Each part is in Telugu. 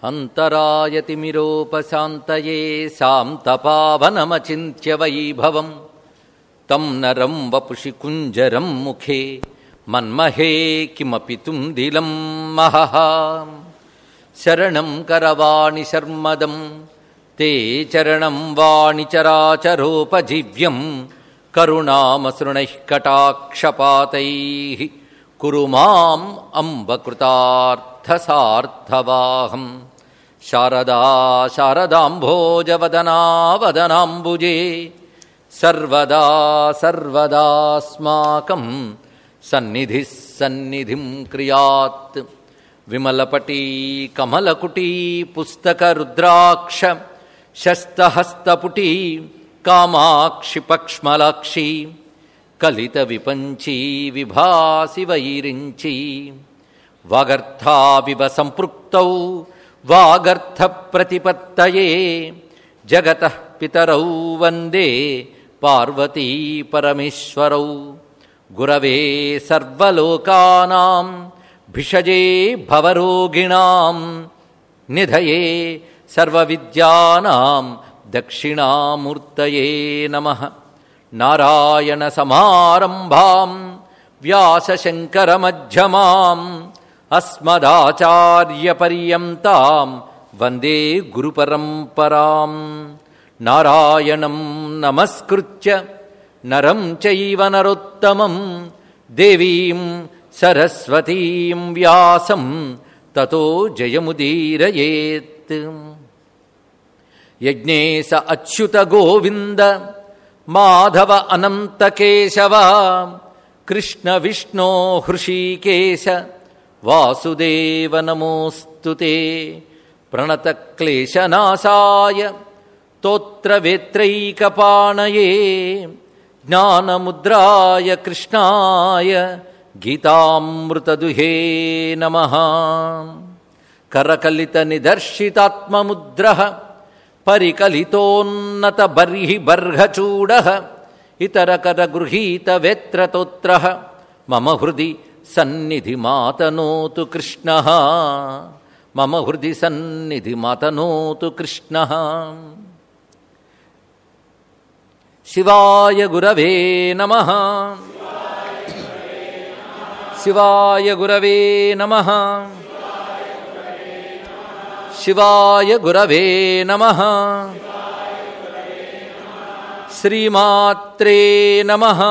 अन्तरायतिमिरोपशान्तये शान्तपावनमचिन्त्य वैभवम् तं नरं वपुषि कुञ्जरं मुखे मन्महे किमपि तुन्दिलं महः शरणं करवाणि शर्मदं ते चरणं वाणिचराचरोपजीव्यं करुणामसृणैः कटाक्षपातैः कुरु माम् अम्बकृतार्थसार्थवाहम् शारदा शारदाम्भोजवदनावदनाम्बुजे सर्वदा सर्वदास्माकं सन्निधिः सन्निधिं क्रियात् विमलपटी कमलकुटी पुस्तकरुद्राक्ष शस्तहस्तपुटी कामाक्षि पक्ष्मलाक्षी कलितविपञ्ची विभासि वैरिञ्ची वागर्थाविव सम्पृक्तौ वागर्थप्रतिपत्तये जगतः पितरौ वन्दे पार्वती परमेश्वरौ गुरवे सर्वलोकानां भिषजे भवरोगिणां निधये सर्वविद्यानां दक्षिणामूर्तये नमः नारायणसमारम्भां व्यासशङ्करमध्यमाम् अस्मदाचार्यपर्यन्तां वन्दे गुरुपरम्पराम् नारायणं नमस्कृत्य नरं चैव नरोत्तमं देवीं सरस्वतीं व्यासं ततो जयमुदीरयेत् यज्ञेश अच्युतगोविन्द माधव अनन्तकेशव कृष्णविष्णो हृषीकेश वासुदेव नमोऽस्तु ते प्रणतक्लेशनाशाय तोत्रवेत्रैकपाणये ज्ञानमुद्राय कृष्णाय गीतामृतदुहे नमः करकलितनिदर्शितात्ममुद्रः परिकलितोन्नतबर्हि बर्हचूडः इतरकरगृहीतवेत्रतोत्रः मम हृदि सन्निधिमातनोतु कृष्णः मम हृदि सन्निधिमातनोतु कृष्णः शिवाय गुरवे नमः शिवाय गुरवे नमः शिवाय गुरवे नमः श्रीमात्रे नमः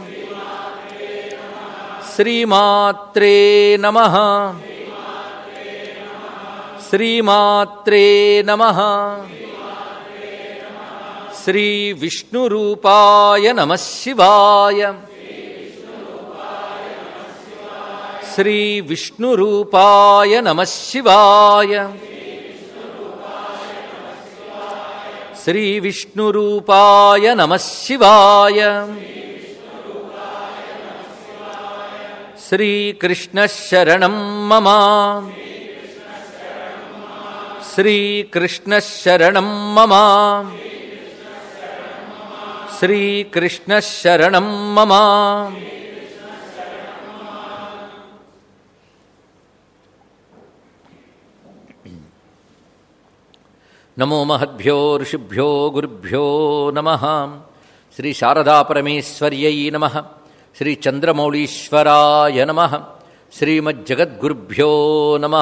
श्रीमात्रे नमः श्रीमात्रे नमः श्रीविष्णुरूपाय नमः शिवाय श्रीविष्णुरूपाय नमः शिवाय श्रीविष्णुरूपाय नमः शिवाय श्रीकृष्णशरणं मम श्रीकृष्णशरणं मम श्रीकृष्णशरणं मम नमो महद्भ्यो ऋषिभ्यो गुरुभ्यो नमः श्रीशारदापरमेश्वर्यै नमः శ్రీచంద్రమౌళీశ్వరాయ నమ శ్రీమజ్జగద్గురుభ్యో నమ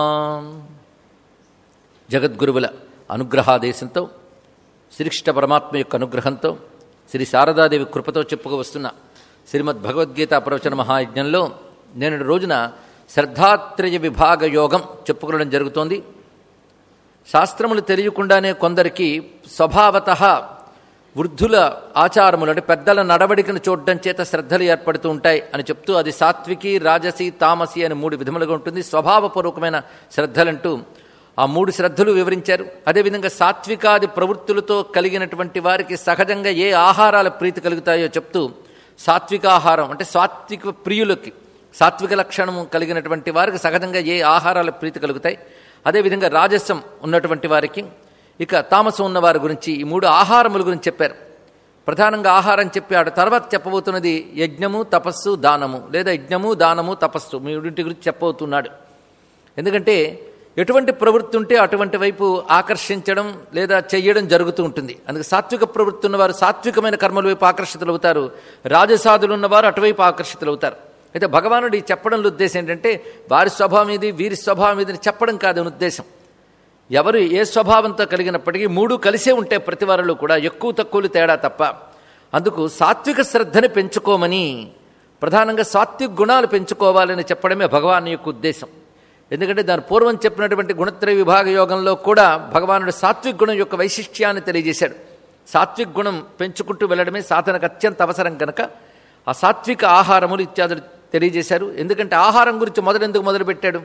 జగద్గురువుల అనుగ్రహాదేశంతో శ్రీకృష్ణ పరమాత్మ యొక్క అనుగ్రహంతో శ్రీ శారదాదేవి కృపతో చెప్పుకు వస్తున్న శ్రీమద్ భగవద్గీత ప్రవచన మహాయజ్ఞంలో నేను రోజున శ్రద్ధాత్రయ విభాగ యోగం చెప్పుకోవడం జరుగుతోంది శాస్త్రములు తెలియకుండానే కొందరికి స్వభావత వృద్ధుల ఆచారములు అంటే పెద్దల నడవడికను చూడడం చేత శ్రద్ధలు ఏర్పడుతూ ఉంటాయి అని చెప్తూ అది సాత్వికి రాజసి తామసి అని మూడు విధములుగా ఉంటుంది స్వభావపూర్వకమైన శ్రద్ధలంటూ ఆ మూడు శ్రద్ధలు వివరించారు అదేవిధంగా సాత్వికాది ప్రవృత్తులతో కలిగినటువంటి వారికి సహజంగా ఏ ఆహారాల ప్రీతి కలుగుతాయో చెప్తూ సాత్వికాహారం అంటే సాత్విక ప్రియులకి సాత్విక లక్షణము కలిగినటువంటి వారికి సహజంగా ఏ ఆహారాల ప్రీతి కలుగుతాయి అదేవిధంగా రాజస్వం ఉన్నటువంటి వారికి ఇక తామసం ఉన్న వారి గురించి ఈ మూడు ఆహారముల గురించి చెప్పారు ప్రధానంగా ఆహారం చెప్పాడు తర్వాత చెప్పబోతున్నది యజ్ఞము తపస్సు దానము లేదా యజ్ఞము దానము తపస్సు మూడింటి గురించి చెప్పబోతున్నాడు ఎందుకంటే ఎటువంటి ప్రవృత్తి ఉంటే అటువంటి వైపు ఆకర్షించడం లేదా చెయ్యడం జరుగుతూ ఉంటుంది అందుకే సాత్విక ప్రవృత్తి ఉన్నవారు సాత్వికమైన కర్మల వైపు ఆకర్షితులవుతారు రాజసాధులు ఉన్నవారు అటువైపు ఆకర్షితులవుతారు అయితే భగవానుడు ఈ చెప్పడంలో ఉద్దేశం ఏంటంటే వారి స్వభావం ఇది వీరి స్వభావం ఇది అని చెప్పడం కాదు అని ఉద్దేశం ఎవరు ఏ స్వభావంతో కలిగినప్పటికీ మూడు కలిసే ఉంటే ప్రతి వారిలో కూడా ఎక్కువ తక్కువలు తేడా తప్ప అందుకు సాత్విక శ్రద్ధని పెంచుకోమని ప్రధానంగా సాత్విక గుణాలు పెంచుకోవాలని చెప్పడమే భగవాన్ యొక్క ఉద్దేశం ఎందుకంటే దాని పూర్వం చెప్పినటువంటి గుణత్రయ విభాగ యోగంలో కూడా భగవానుడు సాత్విక గుణం యొక్క వైశిష్ట్యాన్ని తెలియజేశాడు సాత్విక గుణం పెంచుకుంటూ వెళ్ళడమే సాధనకు అత్యంత అవసరం కనుక ఆ సాత్విక ఆహారములు ఇత్యాదులు తెలియజేశారు ఎందుకంటే ఆహారం గురించి మొదలు ఎందుకు మొదలుపెట్టాడు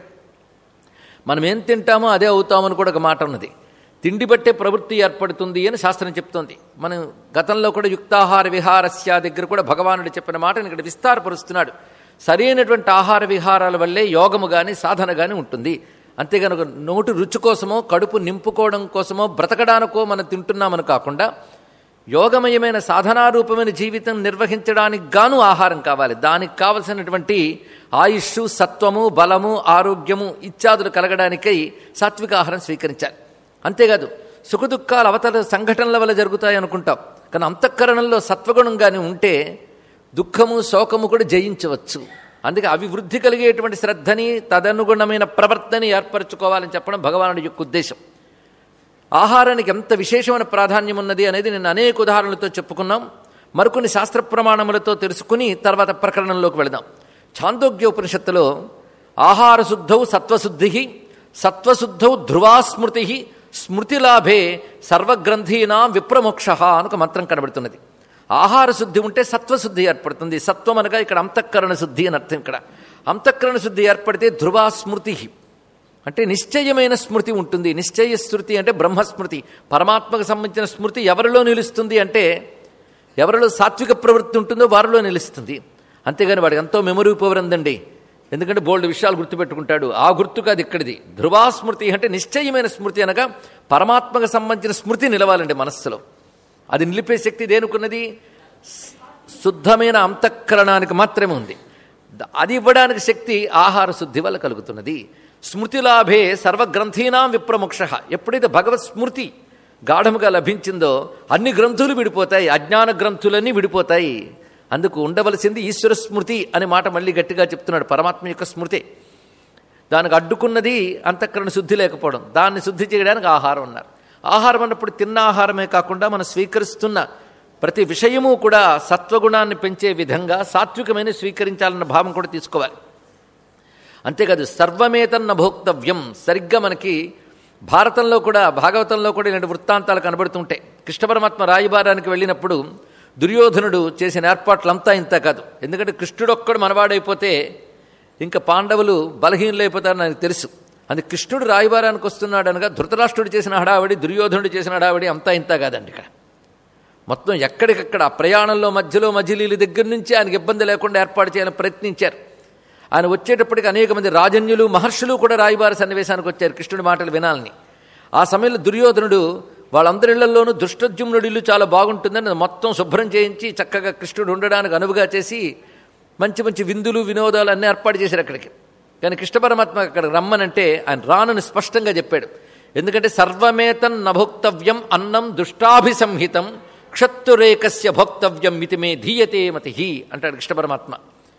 మనం ఏం తింటామో అదే అవుతామని కూడా ఒక మాట ఉన్నది తిండి బట్టే ప్రవృత్తి ఏర్పడుతుంది అని శాస్త్రం చెప్తోంది మనం గతంలో కూడా యుక్తాహార విహారస్య దగ్గర కూడా భగవానుడు చెప్పిన మాటను ఇక్కడ విస్తారపరుస్తున్నాడు సరైనటువంటి ఆహార విహారాల వల్లే యోగము కానీ సాధన కానీ ఉంటుంది అంతేగాని ఒక నోటి రుచి కోసమో కడుపు నింపుకోవడం కోసమో బ్రతకడానికో మనం తింటున్నామని కాకుండా యోగమయమైన సాధనారూపమైన జీవితం నిర్వహించడానికి గాను ఆహారం కావాలి దానికి కావలసినటువంటి ఆయుష్ సత్వము బలము ఆరోగ్యము ఇత్యాదులు కలగడానికై సాత్విక ఆహారం స్వీకరించాలి అంతేకాదు సుఖదుఖాల అవతల సంఘటనల వల్ల జరుగుతాయి అనుకుంటాం కానీ అంతఃకరణంలో సత్వగుణం కానీ ఉంటే దుఃఖము శోకము కూడా జయించవచ్చు అందుకే అభివృద్ధి కలిగేటువంటి శ్రద్ధని తదనుగుణమైన ప్రవర్తనని ఏర్పరచుకోవాలని చెప్పడం భగవానుడి యొక్క ఉద్దేశం ఆహారానికి ఎంత విశేషమైన ప్రాధాన్యం ఉన్నది అనేది నేను అనేక ఉదాహరణలతో చెప్పుకున్నాం మరికొన్ని శాస్త్ర ప్రమాణములతో తెలుసుకుని తర్వాత ప్రకరణంలోకి వెళదాం ఛాందోగ్య ఉపనిషత్తులో ఆహార శుద్ధౌ సత్వశుద్ధి సత్వశుద్ధౌ ధ్రువాస్మృతి స్మృతిలాభే సర్వగ్రంథీనా విప్రమోక్ష అని ఒక మంత్రం కనబడుతున్నది ఆహార శుద్ధి ఉంటే సత్వశుద్ధి ఏర్పడుతుంది సత్వం అనగా ఇక్కడ అంతఃకరణ శుద్ధి అని అర్థం ఇక్కడ అంతఃకరణ శుద్ధి ఏర్పడితే ధ్రువాస్మృతి అంటే నిశ్చయమైన స్మృతి ఉంటుంది నిశ్చయ స్మృతి అంటే బ్రహ్మస్మృతి పరమాత్మకు సంబంధించిన స్మృతి ఎవరిలో నిలుస్తుంది అంటే ఎవరిలో సాత్విక ప్రవృత్తి ఉంటుందో వారిలో నిలుస్తుంది అంతేగాని వాడికి ఎంతో మెమరీ పవర్ ఉందండి ఎందుకంటే బోల్డ్ విషయాలు గుర్తుపెట్టుకుంటాడు ఆ గుర్తు కాదు ఇక్కడిది ధ్రువాస్మృతి అంటే నిశ్చయమైన స్మృతి అనగా పరమాత్మకు సంబంధించిన స్మృతి నిలవాలండి మనస్సులో అది నిలిపే శక్తి దేనుకున్నది శుద్ధమైన అంతఃకరణానికి మాత్రమే ఉంది అది ఇవ్వడానికి శక్తి ఆహార శుద్ధి వల్ల కలుగుతున్నది స్మృతిలాభే సర్వగ్రంథీనాం విప్రమోక్ష ఎప్పుడైతే భగవత్ స్మృతి గాఢముగా లభించిందో అన్ని గ్రంథులు విడిపోతాయి అజ్ఞాన గ్రంథులన్నీ విడిపోతాయి అందుకు ఉండవలసింది ఈశ్వర స్మృతి అనే మాట మళ్ళీ గట్టిగా చెప్తున్నాడు పరమాత్మ యొక్క స్మృతి దానికి అడ్డుకున్నది అంతఃకరణ శుద్ధి లేకపోవడం దాన్ని శుద్ధి చేయడానికి ఆహారం ఉన్నారు ఆహారం అన్నప్పుడు తిన్న ఆహారమే కాకుండా మనం స్వీకరిస్తున్న ప్రతి విషయము కూడా సత్వగుణాన్ని పెంచే విధంగా సాత్వికమైన స్వీకరించాలన్న భావం కూడా తీసుకోవాలి అంతేకాదు సర్వమేతన్న భోక్తవ్యం సరిగ్గా మనకి భారతంలో కూడా భాగవతంలో కూడా ఇలాంటి వృత్తాంతాలు కనబడుతుంటాయి కృష్ణ పరమాత్మ రాయబారానికి వెళ్ళినప్పుడు దుర్యోధనుడు చేసిన ఏర్పాట్లంతా ఇంత కాదు ఎందుకంటే కృష్ణుడొక్కడు మనవాడైపోతే ఇంకా పాండవులు బలహీనులైపోతారని నాకు తెలుసు అది కృష్ణుడు రాయబారానికి వస్తున్నాడు అనగా ధృతరాష్ట్రుడు చేసిన హడావిడి దుర్యోధనుడు చేసిన హడావిడి అంతా ఇంత కాదండి ఇక్కడ మొత్తం ఎక్కడికక్కడ ఆ ప్రయాణంలో మధ్యలో మజిలీల దగ్గర నుంచి ఆయనకి ఇబ్బంది లేకుండా ఏర్పాటు చేయాలని ప్రయత్నించారు ఆయన వచ్చేటప్పటికి అనేక మంది రాజన్యులు మహర్షులు కూడా రాయబార సన్నివేశానికి వచ్చారు కృష్ణుడి మాటలు వినాలని ఆ సమయంలో దుర్యోధనుడు వాళ్ళందరి ఇళ్లలోనూ దుష్టజుమ్నుడి ఇల్లు చాలా బాగుంటుందని మొత్తం శుభ్రం చేయించి చక్కగా కృష్ణుడు ఉండడానికి అనువుగా చేసి మంచి మంచి విందులు వినోదాలు అన్నీ ఏర్పాటు చేశారు అక్కడికి కానీ కృష్ణ పరమాత్మ అక్కడ రమ్మనంటే ఆయన రానని స్పష్టంగా చెప్పాడు ఎందుకంటే సర్వమేతన్ నభోక్తవ్యం అన్నం దుష్టాభిసంహితం క్షత్తురేకస్య భోక్తవ్యం మితిమే ధీయతే మతి అంటాడు కృష్ణ పరమాత్మ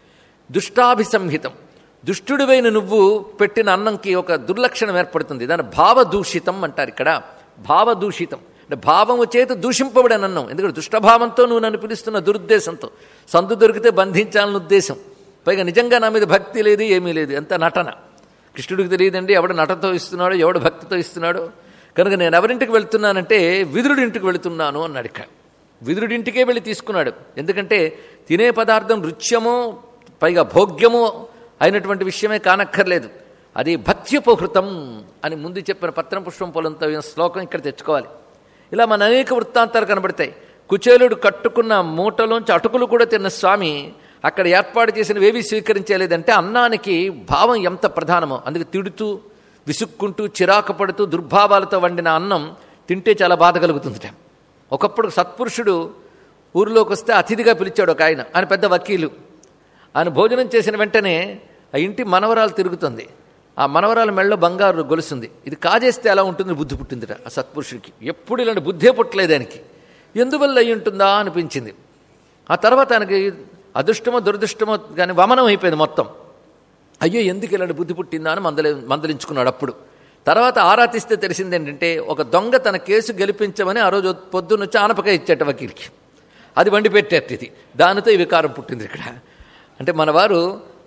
దుష్టాభిసంహితం దుష్టుడివైన నువ్వు పెట్టిన అన్నంకి ఒక దుర్లక్షణం ఏర్పడుతుంది దాని భావదూషితం అంటారు ఇక్కడ భావదూషితం అంటే భావము చేత దూషింపబడిన అన్నం ఎందుకంటే దుష్టభావంతో నువ్వు నన్ను పిలుస్తున్న దురుద్దేశంతో సందు దొరికితే బంధించాలని ఉద్దేశం పైగా నిజంగా నా మీద భక్తి లేదు ఏమీ లేదు ఎంత నటన కృష్ణుడికి తెలియదండి ఎవడు నటతో ఇస్తున్నాడో ఎవడు భక్తితో ఇస్తున్నాడో కనుక నేను ఎవరింటికి వెళ్తున్నానంటే విదురుడి ఇంటికి వెళుతున్నాను అన్నాడు ఇక్కడ విదురుడింటికే వెళ్ళి తీసుకున్నాడు ఎందుకంటే తినే పదార్థం రుచ్యమో పైగా భోగ్యము అయినటువంటి విషయమే కానక్కర్లేదు అది భక్త్యుపహృతం అని ముందు చెప్పిన పత్రం పుష్పం పొలంతో శ్లోకం ఇక్కడ తెచ్చుకోవాలి ఇలా మన అనేక వృత్తాంతాలు కనబడతాయి కుచేలుడు కట్టుకున్న మూటలోంచి అటుకులు కూడా తిన్న స్వామి అక్కడ ఏర్పాటు చేసినవేవి స్వీకరించలేదంటే అన్నానికి భావం ఎంత ప్రధానమో అందుకే తిడుతూ విసుక్కుంటూ చిరాకు పడుతూ దుర్భావాలతో వండిన అన్నం తింటే చాలా బాధ కలుగుతుందిట ఒకప్పుడు సత్పురుషుడు ఊరిలోకి వస్తే అతిథిగా పిలిచాడు ఒక ఆయన ఆయన పెద్ద వకీలు ఆయన భోజనం చేసిన వెంటనే ఆ ఇంటి మనవరాలు తిరుగుతుంది ఆ మనవరాల మెళ్ళలో బంగారు గొలుసుంది ఇది కాజేస్తే ఎలా ఉంటుంది బుద్ధి పుట్టిందిట ఆ సత్పురుషుడికి ఎప్పుడు ఇలాంటి బుద్ధే పుట్టలేదు దానికి ఎందువల్ల అయి ఉంటుందా అనిపించింది ఆ తర్వాత ఆయనకి అదృష్టమో దురదృష్టమో కానీ వమనం అయిపోయింది మొత్తం అయ్యో ఎందుకు ఇలాంటి బుద్ధి పుట్టిందా అని మందలి మందలించుకున్నాడు అప్పుడు తర్వాత ఆరా తీస్తే తెలిసింది ఏంటంటే ఒక దొంగ తన కేసు గెలిపించమని ఆ రోజు పొద్దున్న వచ్చి ఆనపకాయ ఇచ్చేట వకీల్కి అది వండి పెట్టేట ఇది దానితో ఈ వికారం పుట్టింది ఇక్కడ అంటే మన వారు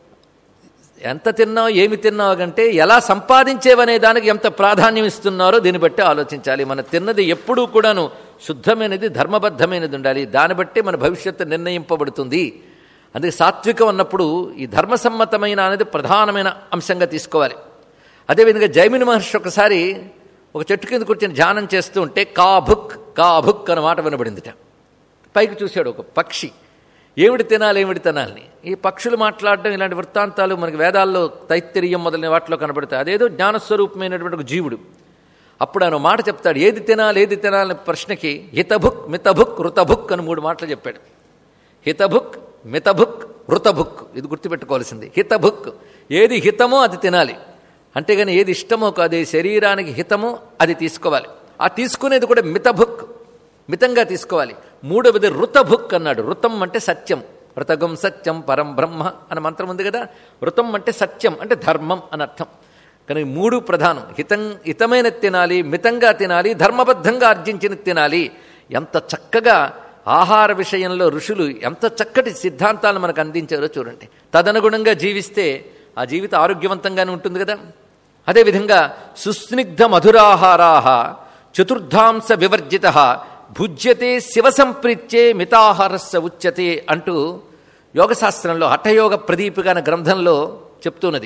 ఎంత తిన్నావు ఏమి తిన్నావు కంటే ఎలా సంపాదించేవనే దానికి ఎంత ప్రాధాన్యం ఇస్తున్నారో దీన్ని బట్టి ఆలోచించాలి మన తిన్నది ఎప్పుడూ కూడాను శుద్ధమైనది ధర్మబద్ధమైనది ఉండాలి దాన్ని బట్టి మన భవిష్యత్తు నిర్ణయింపబడుతుంది అందుకే సాత్వికం అన్నప్పుడు ఈ ధర్మసమ్మతమైన అనేది ప్రధానమైన అంశంగా తీసుకోవాలి అదేవిధంగా జైమిని మహర్షి ఒకసారి ఒక చెట్టు కింద కూర్చొని ధ్యానం చేస్తూ ఉంటే కాభుక్ కాభుక్ అన్న మాట వినబడిందిట పైకి చూశాడు ఒక పక్షి ఏమిటి తినాలి ఏమిటి తినాలని ఈ పక్షులు మాట్లాడడం ఇలాంటి వృత్తాంతాలు మనకి వేదాల్లో తైత్తరీయం మొదలైన వాటిలో కనబడతాయి అదేదో జ్ఞానస్వరూపమైనటువంటి ఒక జీవుడు అప్పుడు ఆయన మాట చెప్తాడు ఏది తినాలి ఏది తినాలని ప్రశ్నకి హితభుక్ మితభుక్ రుతభుక్ అని మూడు మాటలు చెప్పాడు హితభుక్ మితభుక్ రుతభుక్ ఇది గుర్తుపెట్టుకోవాల్సింది హితభుక్ ఏది హితమో అది తినాలి అంతేగాని ఏది ఇష్టమో కాదు ఏ శరీరానికి హితమో అది తీసుకోవాలి ఆ తీసుకునేది కూడా మితభుక్ మితంగా తీసుకోవాలి మూడవది రుతభుక్ అన్నాడు రుతం అంటే సత్యం ఋతగం సత్యం పరం బ్రహ్మ అనే మంత్రం ఉంది కదా ఋతం అంటే సత్యం అంటే ధర్మం అని అర్థం కానీ మూడు ప్రధానం హితం హితమైన తినాలి మితంగా తినాలి ధర్మబద్ధంగా ఆర్జించిన తినాలి ఎంత చక్కగా ఆహార విషయంలో ఋషులు ఎంత చక్కటి సిద్ధాంతాలను మనకు అందించారో చూడండి తదనుగుణంగా జీవిస్తే ఆ జీవితం ఆరోగ్యవంతంగానే ఉంటుంది కదా అదేవిధంగా సుస్నిగ్ధ మధురాహారాహ చతుర్థాంశ వివర్జిత భుజ్యతే శివ సంప్రీత్యే మితాహారస్య ఉచ్యతే అంటూ యోగశాస్త్రంలో హఠయోగ ప్రదీపిక అనే గ్రంథంలో చెప్తున్నది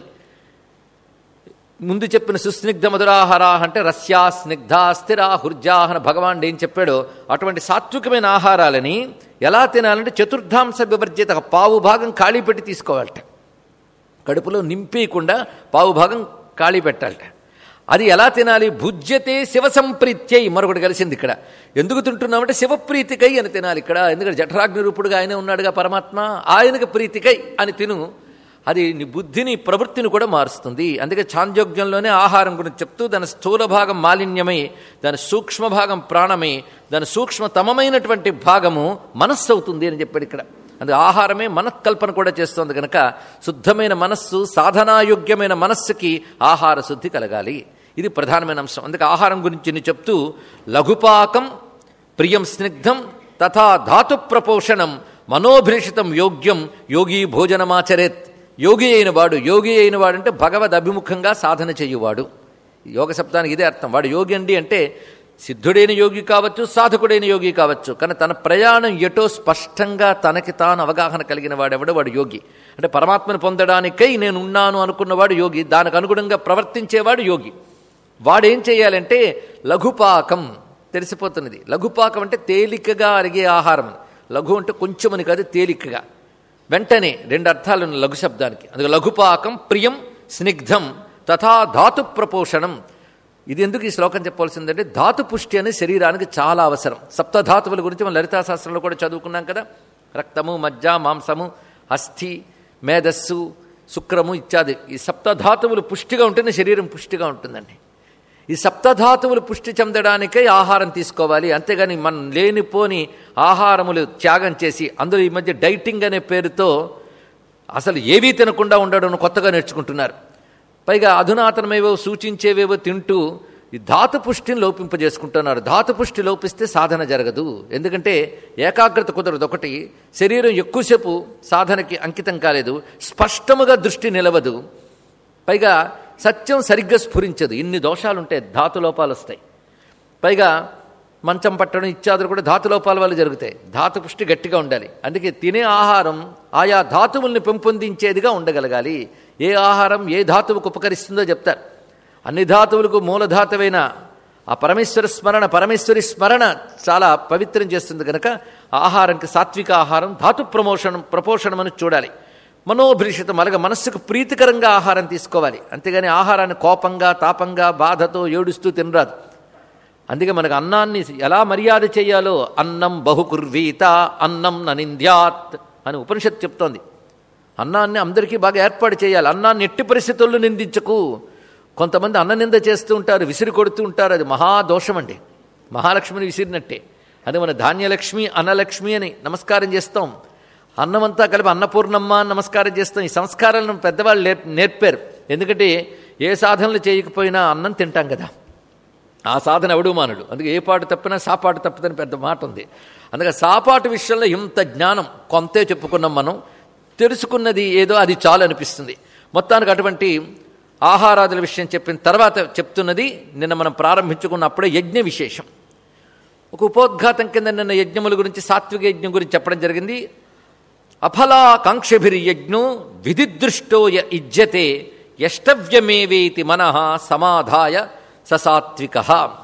ముందు చెప్పిన సుస్నిగ్ధ మధురాహారా అంటే రస్యా స్నిగ్ధ స్థిరా హుర్జా అని భగవాన్ ఏం చెప్పాడో అటువంటి సాత్వికమైన ఆహారాలని ఎలా తినాలంటే చతుర్థాంశ వివర్జిత పావు భాగం ఖాళీ పెట్టి తీసుకోవాలట కడుపులో నింపేయకుండా పావు భాగం ఖాళీ పెట్టాలట అది ఎలా తినాలి భుజ్యతే శివ సంప్రీత్యై మరొకటి కలిసింది ఇక్కడ ఎందుకు తింటున్నామంటే శివప్రీతికై అని తినాలి ఇక్కడ ఎందుకంటే జఠరాగ్ని రూపుడుగా ఆయనే ఉన్నాడుగా పరమాత్మ ఆయనకు ప్రీతికై అని తిను అది నీ బుద్ధిని ప్రవృత్తిని కూడా మారుస్తుంది అందుకే చాంద్యోగ్యంలోనే ఆహారం గురించి చెప్తూ దాని స్థూల భాగం మాలిన్యమై దాని సూక్ష్మ భాగం ప్రాణమై దాని సూక్ష్మతమమైనటువంటి భాగము మనస్సు అవుతుంది అని చెప్పాడు ఇక్కడ అందుకే ఆహారమే మనఃకల్పన కూడా చేస్తోంది కనుక శుద్ధమైన మనస్సు సాధనాయోగ్యమైన మనస్సుకి ఆహార శుద్ధి కలగాలి ఇది ప్రధానమైన అంశం అందుకే ఆహారం గురించి నేను చెప్తూ లఘుపాకం ప్రియం స్నిగ్ధం తథా ధాతు ప్రపోషణం మనోభిషితం యోగ్యం యోగి భోజనమాచరేత్ యోగి అయిన వాడు యోగి అయిన వాడు అంటే భగవద్ అభిముఖంగా సాధన చేయువాడు యోగ శబ్దానికి ఇదే అర్థం వాడు యోగి అండి అంటే సిద్ధుడైన యోగి కావచ్చు సాధకుడైన యోగి కావచ్చు కానీ తన ప్రయాణం ఎటో స్పష్టంగా తనకి తాను అవగాహన కలిగిన వాడెవడు వాడు యోగి అంటే పరమాత్మను పొందడానికై నేను ఉన్నాను అనుకున్నవాడు యోగి దానికి అనుగుణంగా ప్రవర్తించేవాడు యోగి వాడేం చేయాలంటే లఘుపాకం తెలిసిపోతున్నది లఘుపాకం అంటే తేలికగా అరిగే ఆహారం లఘు అంటే కొంచెమని కాదు తేలికగా వెంటనే రెండు అర్థాలు ఉన్నాయి లఘు శబ్దానికి అందుకే లఘుపాకం ప్రియం స్నిగ్ధం తథా ధాతు ప్రపోషణం ఇది ఎందుకు ఈ శ్లోకం చెప్పాల్సిందంటే ధాతు పుష్టి అనేది శరీరానికి చాలా అవసరం సప్తధాతువుల గురించి మనం లలితా శాస్త్రంలో కూడా చదువుకున్నాం కదా రక్తము మజ్జ మాంసము అస్థి మేధస్సు శుక్రము ఇత్యాది ఈ సప్తధాతువులు పుష్టిగా ఉంటేనే శరీరం పుష్టిగా ఉంటుందండి ఈ సప్తధాతువులు పుష్టి చెందడానికై ఆహారం తీసుకోవాలి అంతేగాని మనం లేనిపోని ఆహారములు త్యాగం చేసి అందులో ఈ మధ్య డైటింగ్ అనే పేరుతో అసలు ఏవీ తినకుండా ఉండడం కొత్తగా నేర్చుకుంటున్నారు పైగా అధునాతనమేవో సూచించేవేవో తింటూ ఈ ధాతు పుష్టిని లోపింపజేసుకుంటున్నారు ధాతు పుష్టి లోపిస్తే సాధన జరగదు ఎందుకంటే ఏకాగ్రత కుదరదు ఒకటి శరీరం ఎక్కువసేపు సాధనకి అంకితం కాలేదు స్పష్టముగా దృష్టి నిలవదు పైగా సత్యం సరిగ్గా స్ఫురించదు ఇన్ని దోషాలుంటాయి ధాతు లోపాలు వస్తాయి పైగా మంచం పట్టడం ఇత్యాదులు కూడా ధాతు లోపాల వల్ల జరుగుతాయి ధాతు పుష్టి గట్టిగా ఉండాలి అందుకే తినే ఆహారం ఆయా ధాతువుల్ని పెంపొందించేదిగా ఉండగలగాలి ఏ ఆహారం ఏ ధాతువుకు ఉపకరిస్తుందో చెప్తారు అన్ని ధాతువులకు మూలధాతువైన ఆ పరమేశ్వర స్మరణ పరమేశ్వరి స్మరణ చాలా పవిత్రం చేస్తుంది కనుక ఆహారంకి సాత్విక ఆహారం ధాతు ప్రమోషణం ప్రపోషణం అని చూడాలి మనోభీషితం అలాగే మనస్సుకు ప్రీతికరంగా ఆహారం తీసుకోవాలి అంతేగాని ఆహారాన్ని కోపంగా తాపంగా బాధతో ఏడుస్తూ తినరాదు అందుకే మనకు అన్నాన్ని ఎలా మర్యాద చేయాలో అన్నం బహుకుర్వీత అన్నం ననింద్యాత్ అని ఉపనిషత్తు చెప్తోంది అన్నాన్ని అందరికీ బాగా ఏర్పాటు చేయాలి అన్నాన్ని ఎట్టి పరిస్థితుల్లో నిందించకు కొంతమంది అన్న నింద చేస్తూ ఉంటారు విసిరి కొడుతూ ఉంటారు అది మహాదోషం అండి మహాలక్ష్మిని విసిరినట్టే అది మన ధాన్యలక్ష్మి అన్నలక్ష్మి అని నమస్కారం చేస్తాం అన్నమంతా కలిపి అన్నపూర్ణమ్మ అని నమస్కారం చేస్తాం ఈ సంస్కారాలను పెద్దవాళ్ళు నేర్ నేర్పారు ఎందుకంటే ఏ సాధనలు చేయకపోయినా అన్నం తింటాం కదా ఆ సాధన ఎవడు మానడు అందుకే ఏ పాటు తప్పినా సాపాటు తప్పదని పెద్ద మాట ఉంది అందుకే సాపాటు విషయంలో ఇంత జ్ఞానం కొంతే చెప్పుకున్నాం మనం తెలుసుకున్నది ఏదో అది చాలు అనిపిస్తుంది మొత్తానికి అటువంటి ఆహారాదుల విషయం చెప్పిన తర్వాత చెప్తున్నది నిన్న మనం ప్రారంభించుకున్నప్పుడే యజ్ఞ విశేషం ఒక ఉపోద్ఘాతం కింద నిన్న యజ్ఞముల గురించి సాత్విక యజ్ఞం గురించి చెప్పడం జరిగింది అఫలాకాంక్షభిర్యజ్ఞో విధిదృష్టో య ఇజ్యతే యష్టవ్యమేవేతి మనః సమాధాయ ససాత్విక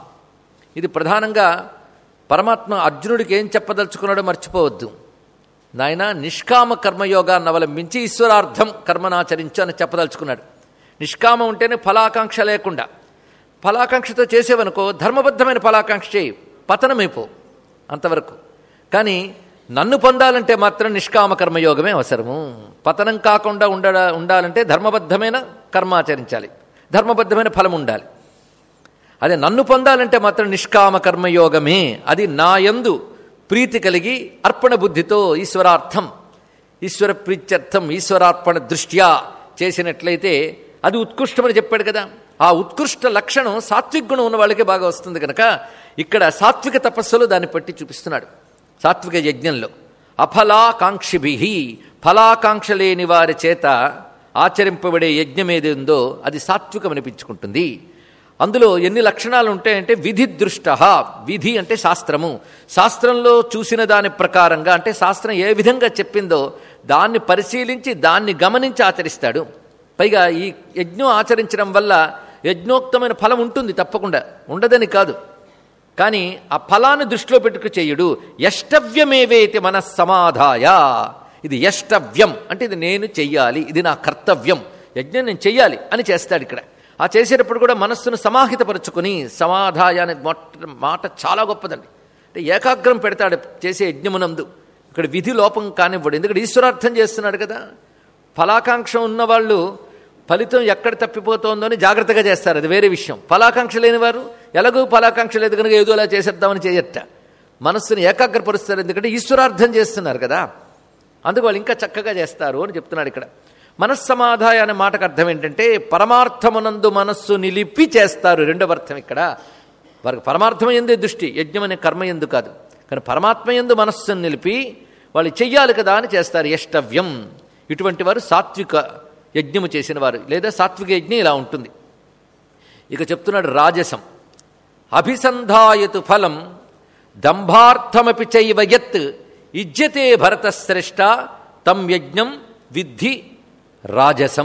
ఇది ప్రధానంగా పరమాత్మ అర్జునుడికి ఏం చెప్పదలుచుకున్నాడో మర్చిపోవద్దు నాయన నిష్కామ కర్మయోగాన్ని అవలంబించి ఈశ్వరార్థం కర్మనాచరించు అని చెప్పదలుచుకున్నాడు నిష్కామం ఉంటేనే ఫలాకాంక్ష లేకుండా ఫలాకాంక్షతో చేసేవనుకో ధర్మబద్ధమైన ఫలాకాంక్ష చేయి పతనమైపో అంతవరకు కానీ నన్ను పొందాలంటే మాత్రం నిష్కామ కర్మయోగమే అవసరము పతనం కాకుండా ఉండ ఉండాలంటే ధర్మబద్ధమైన కర్మ ఆచరించాలి ధర్మబద్ధమైన ఫలం ఉండాలి అదే నన్ను పొందాలంటే మాత్రం నిష్కామ కర్మయోగమే అది నాయందు ప్రీతి కలిగి అర్పణ బుద్ధితో ఈశ్వరార్థం ఈశ్వర ప్రీత్యర్థం ఈశ్వరార్పణ దృష్ట్యా చేసినట్లయితే అది ఉత్కృష్టమని చెప్పాడు కదా ఆ ఉత్కృష్ట లక్షణం సాత్విక గుణం ఉన్న వాళ్ళకే బాగా వస్తుంది కనుక ఇక్కడ సాత్విక తపస్సులో దాన్ని పట్టి చూపిస్తున్నాడు సాత్విక యజ్ఞంలో అఫలాకాంక్షిభి ఫలాకాంక్ష లేని వారి చేత ఆచరింపబడే యజ్ఞం ఏది ఉందో అది సాత్వికం అనిపించుకుంటుంది అందులో ఎన్ని లక్షణాలు ఉంటాయంటే విధి దృష్ట విధి అంటే శాస్త్రము శాస్త్రంలో చూసిన దాని ప్రకారంగా అంటే శాస్త్రం ఏ విధంగా చెప్పిందో దాన్ని పరిశీలించి దాన్ని గమనించి ఆచరిస్తాడు పైగా ఈ యజ్ఞం ఆచరించడం వల్ల యజ్ఞోక్తమైన ఫలం ఉంటుంది తప్పకుండా ఉండదని కాదు కానీ ఆ ఫలాన్ని దృష్టిలో పెట్టుకు చేయుడు యష్టవ్యమేవేతి మన సమాధాయ ఇది యష్టవ్యం అంటే ఇది నేను చెయ్యాలి ఇది నా కర్తవ్యం యజ్ఞం నేను చెయ్యాలి అని చేస్తాడు ఇక్కడ ఆ చేసేటప్పుడు కూడా మనస్సును సమాహితపరుచుకుని సమాధాయ అనే మొట్ట మాట చాలా గొప్పదండి అంటే ఏకాగ్రం పెడతాడు చేసే యజ్ఞమునందు ఇక్కడ విధి లోపం కానివ్వడు ఎందుకంటే ఈశ్వరార్థం చేస్తున్నాడు కదా ఫలాకాంక్ష ఉన్నవాళ్ళు ఫలితం ఎక్కడ తప్పిపోతోందో అని జాగ్రత్తగా చేస్తారు అది వేరే విషయం ఫలాకాంక్ష లేనివారు ఎలాగూ ఫలాకాంక్ష లేదు కనుక ఏదో అలా చేసేద్దామని చేయట మనస్సును ఏకాగ్రపరుస్తారు ఎందుకంటే ఈశ్వరార్థం చేస్తున్నారు కదా అందుకు వాళ్ళు ఇంకా చక్కగా చేస్తారు అని చెప్తున్నాడు ఇక్కడ మనస్సమాధాయ అనే మాటకు అర్థం ఏంటంటే పరమార్థమునందు మనస్సు నిలిపి చేస్తారు రెండవ అర్థం ఇక్కడ వారికి పరమార్థం ఎందే దృష్టి యజ్ఞం అనే కర్మ ఎందు కాదు కానీ పరమాత్మ ఎందు మనస్సును నిలిపి వాళ్ళు చెయ్యాలి కదా అని చేస్తారు యష్టవ్యం ఇటువంటి వారు సాత్విక యజ్ఞము చేసిన వారు లేదా సాత్విక యజ్ఞం ఇలా ఉంటుంది ఇక చెప్తున్నాడు రాజసం అభిసంధాయతు ఫలం దంభార్థమపి చైవ యత్ ఇజ్యతే భరతశ్రేష్ట తం యజ్ఞం విద్ధి రాజసం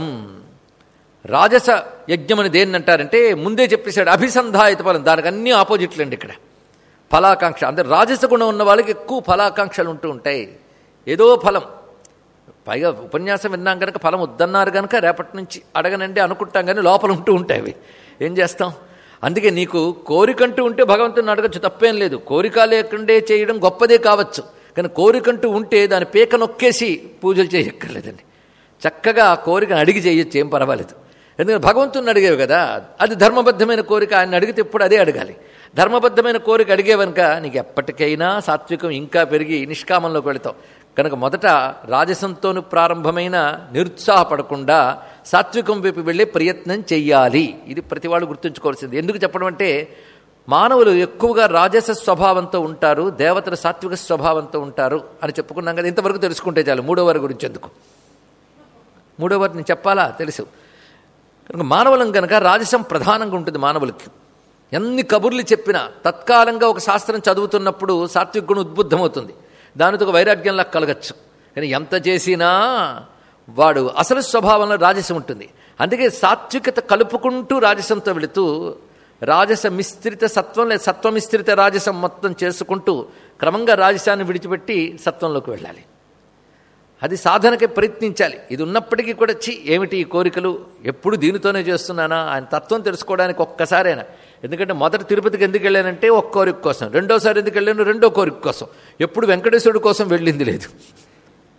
రాజస యజ్ఞం అని దేన్ని అంటారంటే ముందే చెప్పేశాడు అభిసంధాయత ఫలం దానికి అన్ని ఆపోజిట్లు అండి ఇక్కడ ఫలాకాంక్ష అందరు రాజస గుణం ఉన్న వాళ్ళకి ఎక్కువ ఫలాకాంక్షలు ఉంటూ ఉంటాయి ఏదో ఫలం పైగా ఉపన్యాసం విన్నాం కనుక ఫలం వద్దన్నారు కనుక రేపటి నుంచి అడగనండి అనుకుంటాం కానీ లోపల ఉంటూ ఉంటాయి అవి ఏం చేస్తాం అందుకే నీకు కోరికంటూ ఉంటే భగవంతుని అడగచ్చు తప్పేం లేదు కోరిక లేకుండే చేయడం గొప్పదే కావచ్చు కానీ కోరికంటూ ఉంటే దాని పీక నొక్కేసి పూజలు చేయక్కర్లేదండి చక్కగా ఆ కోరికను అడిగి చేయొచ్చు ఏం పర్వాలేదు ఎందుకంటే భగవంతుని అడిగేవి కదా అది ధర్మబద్ధమైన కోరిక ఆయన అడిగితే ఎప్పుడు అదే అడగాలి ధర్మబద్ధమైన కోరిక అడిగేవనుక నీకు ఎప్పటికైనా సాత్వికం ఇంకా పెరిగి నిష్కామంలోకి వెళతావు కనుక మొదట రాజసంతోను ప్రారంభమైన నిరుత్సాహపడకుండా సాత్వికం వైపు వెళ్ళే ప్రయత్నం చెయ్యాలి ఇది ప్రతి వాళ్ళు గుర్తుంచుకోవాల్సింది ఎందుకు చెప్పడం అంటే మానవులు ఎక్కువగా రాజస స్వభావంతో ఉంటారు దేవతల సాత్విక స్వభావంతో ఉంటారు అని చెప్పుకున్నాం కదా ఇంతవరకు తెలుసుకుంటే చాలు మూడో వారి గురించి ఎందుకు మూడో వారి నేను చెప్పాలా తెలుసు కనుక మానవులం కనుక రాజసం ప్రధానంగా ఉంటుంది మానవులకి ఎన్ని కబుర్లు చెప్పినా తత్కాలంగా ఒక శాస్త్రం చదువుతున్నప్పుడు సాత్విక గుణం ఉద్బుద్ధమవుతుంది దానితో ఒక వైరాగ్యంలా కలగచ్చు కానీ ఎంత చేసినా వాడు అసలు స్వభావంలో రాజసం ఉంటుంది అందుకే సాత్వికత కలుపుకుంటూ రాజసంతో వెళుతూ రాజస మిశ్రిత సత్వం లేదా సత్వమిశ్రిత రాజసం మొత్తం చేసుకుంటూ క్రమంగా రాజసాన్ని విడిచిపెట్టి సత్వంలోకి వెళ్ళాలి అది సాధనకి ప్రయత్నించాలి ఇది ఉన్నప్పటికీ కూడా చి ఏమిటి ఈ కోరికలు ఎప్పుడు దీనితోనే చేస్తున్నానా ఆయన తత్వం తెలుసుకోవడానికి ఒక్కసారైనా ఎందుకంటే మొదటి తిరుపతికి ఎందుకు వెళ్ళానంటే ఒక్క కోరిక కోసం రెండోసారి ఎందుకు వెళ్ళాను రెండో కోరిక కోసం ఎప్పుడు వెంకటేశ్వరుడి కోసం వెళ్ళింది లేదు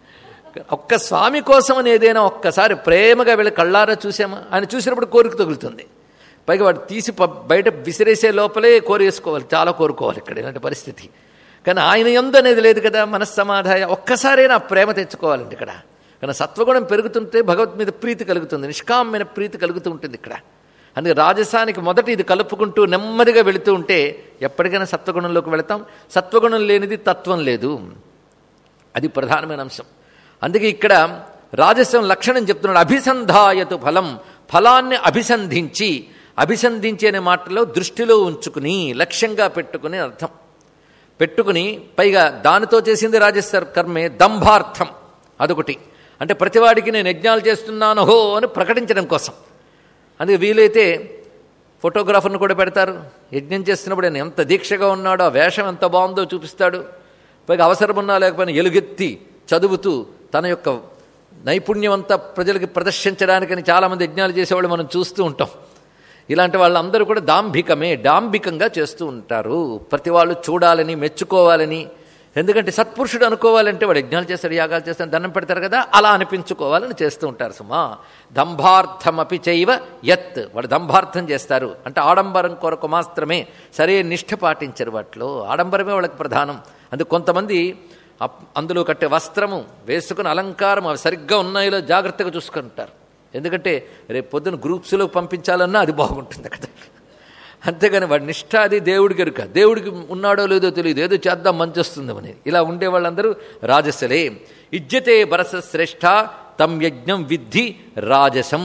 ఒక్క స్వామి కోసం అని ఏదైనా ఒక్కసారి ప్రేమగా వెళ్ళి కళ్ళారా చూసామా ఆయన చూసినప్పుడు కోరిక తగులుతుంది పైగా వాడు తీసి ప- బయట విసిరేసే లోపలే కోరేసుకోవాలి చాలా కోరుకోవాలి ఇక్కడ ఇలాంటి పరిస్థితి కానీ ఆయన ఎందు అనేది లేదు కదా మనస్సమాధాయ ఒక్కసారైనా ఆ ప్రేమ తెచ్చుకోవాలండి ఇక్కడ కానీ సత్వగుణం పెరుగుతుంటే భగవత్ మీద ప్రీతి కలుగుతుంది నిష్కామమైన ప్రీతి కలుగుతూ ఉంటుంది ఇక్కడ అందుకే రాజసానికి మొదట ఇది కలుపుకుంటూ నెమ్మదిగా వెళుతూ ఉంటే ఎప్పటికైనా సత్వగుణంలోకి వెళతాం సత్వగుణం లేనిది తత్వం లేదు అది ప్రధానమైన అంశం అందుకే ఇక్కడ రాజస్వం లక్షణం చెప్తున్నాడు అభిసంధాయతు ఫలం ఫలాన్ని అభిసంధించి అభిసంధించి అనే మాటలో దృష్టిలో ఉంచుకుని లక్ష్యంగా పెట్టుకుని అర్థం పెట్టుకుని పైగా దానితో చేసింది రాజస్వ కర్మే దంభార్థం అదొకటి అంటే ప్రతివాడికి నేను యజ్ఞాలు చేస్తున్నాను హో అని ప్రకటించడం కోసం అందుకే వీలైతే ఫోటోగ్రాఫర్ను కూడా పెడతారు యజ్ఞం చేస్తున్నప్పుడు ఆయన ఎంత దీక్షగా ఉన్నాడో ఆ వేషం ఎంత బాగుందో చూపిస్తాడు పైగా అవసరం ఉన్నా లేకపోయినా ఎలుగెత్తి చదువుతూ తన యొక్క నైపుణ్యం అంతా ప్రజలకి ప్రదర్శించడానికని చాలామంది యజ్ఞాలు చేసేవాళ్ళు మనం చూస్తూ ఉంటాం ఇలాంటి వాళ్ళందరూ కూడా దాంభికమే డాంభికంగా చేస్తూ ఉంటారు ప్రతి వాళ్ళు చూడాలని మెచ్చుకోవాలని ఎందుకంటే సత్పురుషుడు అనుకోవాలంటే వాడు యజ్ఞాలు చేస్తాడు యాగాలు చేస్తాడు దండం పెడతారు కదా అలా అనిపించుకోవాలని చేస్తూ ఉంటారు సుమా దంభార్థమపి చైవ యత్ వాడు దంభార్థం చేస్తారు అంటే ఆడంబరం కొరకు మాత్రమే సరే నిష్ఠ పాటించరు వాటిలో ఆడంబరమే వాళ్ళకి ప్రధానం అందుకు కొంతమంది అప్- అందులో కట్టే వస్త్రము వేసుకుని అలంకారం అవి సరిగ్గా ఉన్నాయో జాగ్రత్తగా చూసుకుంటారు ఎందుకంటే రేపు పొద్దున గ్రూప్స్లో పంపించాలన్నా అది బాగుంటుంది కదా అంతేగాని వాడి నిష్ఠ అది దేవుడికి ఎరుక దేవుడికి ఉన్నాడో లేదో తెలియదు ఏదో చేద్దాం మంచి వస్తుందని ఇలా ఉండే వాళ్ళందరూ రాజసలే ఇజ్జతే బరస శ్రేష్ఠ తం యజ్ఞం విద్ధి రాజసం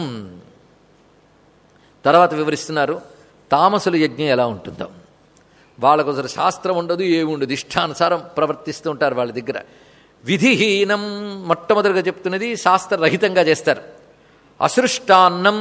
తర్వాత వివరిస్తున్నారు తామసుల యజ్ఞం ఎలా ఉంటుందో వాళ్ళకు అసలు శాస్త్రం ఉండదు ఏముండదు ఇష్టానుసారం ప్రవర్తిస్తూ ఉంటారు వాళ్ళ దగ్గర విధిహీనం మొట్టమొదటిగా చెప్తున్నది శాస్త్రరహితంగా చేస్తారు అసృష్టాన్నం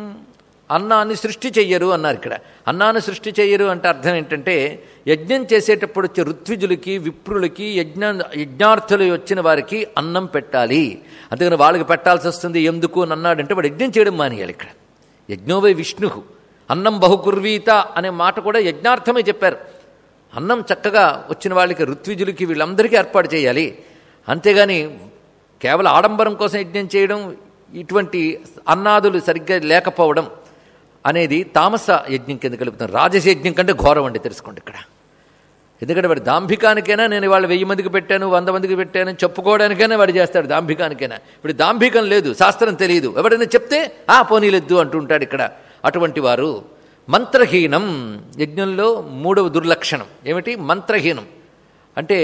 అన్నాన్ని సృష్టి చెయ్యరు అన్నారు ఇక్కడ అన్నాన్ని సృష్టి చెయ్యరు అంటే అర్థం ఏంటంటే యజ్ఞం చేసేటప్పుడు వచ్చే ఋత్విజులకి విప్రులకి యజ్ఞ యజ్ఞార్థులు వచ్చిన వారికి అన్నం పెట్టాలి అందుకని వాళ్ళకి పెట్టాల్సి వస్తుంది ఎందుకు అని అన్నాడంటే వాడు యజ్ఞం చేయడం మానేయాలి ఇక్కడ యజ్ఞోవై విష్ణు అన్నం బహుకుర్వీత అనే మాట కూడా యజ్ఞార్థమే చెప్పారు అన్నం చక్కగా వచ్చిన వాళ్ళకి ఋత్విజులకి వీళ్ళందరికీ ఏర్పాటు చేయాలి అంతేగాని కేవలం ఆడంబరం కోసం యజ్ఞం చేయడం ఇటువంటి అన్నాదులు సరిగ్గా లేకపోవడం అనేది తామస యజ్ఞం కింద కలుపుతారు రాజస యజ్ఞం కంటే ఘోరం అండి తెలుసుకోండి ఇక్కడ ఎందుకంటే వాడు దాంభికానికైనా నేను వాళ్ళు వెయ్యి మందికి పెట్టాను వంద మందికి పెట్టాను చెప్పుకోవడానికైనా వాడు చేస్తాడు దాంభికానికైనా ఇప్పుడు దాంభికం లేదు శాస్త్రం తెలియదు ఎవడైనా చెప్తే ఆ పోనీలెద్దు అంటూ ఉంటాడు ఇక్కడ అటువంటి వారు మంత్రహీనం యజ్ఞంలో మూడవ దుర్లక్షణం ఏమిటి మంత్రహీనం అంటే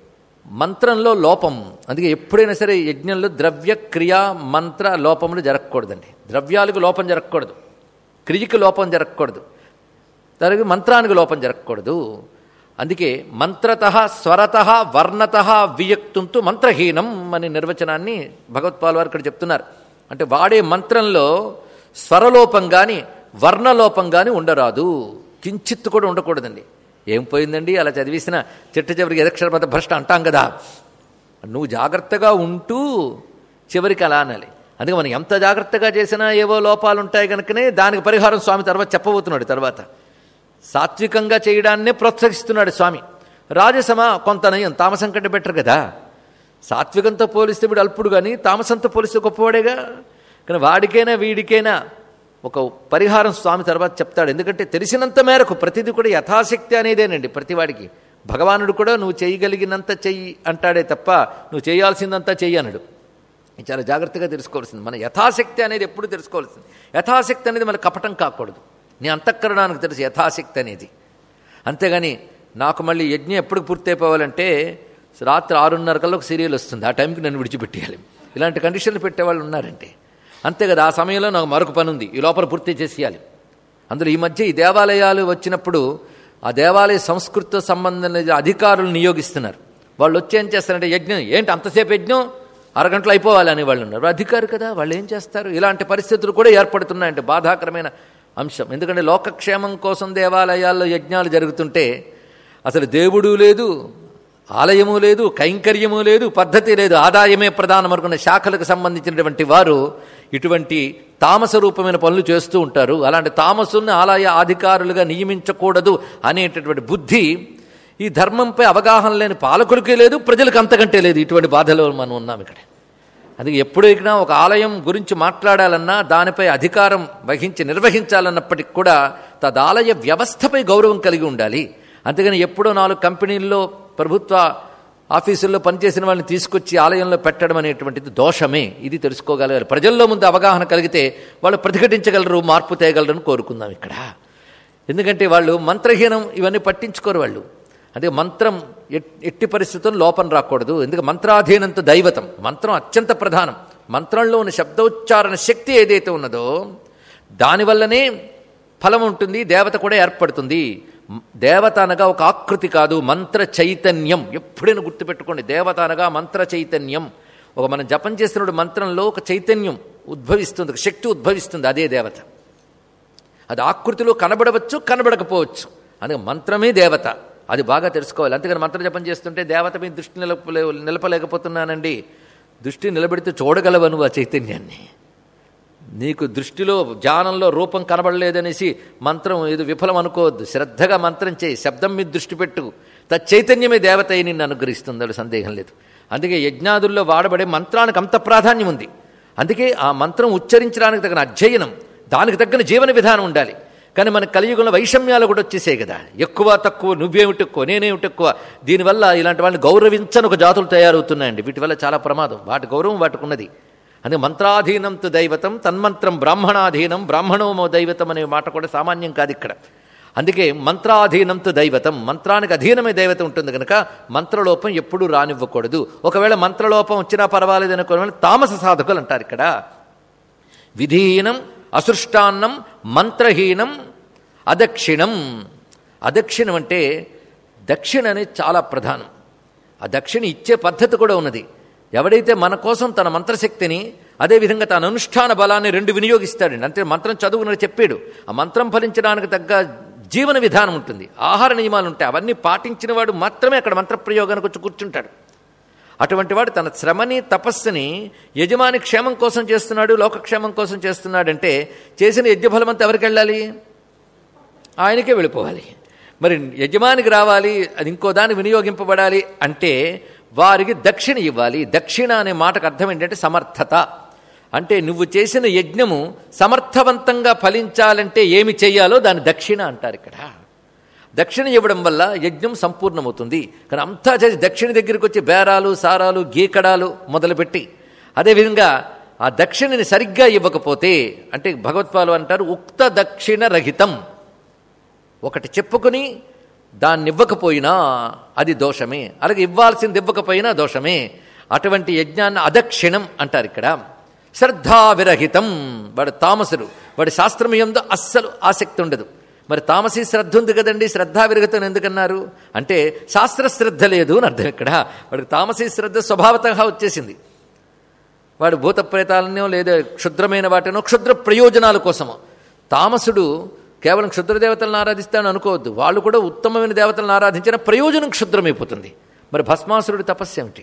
మంత్రంలో లోపం అందుకే ఎప్పుడైనా సరే యజ్ఞంలో ద్రవ్య క్రియ మంత్ర లోపములు జరగకూడదండి ద్రవ్యాలకు లోపం జరగకూడదు క్రియకి లోపం జరగకూడదు దానికి మంత్రానికి లోపం జరగకూడదు అందుకే మంత్రత స్వరత వర్ణత వియక్తుంతు మంత్రహీనం అనే నిర్వచనాన్ని భగవత్పాల్ వారు ఇక్కడ చెప్తున్నారు అంటే వాడే మంత్రంలో స్వరలోపం కానీ వర్ణలోపం కానీ ఉండరాదు కించిత్ కూడా ఉండకూడదండి ఏం పోయిందండి అలా చదివేసిన చిట్ట చివరికి ఎదక్షరపద భ్రష్ట అంటాం కదా నువ్వు జాగ్రత్తగా ఉంటూ చివరికి అలా అనాలి అందుకే మనం ఎంత జాగ్రత్తగా చేసినా ఏవో లోపాలు ఉంటాయి కనుకనే దానికి పరిహారం స్వామి తర్వాత చెప్పబోతున్నాడు తర్వాత సాత్వికంగా చేయడాన్నే ప్రోత్సహిస్తున్నాడు స్వామి రాజసమ కొంత నయం తామసం కంటే బెటర్ కదా సాత్వికంతో పోలిస్తే వీడు అల్పుడు కానీ తామసంతో పోలిస్తే గొప్పవాడేగా కానీ వాడికైనా వీడికైనా ఒక పరిహారం స్వామి తర్వాత చెప్తాడు ఎందుకంటే తెలిసినంత మేరకు ప్రతిదీ కూడా యథాశక్తి అనేదేనండి ప్రతివాడికి భగవానుడు కూడా నువ్వు చేయగలిగినంత చెయ్యి అంటాడే తప్ప నువ్వు చేయాల్సిందంతా చెయ్యి అనడు ఇది చాలా జాగ్రత్తగా తెలుసుకోవాల్సింది మన యథాశక్తి అనేది ఎప్పుడు తెలుసుకోవాల్సింది యథాశక్తి అనేది మన కపటం కాకూడదు నీ అంతఃకరణానికి తెలుసు యథాశక్తి అనేది అంతేగాని నాకు మళ్ళీ యజ్ఞం ఎప్పుడు పూర్తి అయిపోవాలంటే రాత్రి ఆరున్నర కల్లా ఒక సీరియల్ వస్తుంది ఆ టైంకి నన్ను విడిచిపెట్టేయాలి ఇలాంటి కండిషన్లు పెట్టేవాళ్ళు ఉన్నారంటే అంతే కదా ఆ సమయంలో నాకు మరొక పని ఉంది ఈ లోపల పూర్తి చేసేయాలి అందులో ఈ మధ్య ఈ దేవాలయాలు వచ్చినప్పుడు ఆ దేవాలయ సంస్కృతితో సంబంధం అధికారులు నియోగిస్తున్నారు వాళ్ళు వచ్చి ఏం చేస్తారంటే యజ్ఞం ఏంటి అంతసేపు యజ్ఞం అరగంటలో అయిపోవాలి అని వాళ్ళు ఉన్నారు అధికారు కదా వాళ్ళు ఏం చేస్తారు ఇలాంటి పరిస్థితులు కూడా ఏర్పడుతున్నాయంటే బాధాకరమైన అంశం ఎందుకంటే లోకక్షేమం కోసం దేవాలయాల్లో యజ్ఞాలు జరుగుతుంటే అసలు దేవుడు లేదు ఆలయము లేదు కైంకర్యము లేదు పద్ధతి లేదు ఆదాయమే ప్రధానం అనుకున్న శాఖలకు సంబంధించినటువంటి వారు ఇటువంటి తామస రూపమైన పనులు చేస్తూ ఉంటారు అలాంటి తామసుల్ని ఆలయ అధికారులుగా నియమించకూడదు అనేటటువంటి బుద్ధి ఈ ధర్మంపై అవగాహన లేని పాలకులకే లేదు ప్రజలకు అంతకంటే లేదు ఇటువంటి బాధలో మనం ఉన్నాం ఇక్కడ అందుకే ఎప్పుడైనా ఒక ఆలయం గురించి మాట్లాడాలన్నా దానిపై అధికారం వహించి నిర్వహించాలన్నప్పటికీ కూడా తదాలయ వ్యవస్థపై గౌరవం కలిగి ఉండాలి అంతేగాని ఎప్పుడో నాలుగు కంపెనీల్లో ప్రభుత్వ ఆఫీసుల్లో పనిచేసిన వాళ్ళని తీసుకొచ్చి ఆలయంలో పెట్టడం అనేటువంటిది దోషమే ఇది తెలుసుకోగలగాలి ప్రజల్లో ముందు అవగాహన కలిగితే వాళ్ళు ప్రతిఘటించగలరు మార్పు తేయగలరని కోరుకుందాం ఇక్కడ ఎందుకంటే వాళ్ళు మంత్రహీనం ఇవన్నీ పట్టించుకోరు వాళ్ళు అదే మంత్రం ఎట్టి పరిస్థితుల్లో లోపం రాకూడదు ఎందుకంటే మంత్రాధీనంతో దైవతం మంత్రం అత్యంత ప్రధానం మంత్రంలో ఉన్న శబ్దోచ్చారణ శక్తి ఏదైతే ఉన్నదో దానివల్లనే ఫలం ఉంటుంది దేవత కూడా ఏర్పడుతుంది దేవత అనగా ఒక ఆకృతి కాదు మంత్ర చైతన్యం ఎప్పుడైనా గుర్తుపెట్టుకోండి దేవత అనగా మంత్ర చైతన్యం ఒక మనం జపం చేస్తున్నప్పుడు మంత్రంలో ఒక చైతన్యం ఉద్భవిస్తుంది ఒక శక్తి ఉద్భవిస్తుంది అదే దేవత అది ఆకృతిలో కనబడవచ్చు కనబడకపోవచ్చు అందుకే మంత్రమే దేవత అది బాగా తెలుసుకోవాలి అంతేగాని మంత్ర జపం చేస్తుంటే దేవత మీద దృష్టి నిలపలే నిలపలేకపోతున్నానండి దృష్టి నిలబెడితే చూడగలవను ఆ చైతన్యాన్ని నీకు దృష్టిలో ధ్యానంలో రూపం కనబడలేదనేసి మంత్రం ఏదో విఫలం అనుకోవద్దు శ్రద్ధగా మంత్రం చేయి శబ్దం మీద దృష్టి పెట్టు తచ్చైతన్యమే దేవత అయి నిన్ను అనుగ్రహిస్తుంది అది సందేహం లేదు అందుకే యజ్ఞాదుల్లో వాడబడే మంత్రానికి అంత ప్రాధాన్యం ఉంది అందుకే ఆ మంత్రం ఉచ్చరించడానికి తగిన అధ్యయనం దానికి తగిన జీవన విధానం ఉండాలి కానీ మన కలియుగంలో వైషమ్యాలు కూడా వచ్చేసాయి కదా ఎక్కువ తక్కువ నువ్వేమిటి ఎక్కువ నేనేమిటి ఎక్కువ దీనివల్ల ఇలాంటి వాళ్ళని గౌరవించని ఒక జాతులు తయారవుతున్నాయండి వీటి వల్ల చాలా ప్రమాదం వాటి గౌరవం వాటికి ఉన్నది అందుకే మంత్రాధీనంతో దైవతం తన్మంత్రం బ్రాహ్మణాధీనం బ్రాహ్మణోమో దైవతం అనే మాట కూడా సామాన్యం కాదు ఇక్కడ అందుకే మంత్రాధీనంతో దైవతం మంత్రానికి అధీనమే దైవతం ఉంటుంది కనుక మంత్రలోపం ఎప్పుడూ రానివ్వకూడదు ఒకవేళ మంత్రలోపం వచ్చినా పర్వాలేదు అనుకోని తామస సాధకులు అంటారు ఇక్కడ విధీనం అసృష్టాన్నం మంత్రహీనం అదక్షిణం అదక్షిణం అంటే దక్షిణ అనేది చాలా ప్రధానం ఆ దక్షిణ ఇచ్చే పద్ధతి కూడా ఉన్నది ఎవడైతే మన కోసం తన మంత్రశక్తిని అదేవిధంగా తన అనుష్ఠాన బలాన్ని రెండు వినియోగిస్తాడండి అంటే మంత్రం చదువునని చెప్పాడు ఆ మంత్రం ఫలించడానికి తగ్గ జీవన విధానం ఉంటుంది ఆహార నియమాలు ఉంటాయి అవన్నీ పాటించిన వాడు మాత్రమే అక్కడ మంత్రప్రయోగానికి వచ్చి కూర్చుంటాడు అటువంటి వాడు తన శ్రమని తపస్సుని యజమాని క్షేమం కోసం చేస్తున్నాడు లోకక్షేమం కోసం చేస్తున్నాడంటే చేసిన యజ్ఞఫలం అంతా ఎవరికి వెళ్ళాలి ఆయనకే వెళ్ళిపోవాలి మరి యజమానికి రావాలి అది ఇంకో దాన్ని వినియోగింపబడాలి అంటే వారికి దక్షిణ ఇవ్వాలి దక్షిణ అనే మాటకు అర్థం ఏంటంటే సమర్థత అంటే నువ్వు చేసిన యజ్ఞము సమర్థవంతంగా ఫలించాలంటే ఏమి చేయాలో దాని దక్షిణ అంటారు ఇక్కడ దక్షిణ ఇవ్వడం వల్ల యజ్ఞం సంపూర్ణమవుతుంది కానీ అంతా చేసి దక్షిణ దగ్గరికి వచ్చి బేరాలు సారాలు గీకడాలు మొదలుపెట్టి అదేవిధంగా ఆ దక్షిణని సరిగ్గా ఇవ్వకపోతే అంటే భగవత్పాలు అంటారు ఉక్త దక్షిణ రహితం ఒకటి చెప్పుకుని దాన్ని ఇవ్వకపోయినా అది దోషమే అలాగే ఇవ్వాల్సింది ఇవ్వకపోయినా దోషమే అటువంటి యజ్ఞాన్ని అదక్షిణం అంటారు ఇక్కడ శ్రద్ధా విరహితం వాడు తామసుడు వాడి శాస్త్రం ఎందు అస్సలు ఆసక్తి ఉండదు మరి తామసీ శ్రద్ధ ఉంది కదండి శ్రద్ధా విరహితం ఎందుకన్నారు అంటే శాస్త్ర శ్రద్ధ లేదు అని అర్థం ఇక్కడ వాడికి తామసీ శ్రద్ధ స్వభావతగా వచ్చేసింది వాడు భూత ప్రేతాలనో లేదా క్షుద్రమైన వాటినో క్షుద్ర ప్రయోజనాల కోసమో తామసుడు కేవలం క్షుద్ర దేవతలను ఆరాధిస్తాడని అనుకోవద్దు వాళ్ళు కూడా ఉత్తమమైన దేవతలను ఆరాధించిన ప్రయోజనం క్షుద్రమైపోతుంది మరి భస్మాసురుడి తపస్సు ఏమిటి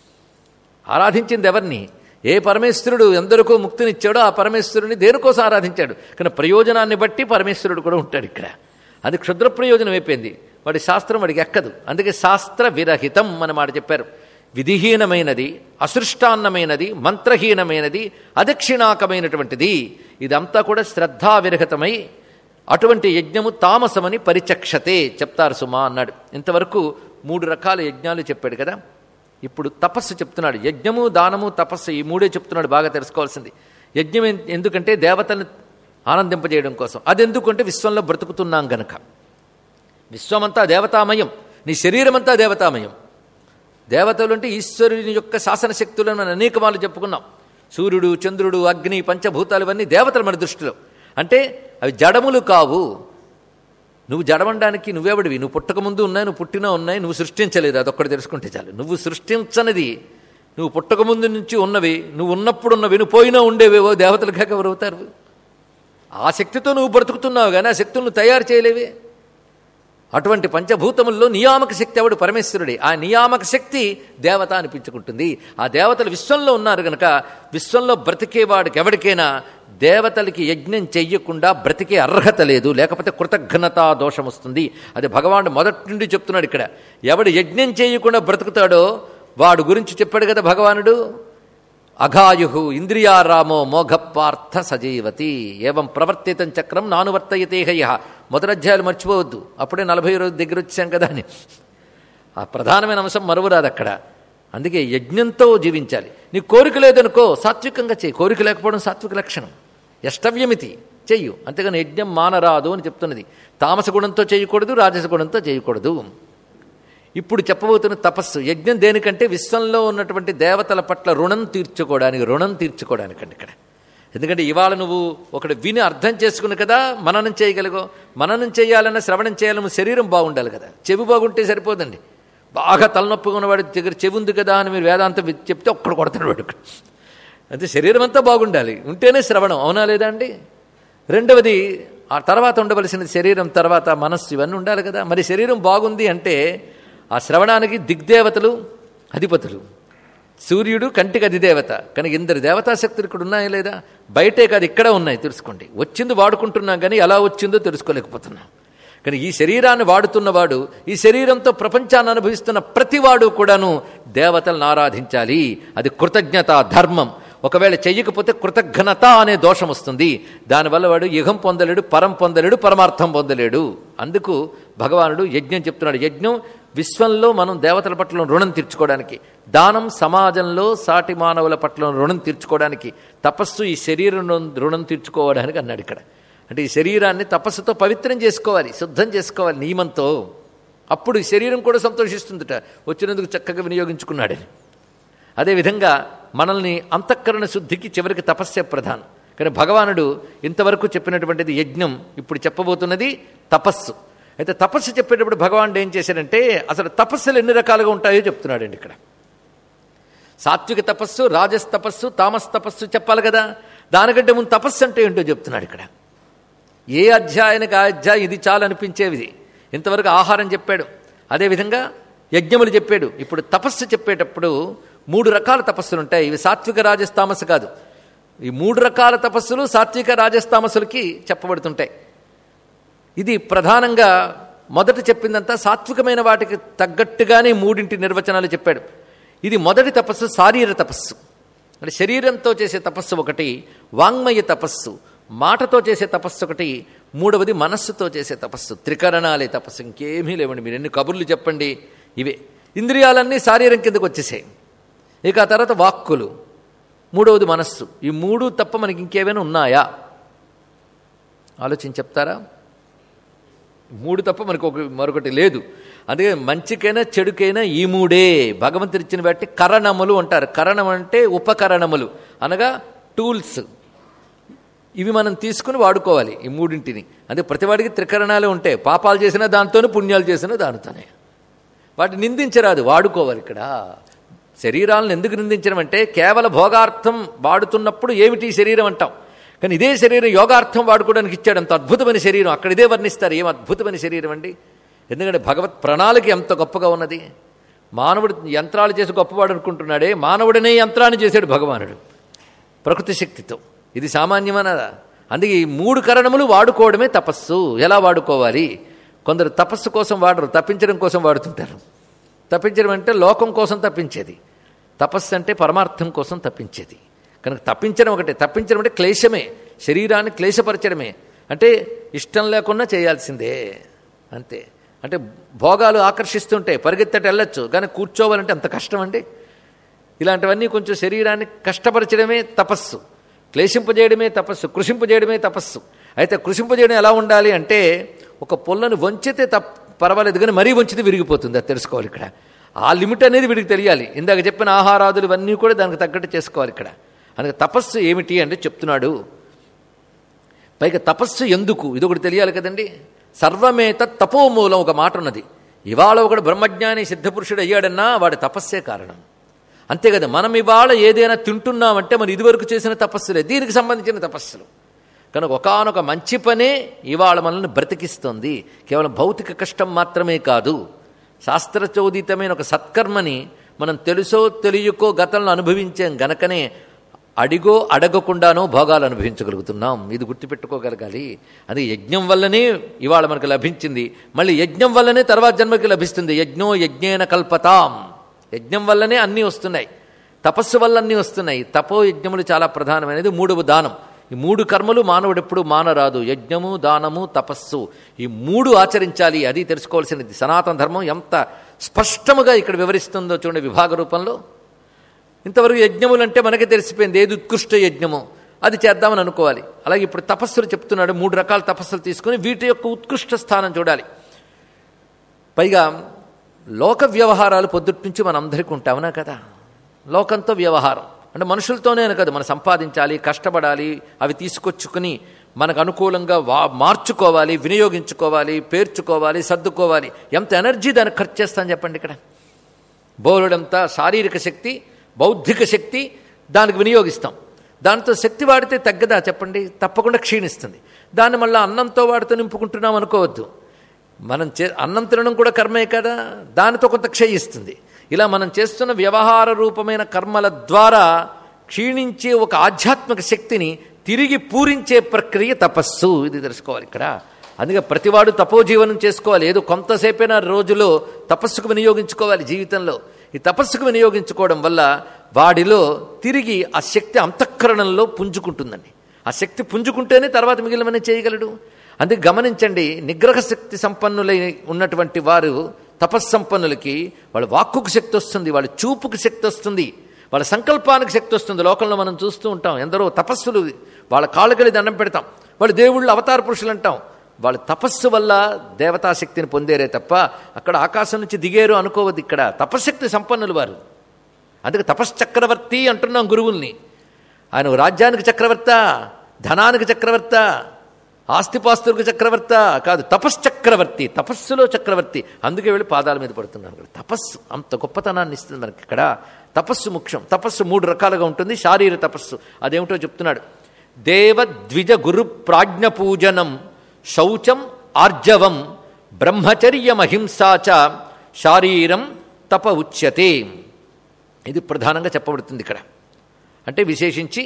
ఆరాధించింది ఎవరిని ఏ పరమేశ్వరుడు ఎందరికో ముక్తినిచ్చాడో ఆ పరమేశ్వరుని దేనికోసం ఆరాధించాడు కానీ ప్రయోజనాన్ని బట్టి పరమేశ్వరుడు కూడా ఉంటాడు ఇక్కడ అది క్షుద్ర ప్రయోజనం అయిపోయింది వాడి శాస్త్రం వాడికి ఎక్కదు అందుకే శాస్త్ర విరహితం అని మాట చెప్పారు విధిహీనమైనది అసృష్టాన్నమైనది మంత్రహీనమైనది అదక్షిణాకమైనటువంటిది ఇదంతా కూడా శ్రద్ధా విరహితమై అటువంటి యజ్ఞము తామసమని పరిచక్షతే చెప్తారు సుమా అన్నాడు ఇంతవరకు మూడు రకాల యజ్ఞాలు చెప్పాడు కదా ఇప్పుడు తపస్సు చెప్తున్నాడు యజ్ఞము దానము తపస్సు ఈ మూడే చెప్తున్నాడు బాగా తెలుసుకోవాల్సింది యజ్ఞం ఎందుకంటే దేవతలను ఆనందింపజేయడం కోసం అది ఎందుకంటే విశ్వంలో బ్రతుకుతున్నాం గనక విశ్వమంతా దేవతామయం నీ శరీరమంతా దేవతామయం దేవతలు అంటే ఈశ్వరుని యొక్క శాసనశక్తులను మనం అనేక మార్లు చెప్పుకున్నాం సూర్యుడు చంద్రుడు అగ్ని పంచభూతాలు ఇవన్నీ దేవతలు మన దృష్టిలో అంటే అవి జడములు కావు నువ్వు జడమనడానికి నువ్వెవడివి నువ్వు పుట్టకముందు ఉన్నాయి నువ్వు పుట్టినా ఉన్నాయి నువ్వు సృష్టించలేదు అదొక్కటి తెలుసుకుంటే చాలు నువ్వు సృష్టించనిది నువ్వు పుట్టకముందు నుంచి ఉన్నవి నువ్వు ఉన్నప్పుడు ఉన్నవి నువ్వు పోయినా ఉండేవేవో దేవతలు కాక ఎవరవుతారు ఆ శక్తితో నువ్వు బ్రతుకుతున్నావు కానీ ఆ శక్తులను తయారు చేయలేవే అటువంటి పంచభూతముల్లో నియామక శక్తి ఎవడు పరమేశ్వరుడే ఆ నియామక శక్తి దేవత అనిపించుకుంటుంది ఆ దేవతలు విశ్వంలో ఉన్నారు గనక విశ్వంలో బ్రతికేవాడికి ఎవరికైనా దేవతలకి యజ్ఞం చెయ్యకుండా బ్రతికే అర్హత లేదు లేకపోతే కృతజ్ఞతా దోషం వస్తుంది అది భగవానుడు మొదటి నుండి చెప్తున్నాడు ఇక్కడ ఎవడు యజ్ఞం చేయకుండా బ్రతుకుతాడో వాడు గురించి చెప్పాడు కదా భగవానుడు అఘాయు ఇంద్రియారామో మోఘపార్థ సజీవతి ఏవం ప్రవర్తితం చక్రం నానువర్తయతే హయ మొదటి అధ్యాయాలు మర్చిపోవద్దు అప్పుడే నలభై రోజు దగ్గర వచ్చాం కదా అని ఆ ప్రధానమైన అంశం మరువరాదు అక్కడ అందుకే యజ్ఞంతో జీవించాలి నీ కోరిక లేదనుకో సాత్వికంగా చేయి కోరిక లేకపోవడం సాత్విక లక్షణం యష్టవ్యమితి చెయ్యు అంతేగాని యజ్ఞం మానరాదు అని చెప్తున్నది తామస గుణంతో చేయకూడదు రాజస గుణంతో చేయకూడదు ఇప్పుడు చెప్పబోతున్న తపస్సు యజ్ఞం దేనికంటే విశ్వంలో ఉన్నటువంటి దేవతల పట్ల రుణం తీర్చుకోవడానికి రుణం తీర్చుకోవడానికండి ఇక్కడ ఎందుకంటే ఇవాళ నువ్వు ఒకటి విని అర్థం చేసుకుని కదా మననం చేయగలిగో మననం చేయాలన్నా శ్రవణం చేయాలన్న శరీరం బాగుండాలి కదా చెవి బాగుంటే సరిపోదండి బాగా తలనొప్పిగా ఉన్నవాడి దగ్గర చెవి ఉంది కదా అని మీరు వేదాంతం వి- చెప్తే ఒక్కడు కొడతాడు వాడు అంటే శరీరం అంతా బాగుండాలి ఉంటేనే శ్రవణం అవునా లేదా అండి రెండవది ఆ తర్వాత ఉండవలసిన శరీరం తర్వాత మనస్సు ఇవన్నీ ఉండాలి కదా మరి శరీరం బాగుంది అంటే ఆ శ్రవణానికి దిగ్దేవతలు అధిపతులు సూర్యుడు కంటికి అధిదేవత కనుక ఇందరు దేవతాశక్తులు ఇక్కడ ఉన్నాయా లేదా బయటే కాదు ఇక్కడ ఉన్నాయి తెలుసుకోండి వచ్చింది వాడుకుంటున్నాం కానీ ఎలా వచ్చిందో తెలుసుకోలేకపోతున్నాం కానీ ఈ శరీరాన్ని వాడుతున్నవాడు ఈ శరీరంతో ప్రపంచాన్ని అనుభవిస్తున్న ప్రతివాడు కూడాను దేవతలను ఆరాధించాలి అది కృతజ్ఞత ధర్మం ఒకవేళ చెయ్యకపోతే కృతజ్ఞత అనే దోషం వస్తుంది దానివల్ల వాడు యుగం పొందలేడు పరం పొందలేడు పరమార్థం పొందలేడు అందుకు భగవానుడు యజ్ఞం చెప్తున్నాడు యజ్ఞం విశ్వంలో మనం దేవతల పట్ల రుణం తీర్చుకోవడానికి దానం సమాజంలో సాటి మానవుల పట్ల రుణం తీర్చుకోవడానికి తపస్సు ఈ శరీరం రుణం తీర్చుకోవడానికి అన్నాడు ఇక్కడ అంటే ఈ శరీరాన్ని తపస్సుతో పవిత్రం చేసుకోవాలి శుద్ధం చేసుకోవాలి నియమంతో అప్పుడు ఈ శరీరం కూడా సంతోషిస్తుందిట వచ్చినందుకు చక్కగా వినియోగించుకున్నాడని అదేవిధంగా మనల్ని అంతఃకరణ శుద్ధికి చివరికి తపస్సే ప్రధానం కానీ భగవానుడు ఇంతవరకు చెప్పినటువంటిది యజ్ఞం ఇప్పుడు చెప్పబోతున్నది తపస్సు అయితే తపస్సు చెప్పేటప్పుడు భగవానుడు ఏం చేశాడంటే అసలు తపస్సులు ఎన్ని రకాలుగా ఉంటాయో చెప్తున్నాడండి ఇక్కడ సాత్విక తపస్సు రాజస్ తపస్సు తామస్ తపస్సు చెప్పాలి కదా దానికంటే ముందు తపస్సు అంటే ఏంటో చెప్తున్నాడు ఇక్కడ ఏ అధ్యాయానికి ఆ అధ్యాయం ఇది చాలు అనిపించేది ఇంతవరకు ఆహారం చెప్పాడు అదేవిధంగా యజ్ఞములు చెప్పాడు ఇప్పుడు తపస్సు చెప్పేటప్పుడు మూడు రకాల తపస్సులు ఉంటాయి ఇవి సాత్విక రాజస్తామస్సు కాదు ఈ మూడు రకాల తపస్సులు సాత్విక రాజస్తామస్సులకి చెప్పబడుతుంటాయి ఇది ప్రధానంగా మొదట చెప్పిందంతా సాత్వికమైన వాటికి తగ్గట్టుగానే మూడింటి నిర్వచనాలు చెప్పాడు ఇది మొదటి తపస్సు శారీర తపస్సు అంటే శరీరంతో చేసే తపస్సు ఒకటి వాంగ్మయ తపస్సు మాటతో చేసే తపస్సు ఒకటి మూడవది మనస్సుతో చేసే తపస్సు త్రికరణాలే తపస్సు ఇంకేమీ లేవండి మీరు ఎన్ని కబుర్లు చెప్పండి ఇవే ఇంద్రియాలన్నీ శారీరం కిందకు వచ్చేసాయి ఇక ఆ తర్వాత వాక్కులు మూడవది మనస్సు ఈ మూడు తప్ప మనకి ఇంకేమైనా ఉన్నాయా ఆలోచించి చెప్తారా మూడు తప్ప మనకు ఒక మరొకటి లేదు అందుకే మంచికైనా చెడుకైనా ఈ మూడే భగవంతుడు ఇచ్చిన వాటి కరణములు అంటారు కరణం అంటే ఉపకరణములు అనగా టూల్స్ ఇవి మనం తీసుకుని వాడుకోవాలి ఈ మూడింటిని అదే ప్రతివాడికి త్రికరణాలే ఉంటాయి పాపాలు చేసినా దాంతోనే పుణ్యాలు చేసినా దానితోనే వాటిని నిందించరాదు వాడుకోవాలి ఇక్కడ శరీరాలను ఎందుకు నిందించడం అంటే కేవల భోగార్థం వాడుతున్నప్పుడు ఏమిటి ఈ శరీరం అంటాం కానీ ఇదే శరీరం యోగార్థం వాడుకోవడానికి ఇచ్చాడు అంత అద్భుతమైన శరీరం అక్కడ ఇదే వర్ణిస్తారు ఏం అద్భుతమైన శరీరం అండి ఎందుకంటే భగవత్ ప్రణాళిక ఎంత గొప్పగా ఉన్నది మానవుడు యంత్రాలు చేసి గొప్పవాడు అనుకుంటున్నాడే మానవుడనే యంత్రాన్ని చేశాడు భగవానుడు ప్రకృతి శక్తితో ఇది సామాన్యమనదా అందుకే ఈ మూడు కరణములు వాడుకోవడమే తపస్సు ఎలా వాడుకోవాలి కొందరు తపస్సు కోసం వాడరు తప్పించడం కోసం వాడుతుంటారు తప్పించడం అంటే లోకం కోసం తప్పించేది తపస్సు అంటే పరమార్థం కోసం తప్పించేది కనుక తప్పించడం ఒకటే తప్పించడం అంటే క్లేశమే శరీరాన్ని క్లేశపరచడమే అంటే ఇష్టం లేకుండా చేయాల్సిందే అంతే అంటే భోగాలు ఆకర్షిస్తుంటాయి పరిగెత్తట వెళ్ళొచ్చు కానీ కూర్చోవాలంటే అంత కష్టం అండి ఇలాంటివన్నీ కొంచెం శరీరాన్ని కష్టపరచడమే తపస్సు క్లేశింపజేయడమే తపస్సు కృషింపజేయడమే తపస్సు అయితే కృషింపజేయడం ఎలా ఉండాలి అంటే ఒక పొల్లను వంచితే తప్ప పర్వాలేదు కానీ మరీ వంచితే విరిగిపోతుంది అది తెలుసుకోవాలి ఇక్కడ ఆ లిమిట్ అనేది వీడికి తెలియాలి ఇందాక చెప్పిన ఆహారాదులు ఇవన్నీ కూడా దానికి తగ్గట్టు చేసుకోవాలి ఇక్కడ అందుకే తపస్సు ఏమిటి అంటే చెప్తున్నాడు పైగా తపస్సు ఎందుకు ఇది ఒకటి తెలియాలి కదండి సర్వమేత తపోమూలం ఒక మాట ఉన్నది ఇవాళ ఒకడు బ్రహ్మజ్ఞాని సిద్ధపురుషుడు అయ్యాడన్నా వాడి తపస్సే కారణం అంతే కదా మనం ఇవాళ ఏదైనా తింటున్నామంటే మనం ఇదివరకు చేసిన తపస్సులే దీనికి సంబంధించిన తపస్సులు కనుక ఒకనొక మంచి పనే ఇవాళ మనల్ని బ్రతికిస్తుంది కేవలం భౌతిక కష్టం మాత్రమే కాదు శాస్త్రచోదితమైన ఒక సత్కర్మని మనం తెలుసో తెలియకో గతంలో అనుభవించాం గనకనే అడిగో అడగకుండానో భోగాలు అనుభవించగలుగుతున్నాం ఇది గుర్తుపెట్టుకోగలగాలి అది యజ్ఞం వల్లనే ఇవాళ మనకు లభించింది మళ్ళీ యజ్ఞం వల్లనే తర్వాత జన్మకి లభిస్తుంది యజ్ఞో యజ్ఞేన కల్పతాం యజ్ఞం వల్లనే అన్నీ వస్తున్నాయి తపస్సు వల్ల అన్నీ వస్తున్నాయి తపో యజ్ఞములు చాలా ప్రధానమైనది మూడవ దానం ఈ మూడు కర్మలు మానవుడు ఎప్పుడు మానరాదు యజ్ఞము దానము తపస్సు ఈ మూడు ఆచరించాలి అది తెలుసుకోవాల్సినది సనాతన ధర్మం ఎంత స్పష్టముగా ఇక్కడ వివరిస్తుందో చూడండి విభాగ రూపంలో ఇంతవరకు యజ్ఞములు అంటే మనకే తెలిసిపోయింది ఏది ఉత్కృష్ట యజ్ఞమో అది చేద్దామని అనుకోవాలి అలాగే ఇప్పుడు తపస్సులు చెప్తున్నాడు మూడు రకాల తపస్సులు తీసుకుని వీటి యొక్క ఉత్కృష్ట స్థానం చూడాలి పైగా లోక వ్యవహారాలు పొద్దుటి నుంచి మన అందరికీ ఉంటావునా కదా లోకంతో వ్యవహారం అంటే మనుషులతోనే కదా మనం సంపాదించాలి కష్టపడాలి అవి తీసుకొచ్చుకుని మనకు అనుకూలంగా వా మార్చుకోవాలి వినియోగించుకోవాలి పేర్చుకోవాలి సర్దుకోవాలి ఎంత ఎనర్జీ దానికి ఖర్చు చేస్తాను చెప్పండి ఇక్కడ బౌలుడంతా శారీరక శక్తి బౌద్ధిక శక్తి దానికి వినియోగిస్తాం దాంతో శక్తి వాడితే తగ్గదా చెప్పండి తప్పకుండా క్షీణిస్తుంది దాన్ని మళ్ళీ అన్నంతో వాడితో నింపుకుంటున్నాం అనుకోవద్దు మనం చే అన్నం తినడం కూడా కర్మే కదా దానితో కొంత క్షయిస్తుంది ఇలా మనం చేస్తున్న వ్యవహార రూపమైన కర్మల ద్వారా క్షీణించే ఒక ఆధ్యాత్మిక శక్తిని తిరిగి పూరించే ప్రక్రియ తపస్సు ఇది తెలుసుకోవాలి ఇక్కడ అందుకే ప్రతివాడు తపోజీవనం చేసుకోవాలి ఏదో కొంతసేపైనా రోజులో తపస్సుకు వినియోగించుకోవాలి జీవితంలో ఈ తపస్సుకు వినియోగించుకోవడం వల్ల వాడిలో తిరిగి ఆ శక్తి అంతఃకరణంలో పుంజుకుంటుందండి ఆ శక్తి పుంజుకుంటేనే తర్వాత మిగిలినవన్నీ చేయగలడు అందుకే గమనించండి నిగ్రహ శక్తి సంపన్నులై ఉన్నటువంటి వారు తపస్సంపన్నులకి వాళ్ళ వాక్కుకు శక్తి వస్తుంది వాళ్ళ చూపుకు శక్తి వస్తుంది వాళ్ళ సంకల్పానికి శక్తి వస్తుంది లోకంలో మనం చూస్తూ ఉంటాం ఎందరో తపస్సులు వాళ్ళ కాళ్ళకెళ్ళి దండం పెడతాం వాళ్ళు దేవుళ్ళు అవతార పురుషులు అంటాం వాళ్ళ తపస్సు వల్ల దేవతాశక్తిని పొందేరే తప్ప అక్కడ ఆకాశం నుంచి దిగేరు అనుకోవద్దు ఇక్కడ తపశక్తి సంపన్నులు వారు అందుకే తపశ్చక్రవర్తి అంటున్నాం గురువుల్ని ఆయన రాజ్యానికి చక్రవర్త ధనానికి చక్రవర్త ఆస్తిపాస్తులకు చక్రవర్త కాదు తపశ్చక్రవర్తి తపస్సులో చక్రవర్తి అందుకే వెళ్ళి పాదాల మీద పడుతున్నాను ఇక్కడ తపస్సు అంత గొప్పతనాన్ని ఇస్తుంది మనకి ఇక్కడ తపస్సు ముఖ్యం తపస్సు మూడు రకాలుగా ఉంటుంది శారీర తపస్సు అదేమిటో చెప్తున్నాడు దేవ ద్విజ గురు ప్రాజ్ఞ పూజనం శౌచం ఆర్జవం బ్రహ్మచర్యమహింసాచ శారీరం తప ఉచ్యతే ఇది ప్రధానంగా చెప్పబడుతుంది ఇక్కడ అంటే విశేషించి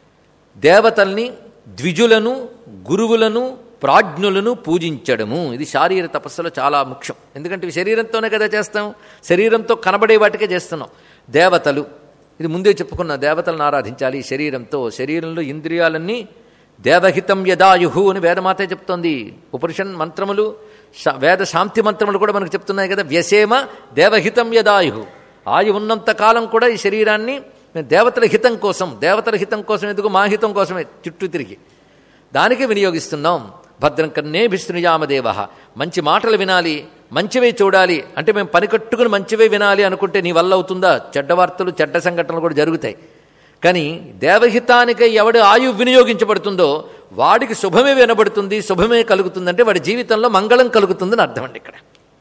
దేవతల్ని ద్విజులను గురువులను ప్రాజ్ఞులను పూజించడము ఇది శారీర తపస్సులో చాలా ముఖ్యం ఎందుకంటే ఇవి శరీరంతోనే కదా చేస్తాం శరీరంతో కనబడే వాటికే చేస్తున్నాం దేవతలు ఇది ముందే చెప్పుకున్న దేవతలను ఆరాధించాలి శరీరంతో శరీరంలో ఇంద్రియాలన్నీ దేవహితం యదాయుహు అని వేదమాతే చెప్తోంది ఉపనిషన్ మంత్రములు శా- వేద శాంతి మంత్రములు కూడా మనకు చెప్తున్నాయి కదా వ్యసేమ దేవహితం యదాయుహు ఆయు ఉన్నంత కాలం కూడా ఈ శరీరాన్ని మేము దేవతల హితం కోసం దేవతల హితం కోసం ఎందుకు మా హితం కోసమే చుట్టూ తిరిగి దానికి వినియోగిస్తున్నాం భద్రం కన్నే విష్ణుయామదేవ మంచి మాటలు వినాలి మంచివే చూడాలి అంటే మేము పని కట్టుకుని మంచివే వినాలి అనుకుంటే నీ వల్ల అవుతుందా చెడ్డ వార్తలు చెడ్డ సంఘటనలు కూడా జరుగుతాయి కానీ దేవహితానికై ఎవడు ఆయు వినియోగించబడుతుందో వాడికి శుభమే వినబడుతుంది శుభమే కలుగుతుందంటే వాడి జీవితంలో మంగళం కలుగుతుందని అర్థం అండి ఇక్కడ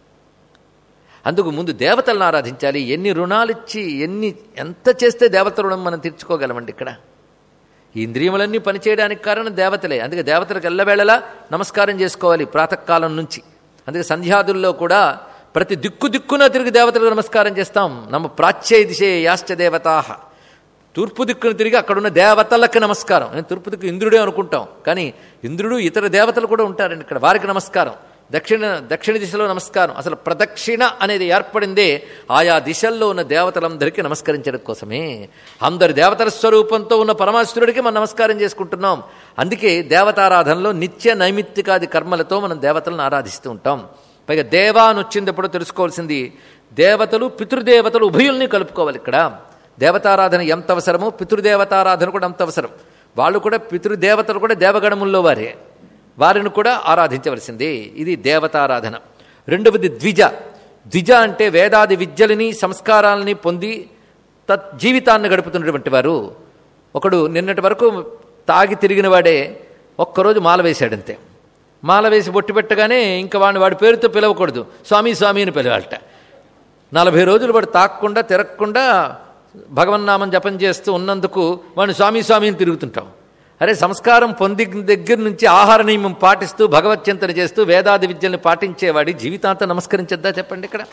అందుకు ముందు దేవతలను ఆరాధించాలి ఎన్ని రుణాలిచ్చి ఎన్ని ఎంత చేస్తే దేవత రుణం మనం తీర్చుకోగలమండి ఇక్కడ ఈ ఇంద్రియములన్నీ పనిచేయడానికి కారణం దేవతలే అందుకే దేవతలకు ఎల్లవేళలా నమస్కారం చేసుకోవాలి ప్రాతకాలం నుంచి అందుకే సంధ్యాదుల్లో కూడా ప్రతి దిక్కు దిక్కున తిరిగి దేవతలకు నమస్కారం చేస్తాం నమ్మ ప్రాచ్యై దిశే యాశ్చ దేవతాహ తూర్పు దిక్కును తిరిగి అక్కడున్న దేవతలకు నమస్కారం నేను తూర్పు దిక్కు ఇంద్రుడే అనుకుంటాం కానీ ఇంద్రుడు ఇతర దేవతలు కూడా ఉంటారండి ఇక్కడ వారికి నమస్కారం దక్షిణ దక్షిణ దిశలో నమస్కారం అసలు ప్రదక్షిణ అనేది ఏర్పడిందే ఆయా దిశల్లో ఉన్న దేవతలందరికీ నమస్కరించడం కోసమే అందరి దేవతల స్వరూపంతో ఉన్న పరమాశ్వరుడికి మనం నమస్కారం చేసుకుంటున్నాం అందుకే దేవతారాధనలో నిత్య నైమిత్తికాది కర్మలతో మనం దేవతలను ఆరాధిస్తూ ఉంటాం పైగా దేవా అని వచ్చిందప్పుడు తెలుసుకోవాల్సింది దేవతలు పితృదేవతలు ఉభయుల్ని కలుపుకోవాలి ఇక్కడ దేవతారాధన ఎంత అవసరమో పితృదేవతారాధన కూడా అంత అవసరం వాళ్ళు కూడా పితృదేవతలు కూడా దేవగణముల్లో వారే వారిని కూడా ఆరాధించవలసిందే ఇది దేవతారాధన రెండవది ద్విజ ద్విజ అంటే వేదాది విద్యలని సంస్కారాలని పొంది తత్ జీవితాన్ని గడుపుతున్నటువంటి వారు ఒకడు నిన్నటి వరకు తాగి తిరిగిన వాడే ఒక్కరోజు మాల వేశాడంతే మాల వేసి బొట్టు పెట్టగానే ఇంకా వాడిని వాడి పేరుతో పిలవకూడదు స్వామి స్వామి అని పిలవాలట నలభై రోజులు వాడు తాక్కుండా తిరగకుండా భగవన్నామం జపం చేస్తూ ఉన్నందుకు వాడిని స్వామి స్వామి అని తిరుగుతుంటాం అరే సంస్కారం పొంది దగ్గర నుంచి ఆహార నియమం పాటిస్తూ భగవచ్చింతన చేస్తూ వేదాది విద్యల్ని పాటించేవాడి జీవితాంతం నమస్కరించద్దా చెప్పండి ఇక్కడ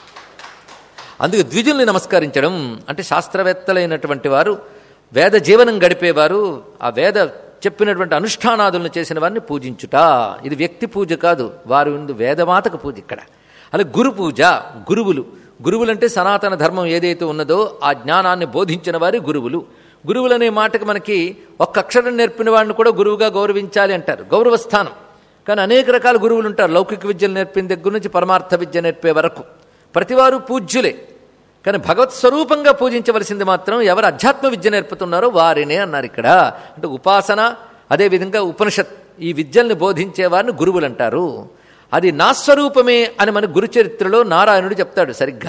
అందుకు ద్విజుల్ని నమస్కరించడం అంటే శాస్త్రవేత్తలైనటువంటి వారు వేద జీవనం గడిపేవారు ఆ వేద చెప్పినటువంటి అనుష్ఠానాదులను చేసిన వారిని పూజించుట ఇది వ్యక్తి పూజ కాదు వారు ముందు వేదమాతకు పూజ ఇక్కడ అలాగే గురు పూజ గురువులు గురువులంటే సనాతన ధర్మం ఏదైతే ఉన్నదో ఆ జ్ఞానాన్ని బోధించిన వారి గురువులు గురువులనే మాటకి మనకి ఒక్క అక్షరం నేర్పిన వాడిని కూడా గురువుగా గౌరవించాలి అంటారు గౌరవస్థానం కానీ అనేక రకాల గురువులు ఉంటారు లౌకిక విద్యలు నేర్పిన దగ్గర నుంచి పరమార్థ విద్య నేర్పే వరకు ప్రతివారు పూజ్యులే కానీ భగవత్ స్వరూపంగా పూజించవలసింది మాత్రం ఎవరు అధ్యాత్మ విద్య నేర్పుతున్నారో వారినే అన్నారు ఇక్కడ అంటే ఉపాసన అదేవిధంగా ఉపనిషత్ ఈ విద్యల్ని బోధించే వారిని గురువులు అంటారు అది నా స్వరూపమే అని మన గురుచరిత్రలో నారాయణుడు చెప్తాడు సరిగ్గా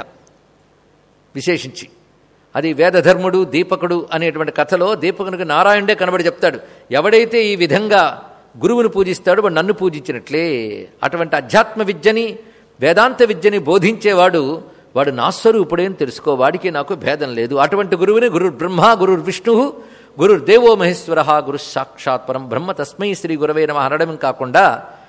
విశేషించి అది వేదధర్ముడు దీపకుడు అనేటువంటి కథలో దీపకునికి నారాయణుడే కనబడి చెప్తాడు ఎవడైతే ఈ విధంగా గురువును పూజిస్తాడో వాడు నన్ను పూజించినట్లే అటువంటి అధ్యాత్మ విద్యని వేదాంత విద్యని బోధించేవాడు వాడు నా స్వరూపుడే అని తెలుసుకో వాడికి నాకు భేదం లేదు అటువంటి గురువుని గురు బ్రహ్మ గురు విష్ణు గురు దేవో మహేశ్వర గురు సాక్షాత్ పరం బ్రహ్మ తస్మై శ్రీ గురవే నమ అనడం కాకుండా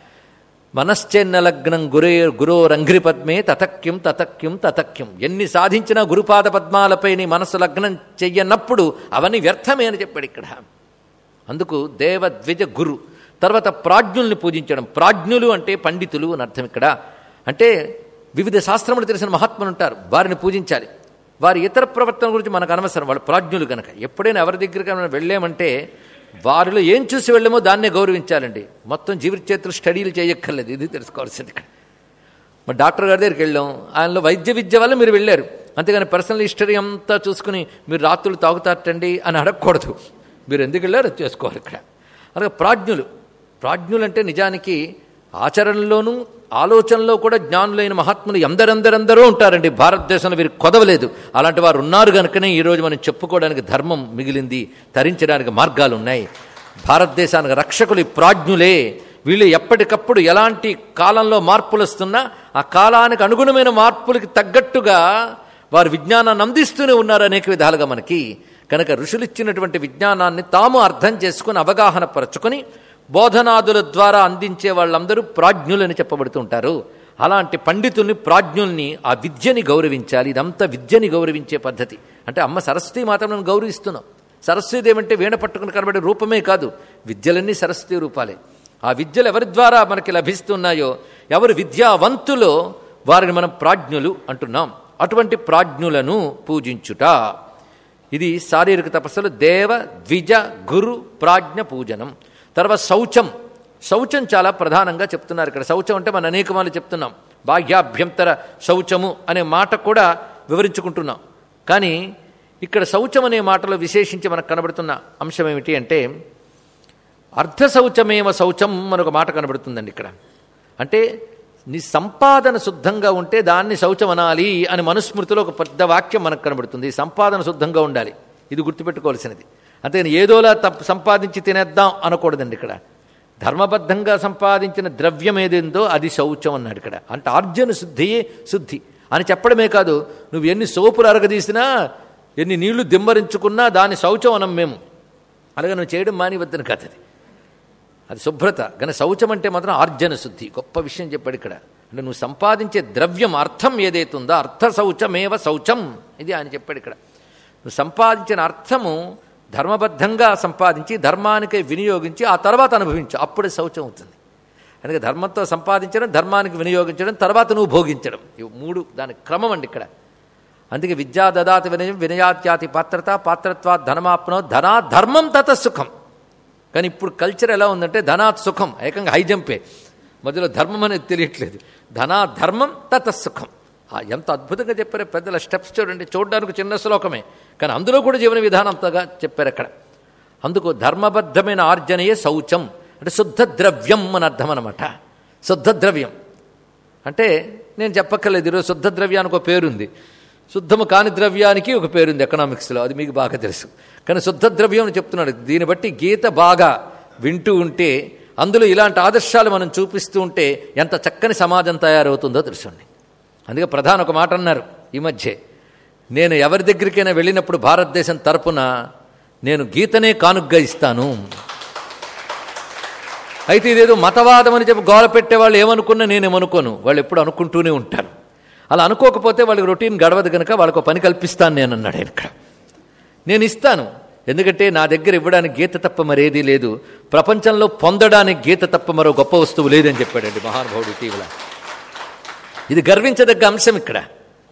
మనశ్చెన్నలగ్నం గురే గురోరంఘ్రి పద్మే తతక్యం తతక్యం తతక్యం ఎన్ని సాధించినా గురుపాద పద్మాలపై నీ మనస్సు లగ్నం చెయ్యనప్పుడు అవన్నీ వ్యర్థమే అని చెప్పాడు ఇక్కడ అందుకు దేవ ద్విజ గురు తర్వాత ప్రాజ్ఞుల్ని పూజించడం ప్రాజ్ఞులు అంటే పండితులు అని అర్థం ఇక్కడ అంటే వివిధ శాస్త్రములు తెలిసిన మహాత్ములు ఉంటారు వారిని పూజించాలి వారి ఇతర ప్రవర్తన గురించి మనకు అనవసరం వాళ్ళు ప్రాజ్ఞులు కనుక ఎప్పుడైనా ఎవరి దగ్గరికి మనం వెళ్ళామంటే వారిలో ఏం చూసి వెళ్ళామో దాన్నే గౌరవించాలండి మొత్తం జీవిత చేతులు స్టడీలు చేయక్కర్లేదు ఇది తెలుసుకోవాల్సింది ఇక్కడ మరి డాక్టర్ గారి దగ్గరికి వెళ్ళాం ఆయనలో వైద్య విద్య వల్ల మీరు వెళ్ళారు అంతేగాని పర్సనల్ హిస్టరీ అంతా చూసుకుని మీరు రాత్రులు తాగుతారటండి అని అడగకూడదు మీరు ఎందుకు వెళ్ళారో చేసుకోవాలి ఇక్కడ అలాగే ప్రాజ్ఞులు ప్రాజ్ఞులు అంటే నిజానికి ఆచరణలోనూ ఆలోచనలో కూడా జ్ఞానులైన మహాత్ములు ఎందరెందరెందరో ఉంటారండి భారతదేశంలో వీరికి కొదవలేదు అలాంటి వారు ఉన్నారు కనుకనే ఈరోజు మనం చెప్పుకోవడానికి ధర్మం మిగిలింది తరించడానికి మార్గాలు ఉన్నాయి భారతదేశానికి రక్షకులు ఈ ప్రాజ్ఞులే వీళ్ళు ఎప్పటికప్పుడు ఎలాంటి కాలంలో మార్పులు వస్తున్నా ఆ కాలానికి అనుగుణమైన మార్పులకి తగ్గట్టుగా వారు విజ్ఞానాన్ని అందిస్తూనే ఉన్నారు అనేక విధాలుగా మనకి కనుక ఋషులు ఇచ్చినటువంటి విజ్ఞానాన్ని తాము అర్థం చేసుకుని అవగాహన పరచుకొని బోధనాదుల ద్వారా అందించే వాళ్ళందరూ ప్రాజ్ఞులని చెప్పబడుతుంటారు అలాంటి పండితుల్ని ప్రాజ్ఞుల్ని ఆ విద్యని గౌరవించాలి ఇదంతా విద్యని గౌరవించే పద్ధతి అంటే అమ్మ సరస్వతి మాత్రం గౌరవిస్తున్నాం సరస్వతి ఏమంటే వీణ పట్టుకుని కనబడే రూపమే కాదు విద్యలన్నీ సరస్వతి రూపాలే ఆ విద్యలు ఎవరి ద్వారా మనకి లభిస్తున్నాయో ఎవరు విద్యావంతులో వారిని మనం ప్రాజ్ఞులు అంటున్నాం అటువంటి ప్రాజ్ఞులను పూజించుట ఇది శారీరక తపస్సులు దేవ ద్విజ గురు ప్రాజ్ఞ పూజనం తర్వాత శౌచం శౌచం చాలా ప్రధానంగా చెప్తున్నారు ఇక్కడ శౌచం అంటే మనం అనేక మార్లు చెప్తున్నాం బాహ్యాభ్యంతర శౌచము అనే మాట కూడా వివరించుకుంటున్నాం కానీ ఇక్కడ శౌచం అనే మాటలో విశేషించి మనకు కనబడుతున్న అంశం ఏమిటి అంటే అర్ధ శౌచమేవ శౌచం మనొక మాట కనబడుతుందండి ఇక్కడ అంటే నీ సంపాదన శుద్ధంగా ఉంటే దాన్ని శౌచం అనాలి అని మనుస్మృతిలో ఒక పెద్ద వాక్యం మనకు కనబడుతుంది సంపాదన శుద్ధంగా ఉండాలి ఇది గుర్తుపెట్టుకోవాల్సినది అంతేగాని ఏదోలా తప్ప సంపాదించి తినేద్దాం అనకూడదండి ఇక్కడ ధర్మబద్ధంగా సంపాదించిన ద్రవ్యం ఏదేందో అది శౌచం అన్నాడు ఇక్కడ అంటే ఆర్జన శుద్ధియే శుద్ధి అని చెప్పడమే కాదు నువ్వు ఎన్ని సోపులు అరగదీసినా ఎన్ని నీళ్లు దిమ్మరించుకున్నా దాని శౌచం అనం మేము అలాగే నువ్వు చేయడం మానివద్దని కాదు అది అది శుభ్రత కానీ శౌచం అంటే మాత్రం ఆర్జన శుద్ధి గొప్ప విషయం చెప్పాడు ఇక్కడ అంటే నువ్వు సంపాదించే ద్రవ్యం అర్థం ఏదైతుందో అర్థ శౌచమేవ శౌచం ఇది ఆయన చెప్పాడు ఇక్కడ నువ్వు సంపాదించిన అర్థము ధర్మబద్ధంగా సంపాదించి ధర్మానికి వినియోగించి ఆ తర్వాత అనుభవించు అప్పుడే శౌచం అవుతుంది అందుకే ధర్మంతో సంపాదించడం ధర్మానికి వినియోగించడం తర్వాత నువ్వు భోగించడం ఇవి మూడు దాని క్రమం అండి ఇక్కడ అందుకే విద్యా దదాతి వినయం వినయాత్యాతి పాత్రత పాత్రత్వా ధనమాప్నో ధనా ధర్మం తత సుఖం కానీ ఇప్పుడు కల్చర్ ఎలా ఉందంటే ధనాత్ సుఖం ఏకంగా హై జంపే మధ్యలో ధర్మం అనేది తెలియట్లేదు ధనా ధర్మం తత సుఖం ఆ ఎంత అద్భుతంగా చెప్పారు పెద్దల స్టెప్స్ చూడండి చూడడానికి చిన్న శ్లోకమే కానీ అందులో కూడా జీవన విధానం అంతగా చెప్పారు అక్కడ అందుకు ధర్మబద్ధమైన ఆర్జనయే శౌచం అంటే శుద్ధ ద్రవ్యం అని అర్థం అనమాట శుద్ధ ద్రవ్యం అంటే నేను చెప్పక్కర్లేదు ఈరోజు శుద్ధ ద్రవ్యానికి ఒక పేరుంది శుద్ధము కాని ద్రవ్యానికి ఒక పేరుంది ఎకనామిక్స్లో అది మీకు బాగా తెలుసు కానీ శుద్ధ ద్రవ్యం అని చెప్తున్నాడు దీన్ని బట్టి గీత బాగా వింటూ ఉంటే అందులో ఇలాంటి ఆదర్శాలు మనం చూపిస్తూ ఉంటే ఎంత చక్కని సమాజం తయారవుతుందో తెలుసండి అందుకే ప్రధాన ఒక మాట అన్నారు ఈ మధ్య నేను ఎవరి దగ్గరికైనా వెళ్ళినప్పుడు భారతదేశం తరపున నేను గీతనే కానుగ్గా ఇస్తాను అయితే ఇదేదో మతవాదం అని చెప్పి గోల పెట్టేవాళ్ళు ఏమనుకున్నా నేనేమనుకోను వాళ్ళు ఎప్పుడు అనుకుంటూనే ఉంటారు అలా అనుకోకపోతే వాళ్ళకి రొటీన్ గడవదు కనుక వాళ్ళకు పని కల్పిస్తాను నేను అన్నాడు ఆయన ఇక్కడ నేను ఇస్తాను ఎందుకంటే నా దగ్గర ఇవ్వడానికి గీత తప్ప మరేదీ లేదు ప్రపంచంలో పొందడానికి గీత తప్ప మరో గొప్ప వస్తువు లేదని చెప్పాడండి మహానుభావుడు ఇటీవల ఇది గర్వించదగ్గ అంశం ఇక్కడ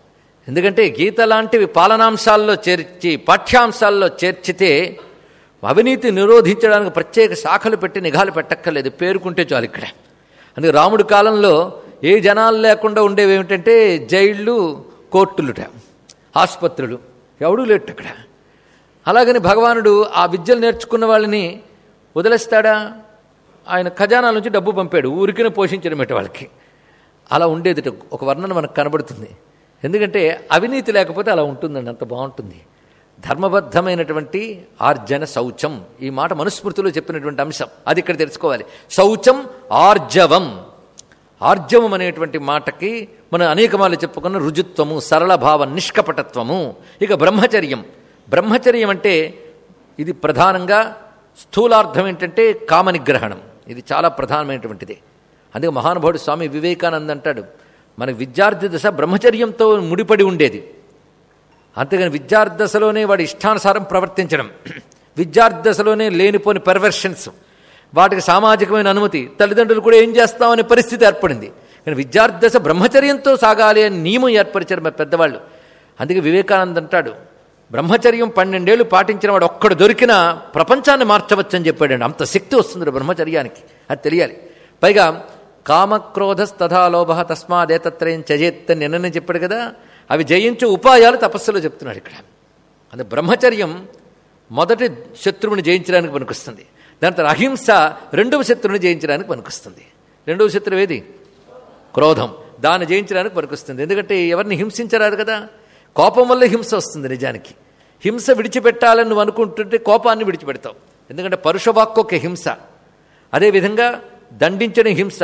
ఎందుకంటే గీత లాంటివి పాలనాంశాల్లో చేర్చి పాఠ్యాంశాల్లో చేర్చితే అవినీతి నిరోధించడానికి ప్రత్యేక శాఖలు పెట్టి నిఘాలు పెట్టక్కర్లేదు పేరుకుంటే చాలు ఇక్కడ అందుకే రాముడి కాలంలో ఏ జనాలు లేకుండా ఉండేవి ఏమిటంటే జైళ్ళు కోర్టులుట ఆసుపత్రులు ఎవడూ లేట్ అక్కడ అలాగని భగవానుడు ఆ విద్యలు నేర్చుకున్న వాళ్ళని వదిలేస్తాడా ఆయన ఖజానాల నుంచి డబ్బు పంపాడు ఊరికినే పోషించడం ఎట వాళ్ళకి అలా ఉండేది ఒక వర్ణన మనకు కనబడుతుంది ఎందుకంటే అవినీతి లేకపోతే అలా ఉంటుందండి అంత బాగుంటుంది ధర్మబద్ధమైనటువంటి ఆర్జన శౌచం ఈ మాట మనుస్మృతిలో చెప్పినటువంటి అంశం అది ఇక్కడ తెలుసుకోవాలి శౌచం ఆర్జవం ఆర్జవం అనేటువంటి మాటకి మనం అనేకమాలు చెప్పుకున్న రుజుత్వము సరళ భావ నిష్కపటత్వము ఇక బ్రహ్మచర్యం బ్రహ్మచర్యం అంటే ఇది ప్రధానంగా స్థూలార్థం ఏంటంటే కామనిగ్రహణం ఇది చాలా ప్రధానమైనటువంటిది అందుకే మహానుభావుడు స్వామి వివేకానంద్ అంటాడు మన విద్యార్థి దశ బ్రహ్మచర్యంతో ముడిపడి ఉండేది అంతేగాని విద్యార్థి దశలోనే వాడి ఇష్టానుసారం ప్రవర్తించడం విద్యార్థి దశలోనే లేనిపోని పెర్వర్షన్స్ వాటికి సామాజికమైన అనుమతి తల్లిదండ్రులు కూడా ఏం చేస్తామనే పరిస్థితి ఏర్పడింది కానీ విద్యార్థి దశ బ్రహ్మచర్యంతో సాగాలి అని నియమం ఏర్పరిచారు మా పెద్దవాళ్ళు అందుకే వివేకానంద్ అంటాడు బ్రహ్మచర్యం పన్నెండేళ్లు పాటించిన వాడు ఒక్కడు దొరికినా ప్రపంచాన్ని మార్చవచ్చని చెప్పాడండి అంత శక్తి వస్తుంది బ్రహ్మచర్యానికి అది తెలియాలి పైగా కామక్రోధస్తథా లోభ తస్మాదేతత్రయం చజేత్ అని నిన్ననే చెప్పాడు కదా అవి జయించే ఉపాయాలు తపస్సులో చెప్తున్నాడు ఇక్కడ అది బ్రహ్మచర్యం మొదటి శత్రువుని జయించడానికి పనికొస్తుంది దాని తర్వాత అహింస రెండవ శత్రువుని జయించడానికి పనికొస్తుంది రెండవ శత్రువు ఏది క్రోధం దాన్ని జయించడానికి పనికొస్తుంది ఎందుకంటే ఎవరిని హింసించరాదు కదా కోపం వల్ల హింస వస్తుంది నిజానికి హింస విడిచిపెట్టాలని నువ్వు అనుకుంటుంటే కోపాన్ని విడిచిపెడతావు ఎందుకంటే పరుషవాక్కు ఒక హింస అదేవిధంగా దండించడం హింస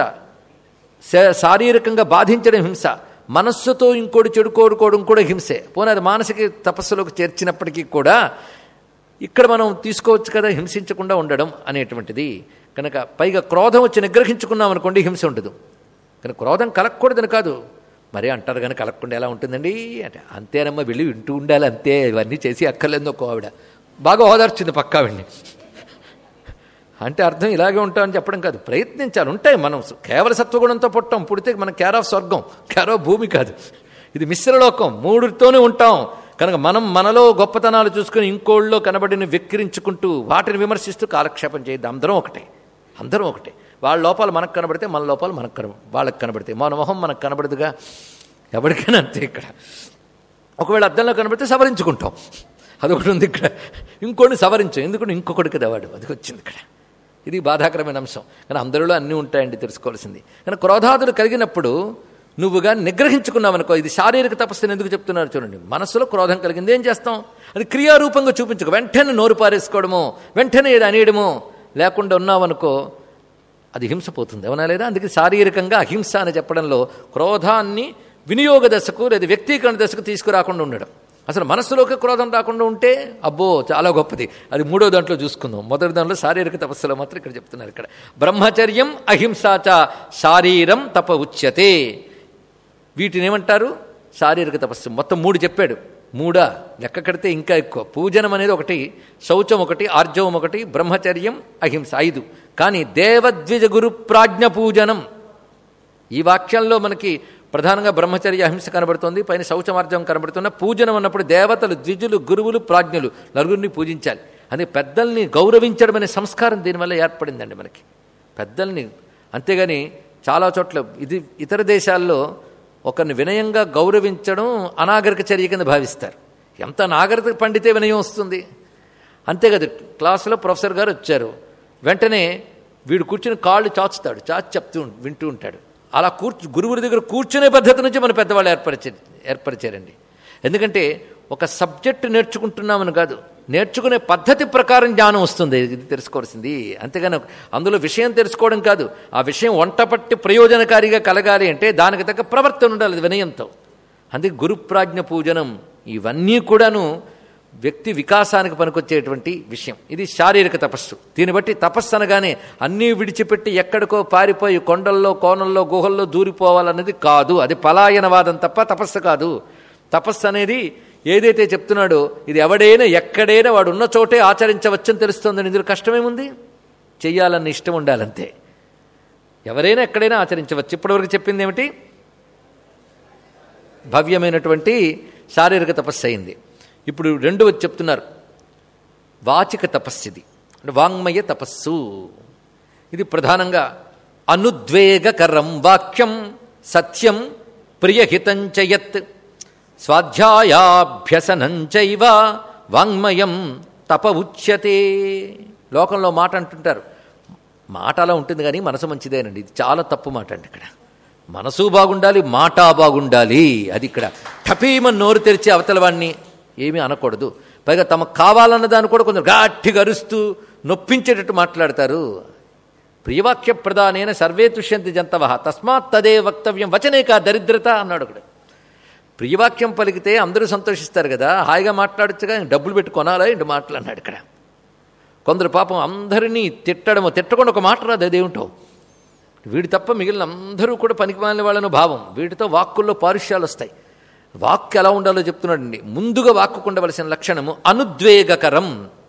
శారీరకంగా బాధించడం హింస మనస్సుతో ఇంకోటి చెడు కోరుకోవడం కూడా హింసే పోనీ అది మానసిక తపస్సులోకి చేర్చినప్పటికీ కూడా ఇక్కడ మనం తీసుకోవచ్చు కదా హింసించకుండా ఉండడం అనేటువంటిది కనుక పైగా క్రోధం వచ్చి నిగ్రహించుకున్నాం అనుకోండి హింస ఉండదు కానీ క్రోధం కలగకూడదని కాదు మరి అంటారు కానీ కలగకుండా ఎలా ఉంటుందండి అంటే అంతేనమ్మా వెళ్ళి వింటూ ఉండాలి అంతే ఇవన్నీ చేసి అక్కర్లేదు ఒక ఆవిడ బాగా ఓదార్చింది పక్కా ఆవిడ్ని అంటే అర్థం ఇలాగే ఉంటామని చెప్పడం కాదు ప్రయత్నించాలి ఉంటాయి మనం కేవల సత్వగుణంతో పుట్టాం పుడితే మన కేర్ ఆఫ్ స్వర్గం కేర్ ఆఫ్ భూమి కాదు ఇది మిశ్రలోకం మూడుతోనే ఉంటాం కనుక మనం మనలో గొప్పతనాలు చూసుకుని ఇంకోళ్ళలో కనబడిన వెక్కిరించుకుంటూ వాటిని విమర్శిస్తూ కాలక్షేపం చేయద్దు అందరం ఒకటే అందరం ఒకటే వాళ్ళ లోపాలు మనకు కనబడితే మన లోపాలు మనకు కన వాళ్ళకి కనబడితే మన మొహం మనకు కనబడదుగా ఎవరికైనా అంతే ఇక్కడ ఒకవేళ అద్దంలో కనబడితే సవరించుకుంటాం అదొకటి ఉంది ఇక్కడ ఇంకోటి సవరించాం ఎందుకంటే ఇంకొకటి కదా వాడు అది వచ్చింది ఇక్కడ ఇది బాధాకరమైన అంశం కానీ అందరిలో అన్నీ ఉంటాయండి తెలుసుకోవాల్సింది కానీ క్రోధాదులు కలిగినప్పుడు నువ్వుగా నిగ్రహించుకున్నావనుకో ఇది శారీరక తపస్సుని ఎందుకు చెప్తున్నారు చూడండి మనస్సులో క్రోధం కలిగింది ఏం చేస్తాం అది క్రియారూపంగా చూపించుకో వెంటనే నోరు పారేసుకోవడమో వెంటనే ఏది అనేయడమో లేకుండా ఉన్నావనుకో అది హింస పోతుంది అవునా లేదా అందుకే శారీరకంగా అహింస అని చెప్పడంలో క్రోధాన్ని వినియోగ దశకు లేదా వ్యక్తీకరణ దశకు తీసుకురాకుండా ఉండడం అసలు మనస్సులోకి క్రోధం రాకుండా ఉంటే అబ్బో చాలా గొప్పది అది మూడో దాంట్లో చూసుకుందాం మొదటి దాంట్లో శారీరక తపస్సులో మాత్రం ఇక్కడ చెప్తున్నారు ఇక్కడ బ్రహ్మచర్యం అహింసాచ శారీరం తప ఉచ్యతే వీటిని ఏమంటారు శారీరక తపస్సు మొత్తం మూడు చెప్పాడు మూడా లెక్క కడితే ఇంకా ఎక్కువ పూజనం అనేది ఒకటి శౌచం ఒకటి ఆర్జవం ఒకటి బ్రహ్మచర్యం అహింస ఐదు కానీ దేవద్విజ గురు ప్రాజ్ఞ పూజనం ఈ వాక్యాల్లో మనకి ప్రధానంగా బ్రహ్మచర్య అహింస కనబడుతోంది పైన శౌచమార్జం కనబడుతున్న పూజనం అన్నప్పుడు దేవతలు ద్విజులు గురువులు ప్రాజ్ఞులు నలుగురిని పూజించాలి అందుకే పెద్దల్ని గౌరవించడం అనే సంస్కారం దీనివల్ల ఏర్పడిందండి మనకి పెద్దల్ని అంతేగాని చాలా చోట్ల ఇది ఇతర దేశాల్లో ఒకరిని వినయంగా గౌరవించడం అనాగరిక చర్య కింద భావిస్తారు ఎంత నాగరిక పండితే వినయం వస్తుంది అంతే కదా క్లాసులో ప్రొఫెసర్ గారు వచ్చారు వెంటనే వీడు కూర్చుని కాళ్ళు చాచుతాడు చాచి చెప్తూ వింటూ ఉంటాడు అలా కూర్చు గురువుల దగ్గర కూర్చునే పద్ధతి నుంచి మన పెద్దవాళ్ళు ఏర్పరిచారు ఏర్పరిచారండి ఎందుకంటే ఒక సబ్జెక్టు నేర్చుకుంటున్నామని కాదు నేర్చుకునే పద్ధతి ప్రకారం జ్ఞానం వస్తుంది ఇది తెలుసుకోవాల్సింది అంతేగాని అందులో విషయం తెలుసుకోవడం కాదు ఆ విషయం వంటపట్టి ప్రయోజనకారిగా కలగాలి అంటే దానికి తగ్గ ప్రవర్తన ఉండాలి అది వినయంతో అందుకే గురుప్రాజ్ఞ పూజనం ఇవన్నీ కూడాను వ్యక్తి వికాసానికి పనికొచ్చేటువంటి విషయం ఇది శారీరక తపస్సు దీన్ని బట్టి తపస్సు అనగానే అన్నీ విడిచిపెట్టి ఎక్కడికో పారిపోయి కొండల్లో కోనల్లో గుహల్లో దూరిపోవాలన్నది కాదు అది పలాయనవాదం తప్ప తపస్సు కాదు తపస్సు అనేది ఏదైతే చెప్తున్నాడో ఇది ఎవడైనా ఎక్కడైనా వాడు ఉన్న చోటే ఆచరించవచ్చని తెలుస్తుందని ఇందులో కష్టమేముంది చెయ్యాలన్న ఇష్టం ఉండాలంతే ఎవరైనా ఎక్కడైనా ఆచరించవచ్చు ఇప్పటివరకు చెప్పింది ఏమిటి భవ్యమైనటువంటి శారీరక తపస్సు అయింది ఇప్పుడు రెండవది చెప్తున్నారు వాచిక తపస్సు ఇది అంటే వాంగ్మయ తపస్సు ఇది ప్రధానంగా అనుద్వేగకరం వాక్యం సత్యం ప్రియహితంచయత్ స్వాధ్యాయాభ్యసనంచైవ వాంగ్మయం తప ఉచ్యతే లోకంలో మాట అంటుంటారు మాట అలా ఉంటుంది కానీ మనసు మంచిదేనండి ఇది చాలా తప్పు మాట అండి ఇక్కడ మనసు బాగుండాలి మాట బాగుండాలి అది ఇక్కడ టపీమని నోరు తెరిచి అవతల వాడిని ఏమీ అనకూడదు పైగా తమకు కావాలన్న దాన్ని కూడా కొంచెం గట్టిగా అరుస్తూ నొప్పించేటట్టు మాట్లాడతారు ప్రియవాక్య ప్రధానైన సర్వే తుష్యంతి జంతవ తస్మాత్ తదే వక్తవ్యం వచనే కా దరిద్రత అన్నాడు ఒకడు ప్రియవాక్యం పలికితే అందరూ సంతోషిస్తారు కదా హాయిగా మాట్లాడచ్చుగా డబ్బులు పెట్టి కొనాలా ఇంటి మాట్లాడినాడు ఇక్కడ కొందరు పాపం అందరినీ తిట్టడము తిట్టకుండా ఒక మాట రాదు అదేమిటో వీడి తప్ప మిగిలిన అందరూ కూడా పనికి మాలిన వాళ్ళను భావం వీటితో వాక్కుల్లో పారుష్యాలు వస్తాయి వాక్కు ఎలా ఉండాలో చెప్తున్నాడండి ముందుగా వాక్కుకు ఉండవలసిన లక్షణము అనుద్వేగకరం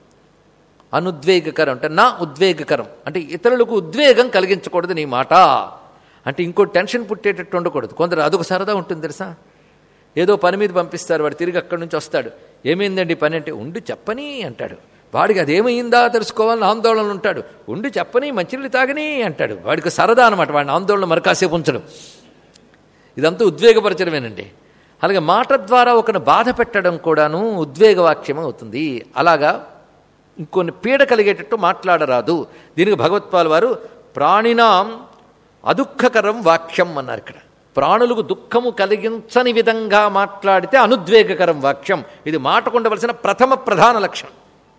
అనుద్వేగకరం అంటే నా ఉద్వేగకరం అంటే ఇతరులకు ఉద్వేగం కలిగించకూడదు నీ మాట అంటే ఇంకో టెన్షన్ పుట్టేటట్టు ఉండకూడదు కొందరు అదొక సరదా ఉంటుంది తెలుసా ఏదో పని మీద పంపిస్తారు వాడు తిరిగి అక్కడి నుంచి వస్తాడు ఏమైందండి పని అంటే ఉండి చెప్పని అంటాడు వాడికి అదేమైందా తెలుసుకోవాలని ఆందోళన ఉంటాడు ఉండి చెప్పని మంచినీళ్ళు తాగని అంటాడు వాడికి సరదా అనమాట వాడిని ఆందోళన మరకాసేపు ఉంచడం ఇదంతా ఉద్వేగపరచడమేనండి అలాగే మాట ద్వారా ఒకను బాధ పెట్టడం కూడాను ఉద్వేగవాక్యం అవుతుంది అలాగా ఇంకొన్ని పీడ కలిగేటట్టు మాట్లాడరాదు దీనికి భగవత్పాల్ వారు ప్రాణినాం అదుఃఖకరం వాక్యం అన్నారు ఇక్కడ ప్రాణులకు దుఃఖము కలిగించని విధంగా మాట్లాడితే అనుద్వేగకరం వాక్యం ఇది మాటకుండవలసిన ప్రథమ ప్రధాన లక్షణం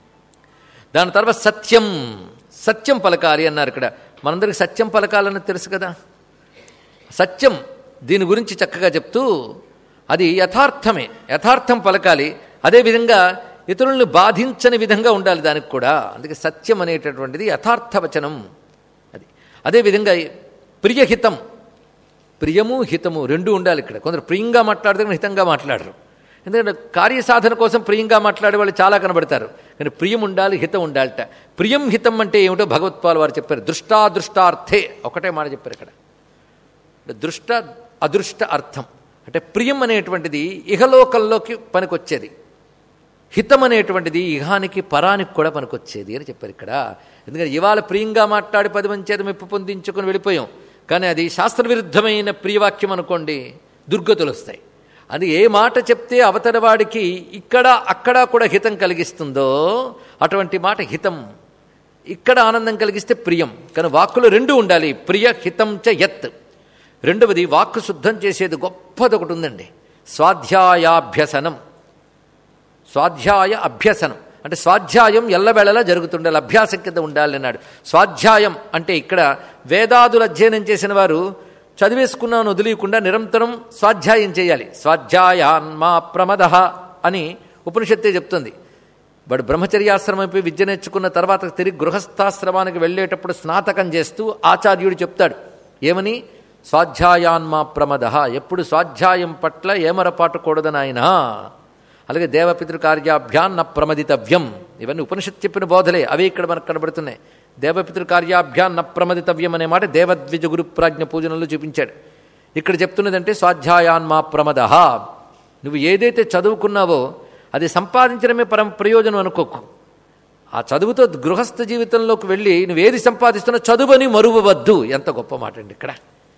దాని తర్వాత సత్యం సత్యం పలకాలి అన్నారు ఇక్కడ మనందరికి సత్యం పలకాలని తెలుసు కదా సత్యం దీని గురించి చక్కగా చెప్తూ అది యథార్థమే యథార్థం పలకాలి అదేవిధంగా ఇతరులను బాధించని విధంగా ఉండాలి దానికి కూడా అందుకే సత్యం అనేటటువంటిది యథార్థ వచనం అది అదేవిధంగా ప్రియహితం ప్రియము హితము రెండు ఉండాలి ఇక్కడ కొందరు ప్రియంగా మాట్లాడితే హితంగా మాట్లాడరు ఎందుకంటే కార్యసాధన కోసం ప్రియంగా మాట్లాడే వాళ్ళు చాలా కనబడతారు కానీ ప్రియం ఉండాలి హితం ఉండాలట ప్రియం హితం అంటే ఏమిటో భగవత్పాల్ వారు చెప్పారు దృష్టాదృష్టార్థే ఒకటే మాట చెప్పారు ఇక్కడ దృష్ట అదృష్ట అర్థం అంటే ప్రియం అనేటువంటిది ఇహలోకంలోకి పనికొచ్చేది హితం అనేటువంటిది ఇహానికి పరానికి కూడా పనికొచ్చేది అని చెప్పారు ఇక్కడ ఎందుకంటే ఇవాళ ప్రియంగా మాట్లాడి పది మంది చేత మెప్పు పొందించుకొని వెళ్ళిపోయాం కానీ అది శాస్త్రవిరుద్ధమైన ప్రియవాక్యం అనుకోండి దుర్గతులు వస్తాయి అది ఏ మాట చెప్తే అవతలవాడికి ఇక్కడ అక్కడ కూడా హితం కలిగిస్తుందో అటువంటి మాట హితం ఇక్కడ ఆనందం కలిగిస్తే ప్రియం కానీ వాక్కులు రెండు ఉండాలి ప్రియ హితం చ యత్ రెండవది వాక్కు శుద్ధం చేసేది గొప్పది ఒకటి ఉందండి స్వాధ్యాయాభ్యసనం స్వాధ్యాయ అభ్యసనం అంటే స్వాధ్యాయం ఎల్లవేళలా జరుగుతుండాలి అభ్యాసం కింద ఉండాలి అన్నాడు స్వాధ్యాయం అంటే ఇక్కడ వేదాదులు అధ్యయనం చేసిన వారు చదివేసుకున్నాను వదిలేయకుండా నిరంతరం స్వాధ్యాయం చేయాలి స్వాధ్యాయాన్మా ప్రమద అని ఉపనిషత్తే చెప్తుంది వాడు బ్రహ్మచర్యాశ్రమం అయిపోయి విద్య నేర్చుకున్న తర్వాత తిరిగి గృహస్థాశ్రమానికి వెళ్ళేటప్పుడు స్నాతకం చేస్తూ ఆచార్యుడు చెప్తాడు ఏమని స్వాధ్యాయాన్మా ప్రమద ఎప్పుడు స్వాధ్యాయం పట్ల ఏమరపాటుకూడదనాయనా అలాగే దేవపితృ కార్యాభ్యాన్న ప్రమదితవ్యం ఇవన్నీ ఉపనిషత్ చెప్పిన బోధలే అవే ఇక్కడ మనకు కనబడుతున్నాయి దేవపితృ కార్యాభ్యాన్న ప్రమదితవ్యం అనే మాట దేవద్విజ గురు ప్రాజ్ఞ పూజనలో చూపించాడు ఇక్కడ చెప్తున్నదంటే స్వాధ్యాయాన్మా ప్రమద నువ్వు ఏదైతే చదువుకున్నావో అది సంపాదించడమే పరం ప్రయోజనం అనుకోకు ఆ చదువుతో గృహస్థ జీవితంలోకి వెళ్ళి నువ్వు ఏది సంపాదిస్తున్నా చదువుని మరువవద్దు ఎంత గొప్ప మాట అండి ఇక్కడ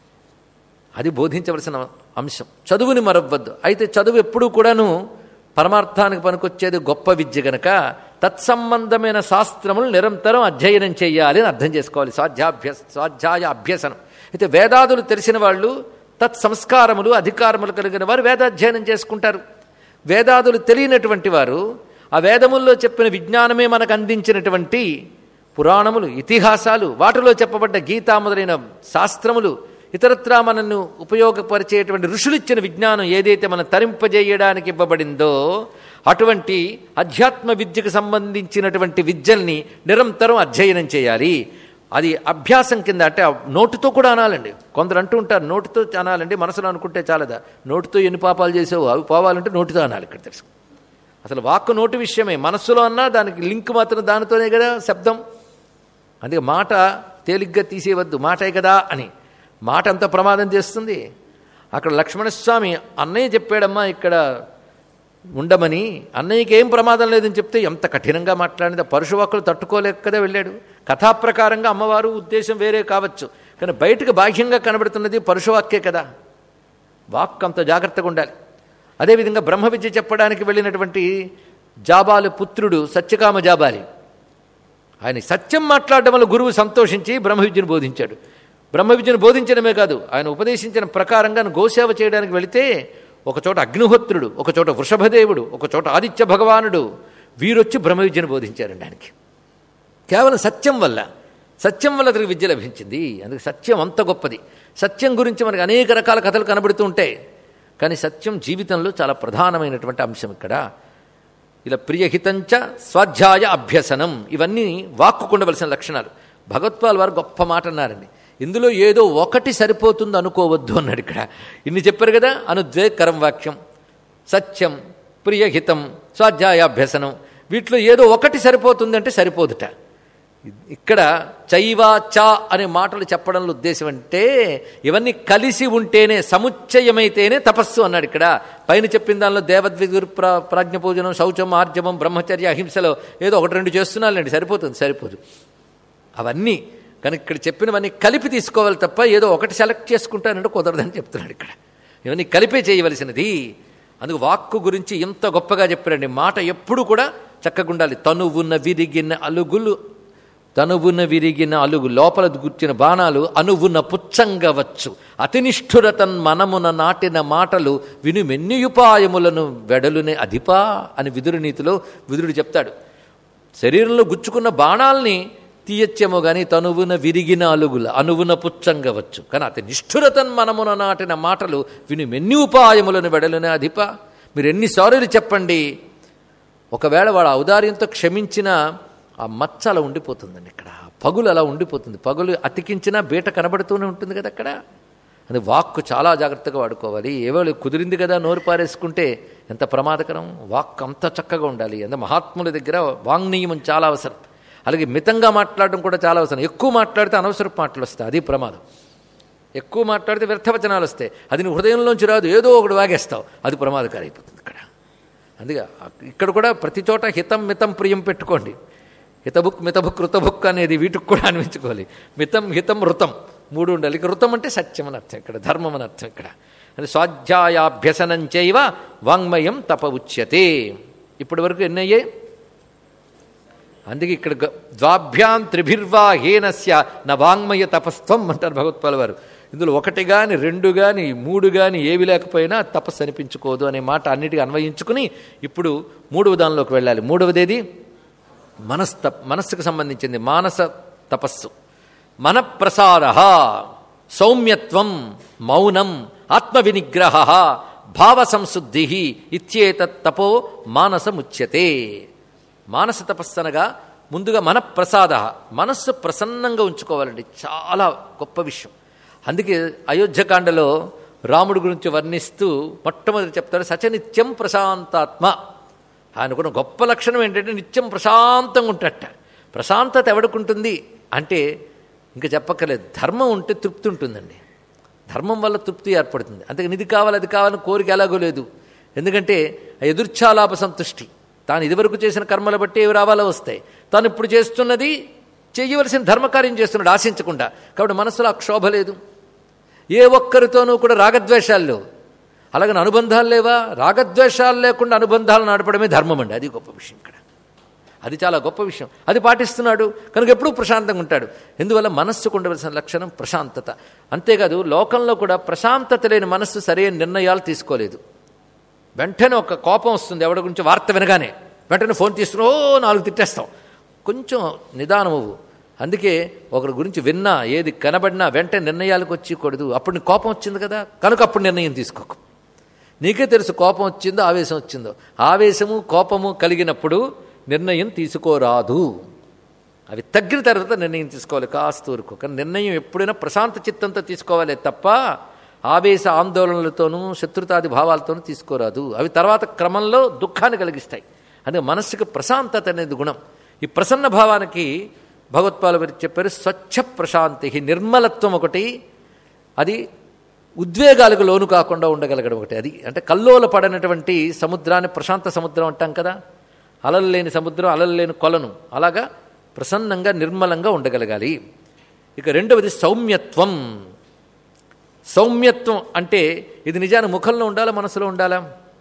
అది బోధించవలసిన అంశం చదువుని మరవ్వద్దు అయితే చదువు ఎప్పుడూ కూడాను పరమార్థానికి పనికొచ్చేది గొప్ప విద్య గనక తత్సంబంధమైన శాస్త్రములు నిరంతరం అధ్యయనం చేయాలి అని అర్థం చేసుకోవాలి స్వాధ్యాభ్య స్వాధ్యాయ అభ్యసనం అయితే వేదాదులు తెలిసిన వాళ్ళు తత్సంస్కారములు అధికారములు కలిగిన వారు వేదాధ్యయనం చేసుకుంటారు వేదాదులు తెలియనటువంటి వారు ఆ వేదముల్లో చెప్పిన విజ్ఞానమే మనకు అందించినటువంటి పురాణములు ఇతిహాసాలు వాటిలో చెప్పబడ్డ గీతా మొదలైన శాస్త్రములు ఇతరత్రా మనను ఉపయోగపరిచేటువంటి ఋషులు ఇచ్చిన విజ్ఞానం ఏదైతే మనం తరింపజేయడానికి ఇవ్వబడిందో అటువంటి అధ్యాత్మ విద్యకు సంబంధించినటువంటి విద్యల్ని నిరంతరం అధ్యయనం చేయాలి అది అభ్యాసం కింద అంటే నోటుతో కూడా అనాలండి కొందరు అంటూ ఉంటారు నోటితో అనాలండి మనసులో అనుకుంటే చాలదా నోటితో ఎన్ని పాపాలు చేసావు అవి పోవాలంటే నోటితో అనాలి ఇక్కడ తెలుసు అసలు వాక్కు నోటి విషయమే మనస్సులో అన్నా దానికి లింక్ మాత్రం దానితోనే కదా శబ్దం అందుకే మాట తేలిగ్గా తీసేయవద్దు మాటే కదా అని మాట అంత ప్రమాదం చేస్తుంది అక్కడ లక్ష్మణస్వామి అన్నయ్య చెప్పాడమ్మా ఇక్కడ ఉండమని అన్నయ్యకి ఏం ప్రమాదం లేదని చెప్తే ఎంత కఠినంగా మాట్లాడింది ఆ పరుషవాక్కులు తట్టుకోలేక కదా వెళ్ళాడు కథాప్రకారంగా అమ్మవారు ఉద్దేశం వేరే కావచ్చు కానీ బయటకు బాహ్యంగా కనబడుతున్నది పరుషవాక్యే కదా వాక్ అంత జాగ్రత్తగా ఉండాలి అదేవిధంగా బ్రహ్మ విద్య చెప్పడానికి వెళ్ళినటువంటి జాబాలి పుత్రుడు సత్యకామ జాబాలి ఆయన సత్యం మాట్లాడడం వల్ల గురువు సంతోషించి బ్రహ్మ విద్యను బోధించాడు బ్రహ్మ విద్యను బోధించడమే కాదు ఆయన ఉపదేశించిన ప్రకారంగా గోసేవ చేయడానికి వెళితే ఒకచోట అగ్నిహోత్రుడు ఒకచోట వృషభదేవుడు ఒకచోట ఆదిత్య భగవానుడు వీరొచ్చి బ్రహ్మ విద్యను బోధించారండి ఆయనకి కేవలం సత్యం వల్ల సత్యం వల్ల అతనికి విద్య లభించింది అందుకే సత్యం అంత గొప్పది సత్యం గురించి మనకి అనేక రకాల కథలు కనబడుతూ ఉంటాయి కానీ సత్యం జీవితంలో చాలా ప్రధానమైనటువంటి అంశం ఇక్కడ ఇలా ప్రియహితంచ స్వాధ్యాయ అభ్యసనం ఇవన్నీ వాక్కుకుండవలసిన లక్షణాలు భగవత్పాల్ వారు గొప్ప మాట అన్నారండి ఇందులో ఏదో ఒకటి సరిపోతుంది అనుకోవద్దు అన్నాడు ఇక్కడ ఇన్ని చెప్పారు కదా అనుద్వేకరం వాక్యం సత్యం ప్రియహితం స్వాధ్యాయాభ్యసనం వీటిలో ఏదో ఒకటి సరిపోతుంది అంటే సరిపోదుట ఇక్కడ చైవా చా అనే మాటలు చెప్పడంలో ఉద్దేశం అంటే ఇవన్నీ కలిసి ఉంటేనే సముచ్చయమైతేనే తపస్సు అన్నాడు ఇక్కడ పైన చెప్పిన దానిలో దేవద్విగురు ప్ర ప్రాజ్ఞ పూజనం శౌచం ఆర్జవం బ్రహ్మచర్య అహింసలో ఏదో ఒకటి రెండు చేస్తున్నాలండి సరిపోతుంది సరిపోదు అవన్నీ కనుక ఇక్కడ చెప్పినవన్నీ కలిపి తీసుకోవాలి తప్ప ఏదో ఒకటి సెలెక్ట్ చేసుకుంటానంటే కుదరదని చెప్తున్నాడు ఇక్కడ ఇవన్నీ కలిపే చేయవలసినది అందుకు వాక్కు గురించి ఎంత గొప్పగా చెప్పారండి మాట ఎప్పుడు కూడా చక్కగా ఉండాలి తనువున్న విరిగిన అలుగులు తనువున విరిగిన అలుగు లోపల గుర్చిన బాణాలు అనువున పుచ్చంగవచ్చు అతినిష్ఠురతన్ మనమున నాటిన మాటలు విను మెన్నియుపాయములను వెడలునే అధిపా అని విదురు నీతిలో విదురుడు చెప్తాడు శరీరంలో గుచ్చుకున్న బాణాల్ని తీయచ్చేమో గాని తనువున విరిగిన అలుగుల అనువున పుచ్చంగవచ్చు కానీ అతి నిష్ఠురతన్ మనమున నాటిన మాటలు విని మెన్ని ఉపాయములను వెడలునే అధిప మీరు ఎన్నిసార్లు చెప్పండి ఒకవేళ వాడు ఔదార్యంతో క్షమించిన ఆ మచ్చ అలా ఉండిపోతుందండి ఇక్కడ పగులు అలా ఉండిపోతుంది పగులు అతికించినా బీట కనబడుతూనే ఉంటుంది కదా అక్కడ అది వాక్కు చాలా జాగ్రత్తగా వాడుకోవాలి ఏవో కుదిరింది కదా నోరు పారేసుకుంటే ఎంత ప్రమాదకరం వాక్ అంత చక్కగా ఉండాలి ఎంత మహాత్ముల దగ్గర వాంగ్నియమం చాలా అవసరం అలాగే మితంగా మాట్లాడడం కూడా చాలా అవసరం ఎక్కువ మాట్లాడితే అనవసరపు మాటలు వస్తాయి అది ప్రమాదం ఎక్కువ మాట్లాడితే వ్యర్థవచనాలు వస్తాయి అది నీ హృదయంలోంచి రాదు ఏదో ఒకటి వాగేస్తావు అది ప్రమాదకారి అయిపోతుంది ఇక్కడ అందుకే ఇక్కడ కూడా ప్రతి చోట హితం మితం ప్రియం పెట్టుకోండి హితబుక్ మితబుక్ ఋతబుక్ అనేది వీటికి కూడా అనిపించుకోవాలి మితం హితం ఋతం మూడు ఉండాలి ఇక ఋతం అంటే సత్యం అని అర్థం ఇక్కడ ధర్మం అని అర్థం ఇక్కడ అది స్వాధ్యాయాభ్యసనం చేయవ వాంగ్మయం తప ఉచ్యతే ఇప్పటి వరకు ఎన్నయ్యే అందుకే ఇక్కడ ద్వాభ్యాం త్రిభిర్వా హేనస్య నా వాంగ్మయ తపస్త్వం అంటారు భగవత్పాల వారు ఇందులో ఒకటి గాని రెండు గాని మూడు గాని ఏవి లేకపోయినా తపస్సు అనిపించుకోదు అనే మాట అన్నిటికీ అన్వయించుకుని ఇప్పుడు మూడవ దానిలోకి వెళ్ళాలి మూడవదేది మనస్త మనస్సుకు సంబంధించింది మానస తపస్సు మనప్రసార సౌమ్యత్వం మౌనం ఆత్మవినిగ్రహ భావ సంశుద్ధి ఇత్యేతత్ తపో మానసముచ్యతే మానస తపస్సు అనగా ముందుగా మనప్రసాద మనస్సు ప్రసన్నంగా ఉంచుకోవాలండి చాలా గొప్ప విషయం అందుకే అయోధ్యకాండలో రాముడి గురించి వర్ణిస్తూ మొట్టమొదటి చెప్తాడు సచనిత్యం ప్రశాంతాత్మ ఆయనకున్న గొప్ప లక్షణం ఏంటంటే నిత్యం ప్రశాంతంగా ఉంటట ప్రశాంతత ఎవడుకుంటుంది అంటే ఇంకా చెప్పక్కర్లేదు ధర్మం ఉంటే తృప్తి ఉంటుందండి ధర్మం వల్ల తృప్తి ఏర్పడుతుంది అందుకని ఇది కావాలి అది కావాలని కోరిక ఎలాగో లేదు ఎందుకంటే ఎదుర్ఛాలాభ సంతుష్టి తాను ఇదివరకు చేసిన కర్మల బట్టి ఏవి రావాలో వస్తాయి తాను ఇప్పుడు చేస్తున్నది చేయవలసిన ధర్మకార్యం చేస్తున్నాడు ఆశించకుండా కాబట్టి మనసులో ఆ క్షోభ లేదు ఏ ఒక్కరితోనూ కూడా రాగద్వేషాలు లేవు అలాగని అనుబంధాలు లేవా రాగద్వేషాలు లేకుండా అనుబంధాలు నడపడమే ధర్మం అండి అది గొప్ప విషయం ఇక్కడ అది చాలా గొప్ప విషయం అది పాటిస్తున్నాడు కనుక ఎప్పుడూ ప్రశాంతంగా ఉంటాడు ఎందువల్ల మనస్సుకు ఉండవలసిన లక్షణం ప్రశాంతత అంతేకాదు లోకంలో కూడా ప్రశాంతత లేని మనస్సు సరైన నిర్ణయాలు తీసుకోలేదు వెంటనే ఒక కోపం వస్తుంది ఎవరి గురించి వార్త వినగానే వెంటనే ఫోన్ తీసుకుని ఓ నాలుగు తిట్టేస్తాం కొంచెం నిదానము అందుకే ఒకరి గురించి విన్నా ఏది కనబడినా వెంటనే నిర్ణయాలకు వచ్చకూడదు అప్పుడు నీకు కోపం వచ్చింది కదా కనుక అప్పుడు నిర్ణయం తీసుకోకు నీకే తెలుసు కోపం వచ్చిందో ఆవేశం వచ్చిందో ఆవేశము కోపము కలిగినప్పుడు నిర్ణయం తీసుకోరాదు అవి తగ్గిన తర్వాత నిర్ణయం తీసుకోవాలి కాస్త ఊరుకో కానీ నిర్ణయం ఎప్పుడైనా ప్రశాంత చిత్తంతో తీసుకోవాలి తప్ప ఆవేశ ఆందోళనలతోనూ శత్రుతాది భావాలతోనూ తీసుకోరాదు అవి తర్వాత క్రమంలో దుఃఖాన్ని కలిగిస్తాయి అందుకే మనస్సుకు ప్రశాంతత అనేది గుణం ఈ ప్రసన్న భావానికి భగవత్పాలు వారు చెప్పారు స్వచ్ఛ ప్రశాంతి నిర్మలత్వం ఒకటి అది ఉద్వేగాలకు లోను కాకుండా ఉండగలగడం ఒకటి అది అంటే కల్లోల పడనటువంటి సముద్రాన్ని ప్రశాంత సముద్రం అంటాం కదా అలలు లేని సముద్రం అలలు లేని కొలను అలాగా ప్రసన్నంగా నిర్మలంగా ఉండగలగాలి ఇక రెండవది సౌమ్యత్వం సౌమ్యత్వం అంటే ఇది నిజాన్ని ముఖంలో ఉండాలా మనసులో ఉండాలా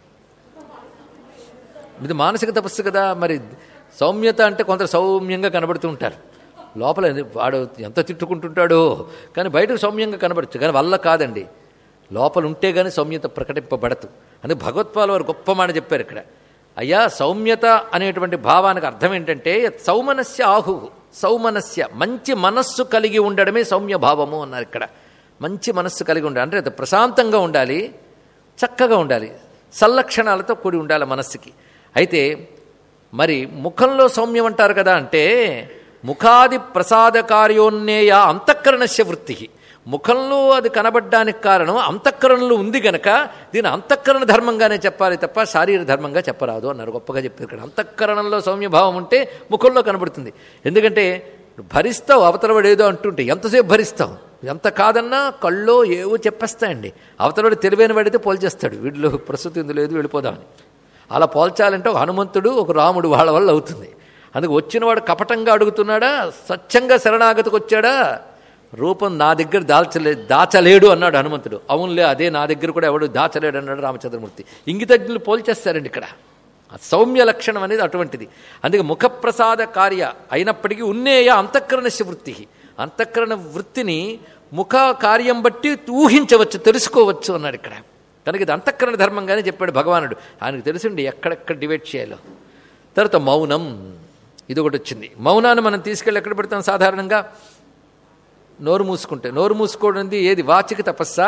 ఇది మానసిక తపస్సు కదా మరి సౌమ్యత అంటే కొంత సౌమ్యంగా కనబడుతూ ఉంటారు లోపల వాడు ఎంత తిట్టుకుంటుంటాడో కానీ బయటకు సౌమ్యంగా కనబడచ్చు కానీ వల్ల కాదండి లోపల ఉంటే కానీ సౌమ్యత ప్రకటింపబడదు అందుకే భగవత్పాల్ వారు గొప్ప మాట చెప్పారు ఇక్కడ అయ్యా సౌమ్యత అనేటువంటి భావానికి అర్థం ఏంటంటే సౌమనస్య ఆహు సౌమనస్య మంచి మనస్సు కలిగి ఉండడమే సౌమ్య భావము అన్నారు ఇక్కడ మంచి మనస్సు కలిగి ఉండాలి అంటే అది ప్రశాంతంగా ఉండాలి చక్కగా ఉండాలి సల్లక్షణాలతో కూడి ఉండాలి మనస్సుకి అయితే మరి ముఖంలో సౌమ్యం అంటారు కదా అంటే ముఖాది ప్రసాద కార్యోన్నేయ అంతఃకరణస్య వృత్తి ముఖంలో అది కనబడ్డానికి కారణం అంతఃకరణలో ఉంది గనక దీని అంతఃకరణ ధర్మంగానే చెప్పాలి తప్ప శారీర ధర్మంగా చెప్పరాదు అన్నారు గొప్పగా చెప్పారు ఇక్కడ అంతఃకరణంలో సౌమ్యభావం ఉంటే ముఖంలో కనబడుతుంది ఎందుకంటే నువ్వు భరిస్తావు అవతలవాడు ఏదో అంటుంటే ఎంతసేపు భరిస్తావు ఎంత కాదన్నా కళ్ళో ఏవో చెప్పేస్తాయండి అవతలవాడు తెలివైన వాడితే పోల్చేస్తాడు వీడిలో ప్రస్తుతం ఇందులో లేదు వెళ్ళిపోదామని అలా పోల్చాలంటే ఒక హనుమంతుడు ఒక రాముడు వాళ్ళ వల్ల అవుతుంది అందుకు వచ్చినవాడు కపటంగా అడుగుతున్నాడా స్వచ్ఛంగా శరణాగతికి వచ్చాడా రూపం నా దగ్గర దాల్చలే దాచలేడు అన్నాడు హనుమంతుడు అవునులే అదే నా దగ్గర కూడా ఎవడు దాచలేడు అన్నాడు రామచంద్రమూర్తి ఇంగితజ్ఞులు పోల్చేస్తారండి ఇక్కడ ఆ సౌమ్య లక్షణం అనేది అటువంటిది అందుకే ముఖప్రసాద కార్య అయినప్పటికీ ఉన్నేయ అంతఃకరణస్య వృత్తి అంతఃకరణ వృత్తిని ముఖ కార్యం బట్టి ఊహించవచ్చు తెలుసుకోవచ్చు అన్నాడు ఇక్కడ కనుక ఇది అంతఃకరణ ధర్మంగానే చెప్పాడు భగవానుడు ఆయనకు తెలిసిండి ఎక్కడెక్కడ డివైడ్ చేయాలో తర్వాత మౌనం ఇది ఒకటి వచ్చింది మౌనాన్ని మనం తీసుకెళ్ళి ఎక్కడ పెడతాం సాధారణంగా నోరు మూసుకుంటే నోరు మూసుకోవడం ఏది వాచిక తపస్సా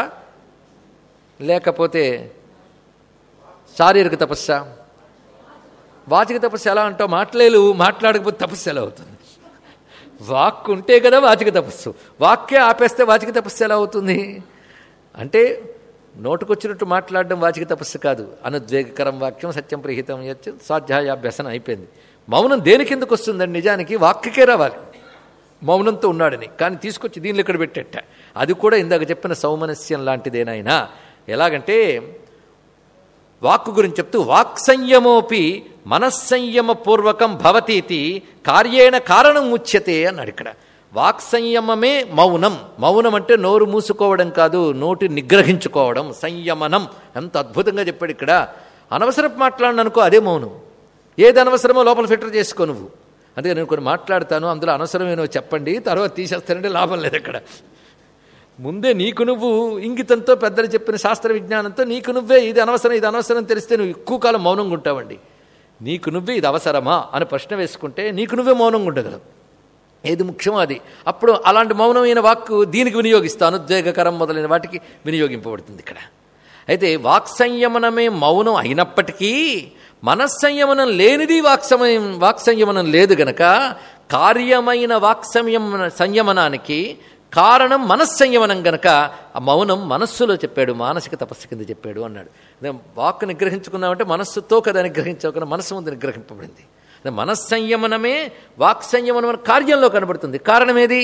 లేకపోతే శారీరక తపస్సా వాచిక తపస్సు ఎలా అంటావు మాట్లాడలేవు మాట్లాడకపోతే తపస్సు ఎలా అవుతుంది వాక్కు ఉంటే కదా వాచిక తపస్సు వాక్కే ఆపేస్తే వాచిక తపస్సు ఎలా అవుతుంది అంటే నోటుకొచ్చినట్టు మాట్లాడడం వాచిక తపస్సు కాదు అనుద్వేగకరం వాక్యం సత్యం ప్రహితం యచ్చు స్వాధ్యాయాభ్యసనం అయిపోయింది మౌనం దేని కిందకు వస్తుందండి నిజానికి వాక్యకే రావాలి మౌనంతో ఉన్నాడని కానీ తీసుకొచ్చి దీనిలో ఇక్కడ పెట్టేట అది కూడా ఇందాక చెప్పిన సౌమనస్యం లాంటిదేనాయనా ఎలాగంటే వాక్కు గురించి చెప్తూ వాక్ సంయమోపి మనస్సంయమ పూర్వకం భవతీతి కార్యేణ కారణం ఉచ్యతే అన్నాడు ఇక్కడ వాక్ సంయమమే మౌనం మౌనం అంటే నోరు మూసుకోవడం కాదు నోటి నిగ్రహించుకోవడం సంయమనం ఎంత అద్భుతంగా చెప్పాడు ఇక్కడ అనవసరపు మాట్లాడిన అనుకో అదే మౌనం ఏది అనవసరమో లోపల ఫిల్టర్ చేసుకో నువ్వు అందుకే నేను కొన్ని మాట్లాడతాను అందులో అనవసరమేనో చెప్పండి తర్వాత తీసేస్తానంటే లాభం లేదు ఇక్కడ ముందే నీకు నువ్వు ఇంగితంతో పెద్దలు చెప్పిన శాస్త్ర విజ్ఞానంతో నీకు నువ్వే ఇది అనవసరం ఇది అనవసరం తెలిస్తే నువ్వు ఎక్కువ కాలం మౌనంగా ఉంటావండి నీకు నువ్వే ఇది అవసరమా అని ప్రశ్న వేసుకుంటే నీకు నువ్వే మౌనంగా ఉండగలవు ఏది ముఖ్యమో అది అప్పుడు అలాంటి మౌనమైన వాక్కు దీనికి వినియోగిస్తాను ఉద్వేగకరం మొదలైన వాటికి వినియోగింపబడుతుంది ఇక్కడ అయితే వాక్ సంయమనమే మౌనం అయినప్పటికీ మనస్సంయమనం లేనిది వాక్సమయం వాక్ సంయమనం లేదు గనక కార్యమైన వాక్ సంయమన సంయమనానికి కారణం మనస్సంయమనం గనక ఆ మౌనం మనస్సులో చెప్పాడు మానసిక తపస్సు కింద చెప్పాడు అన్నాడు అదే వాక్ నిగ్రహించుకున్నామంటే మనస్సుతో కదా నిగ్రహించకుండా మనస్సు ముందు నిగ్రహింపబడింది అదే మనస్సంయమనమే వాక్ సంయమనం అనే కార్యంలో కనబడుతుంది కారణం ఏది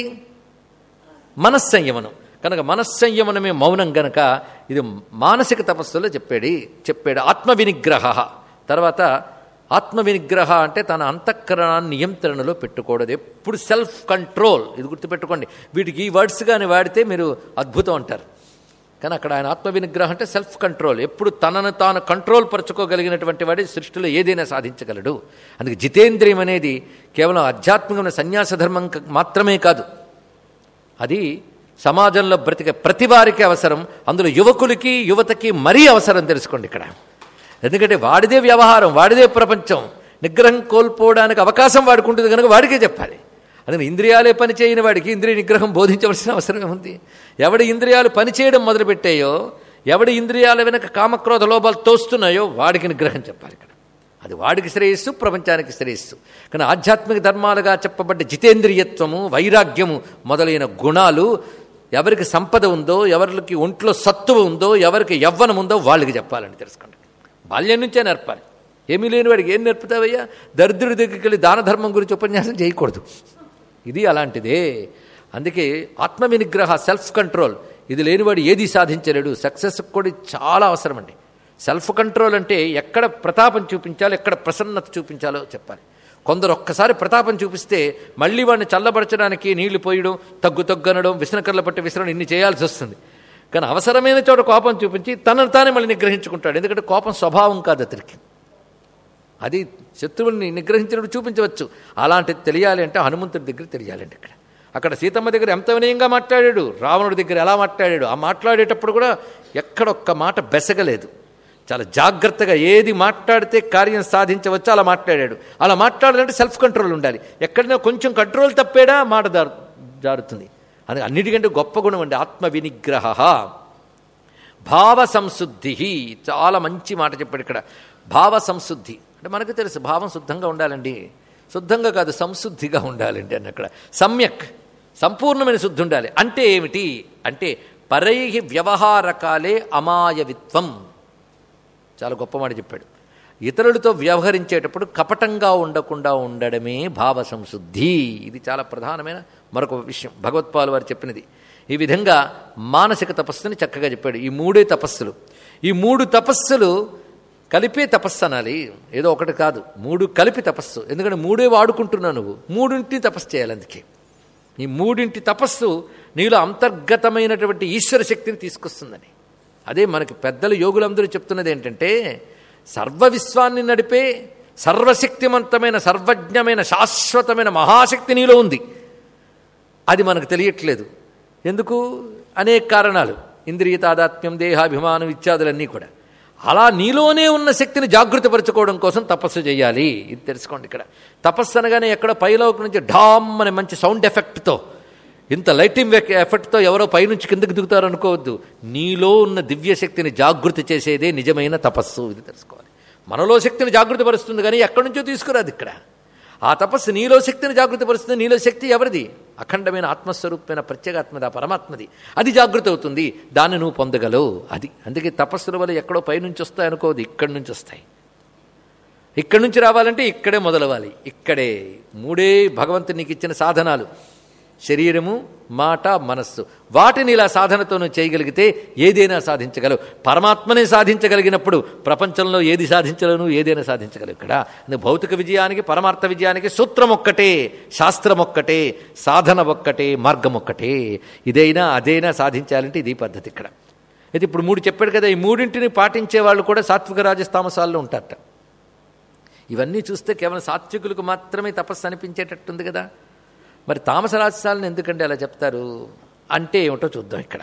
మనస్సంయమనం కనుక మనస్సంయమనమే మౌనం గనక ఇది మానసిక తపస్సులో చెప్పాడు చెప్పాడు ఆత్మ వినిగ్రహ తర్వాత ఆత్మ వినిగ్రహ అంటే తన అంతఃకరణాన్ని నియంత్రణలో పెట్టుకోవడం ఎప్పుడు సెల్ఫ్ కంట్రోల్ ఇది గుర్తుపెట్టుకోండి వీటికి ఈ వర్డ్స్ కానీ వాడితే మీరు అద్భుతం అంటారు కానీ అక్కడ ఆయన ఆత్మ వినిగ్రహం అంటే సెల్ఫ్ కంట్రోల్ ఎప్పుడు తనను తాను కంట్రోల్ పరచుకోగలిగినటువంటి వాడి సృష్టిలో ఏదైనా సాధించగలడు అందుకే జితేంద్రియం అనేది కేవలం ఆధ్యాత్మికమైన సన్యాస ధర్మం మాత్రమే కాదు అది సమాజంలో బ్రతికే ప్రతి వారికి అవసరం అందులో యువకులకి యువతకి మరీ అవసరం తెలుసుకోండి ఇక్కడ ఎందుకంటే వాడిదే వ్యవహారం వాడిదే ప్రపంచం నిగ్రహం కోల్పోవడానికి అవకాశం వాడుకుంటుంది కనుక వాడికే చెప్పాలి అందుకని ఇంద్రియాలే పని చేయని వాడికి ఇంద్రియ నిగ్రహం బోధించవలసిన అవసరం ఉంది ఎవడి ఇంద్రియాలు పనిచేయడం మొదలుపెట్టాయో ఎవడి ఇంద్రియాల వెనక కామక్రోధ లోపాలు తోస్తున్నాయో వాడికి నిగ్రహం చెప్పాలి ఇక్కడ అది వాడికి శ్రేయస్సు ప్రపంచానికి శ్రేయస్సు కానీ ఆధ్యాత్మిక ధర్మాలుగా చెప్పబడ్డ జితేంద్రియత్వము వైరాగ్యము మొదలైన గుణాలు ఎవరికి సంపద ఉందో ఎవరికి ఒంట్లో సత్తువ ఉందో ఎవరికి యవ్వనం ఉందో వాళ్ళకి చెప్పాలని తెలుసుకోండి బాల్యం నుంచే నేర్పాలి ఏమీ లేని వాడికి ఏం నేర్పుతావయ్యా దరిద్రుడి దగ్గరికి వెళ్ళి దాన ధర్మం గురించి ఉపన్యాసం చేయకూడదు ఇది అలాంటిదే అందుకే ఆత్మ వినిగ్రహ సెల్ఫ్ కంట్రోల్ ఇది లేనివాడు ఏది సాధించలేడు సక్సెస్ కూడా ఇది చాలా అవసరం అండి సెల్ఫ్ కంట్రోల్ అంటే ఎక్కడ ప్రతాపం చూపించాలో ఎక్కడ ప్రసన్నత చూపించాలో చెప్పాలి కొందరు ఒక్కసారి ప్రతాపం చూపిస్తే మళ్ళీ వాడిని చల్లబరచడానికి నీళ్లు పోయడం తగ్గు తగ్గు అనడం విసనకర్ల పట్టి విసరడం ఇన్ని చేయాల్సి వస్తుంది కానీ అవసరమైన చోట కోపం చూపించి తనను తానే మళ్ళీ నిగ్రహించుకుంటాడు ఎందుకంటే కోపం స్వభావం కాదు అతనికి అది శత్రువుని నిగ్రహించినప్పుడు చూపించవచ్చు అలాంటిది తెలియాలి అంటే హనుమంతుడి దగ్గర తెలియాలండి ఇక్కడ అక్కడ సీతమ్మ దగ్గర ఎంత వినయంగా మాట్లాడాడు రావణుడి దగ్గర ఎలా మాట్లాడాడు ఆ మాట్లాడేటప్పుడు కూడా ఎక్కడొక్క మాట బెసగలేదు చాలా జాగ్రత్తగా ఏది మాట్లాడితే కార్యం సాధించవచ్చు అలా మాట్లాడాడు అలా మాట్లాడాలంటే సెల్ఫ్ కంట్రోల్ ఉండాలి ఎక్కడైనా కొంచెం కంట్రోల్ తప్పేడా మాట దారు జారుతుంది అని అన్నిటికంటే గొప్ప గుణం అండి ఆత్మ వినిగ్రహ భావ సంశుద్ధి చాలా మంచి మాట చెప్పాడు ఇక్కడ భావ సంశుద్ధి అంటే మనకు తెలుసు భావం శుద్ధంగా ఉండాలండి శుద్ధంగా కాదు సంశుద్ధిగా ఉండాలండి అని అక్కడ సమ్యక్ సంపూర్ణమైన శుద్ధి ఉండాలి అంటే ఏమిటి అంటే పరై వ్యవహారకాలే అమాయవిత్వం చాలా గొప్ప మాట చెప్పాడు ఇతరులతో వ్యవహరించేటప్పుడు కపటంగా ఉండకుండా ఉండడమే భావ సంశుద్ధి ఇది చాలా ప్రధానమైన మరొక విషయం భగవత్పాల్ వారు చెప్పినది ఈ విధంగా మానసిక తపస్సుని చక్కగా చెప్పాడు ఈ మూడే తపస్సులు ఈ మూడు తపస్సులు కలిపే తపస్సు అనాలి ఏదో ఒకటి కాదు మూడు కలిపి తపస్సు ఎందుకంటే మూడే వాడుకుంటున్నావు నువ్వు మూడింటిని తపస్సు చేయాలి అందుకే ఈ మూడింటి తపస్సు నీలో అంతర్గతమైనటువంటి ఈశ్వర శక్తిని తీసుకొస్తుందని అదే మనకి పెద్దలు యోగులందరూ చెప్తున్నది ఏంటంటే సర్వ విశ్వాన్ని నడిపే సర్వశక్తివంతమైన సర్వజ్ఞమైన శాశ్వతమైన మహాశక్తి నీలో ఉంది అది మనకు తెలియట్లేదు ఎందుకు అనేక కారణాలు ఇంద్రియ తాదాత్మ్యం దేహాభిమానం ఇత్యాదులన్నీ కూడా అలా నీలోనే ఉన్న శక్తిని జాగృతపరచుకోవడం కోసం తపస్సు చేయాలి ఇది తెలుసుకోండి ఇక్కడ తపస్సు అనగానే ఎక్కడ పైలోకి నుంచి ఢామ్ అనే మంచి సౌండ్ ఎఫెక్ట్తో ఇంత లైటింగ్ ఎఫెక్ట్తో ఎవరో పైనుంచి కిందకి దిగుతారు అనుకోవద్దు నీలో ఉన్న దివ్యశక్తిని జాగృతి చేసేదే నిజమైన తపస్సు ఇది తెలుసుకోవాలి మనలో శక్తిని జాగృతపరుస్తుంది కానీ ఎక్కడి నుంచో తీసుకురాదు ఇక్కడ ఆ తపస్సు నీలో శక్తిని జాగృతపరుస్తుంది నీలో శక్తి ఎవరిది అఖండమైన ఆత్మస్వరూపమైన ప్రత్యేగాత్మది ఆ పరమాత్మది అది జాగృత అవుతుంది దాన్ని నువ్వు పొందగలవు అది అందుకే తపస్సుల వల్ల ఎక్కడో పైనుంచి వస్తాయి అనుకోదు ఇక్కడి నుంచి వస్తాయి ఇక్కడి నుంచి రావాలంటే ఇక్కడే మొదలవాలి ఇక్కడే మూడే భగవంతుడు నీకు ఇచ్చిన సాధనాలు శరీరము మాట మనస్సు వాటిని ఇలా సాధనతో నువ్వు చేయగలిగితే ఏదైనా సాధించగలవు పరమాత్మనే సాధించగలిగినప్పుడు ప్రపంచంలో ఏది సాధించలేను ఏదైనా సాధించగలవు ఇక్కడ అందుకే భౌతిక విజయానికి పరమార్థ విజయానికి సూత్రం ఒక్కటే శాస్త్రం ఒక్కటే సాధన ఒక్కటే మార్గం ఒక్కటే ఇదైనా అదైనా సాధించాలంటే ఇది పద్ధతి ఇక్కడ అయితే ఇప్పుడు మూడు చెప్పాడు కదా ఈ మూడింటిని పాటించే వాళ్ళు కూడా సాత్విక రాజస్తామసాల్లో ఉంటారట ఇవన్నీ చూస్తే కేవలం సాత్వికులకు మాత్రమే తపస్సు అనిపించేటట్టుంది కదా మరి తామస రాజసాలను ఎందుకంటే అలా చెప్తారు అంటే ఏమిటో చూద్దాం ఇక్కడ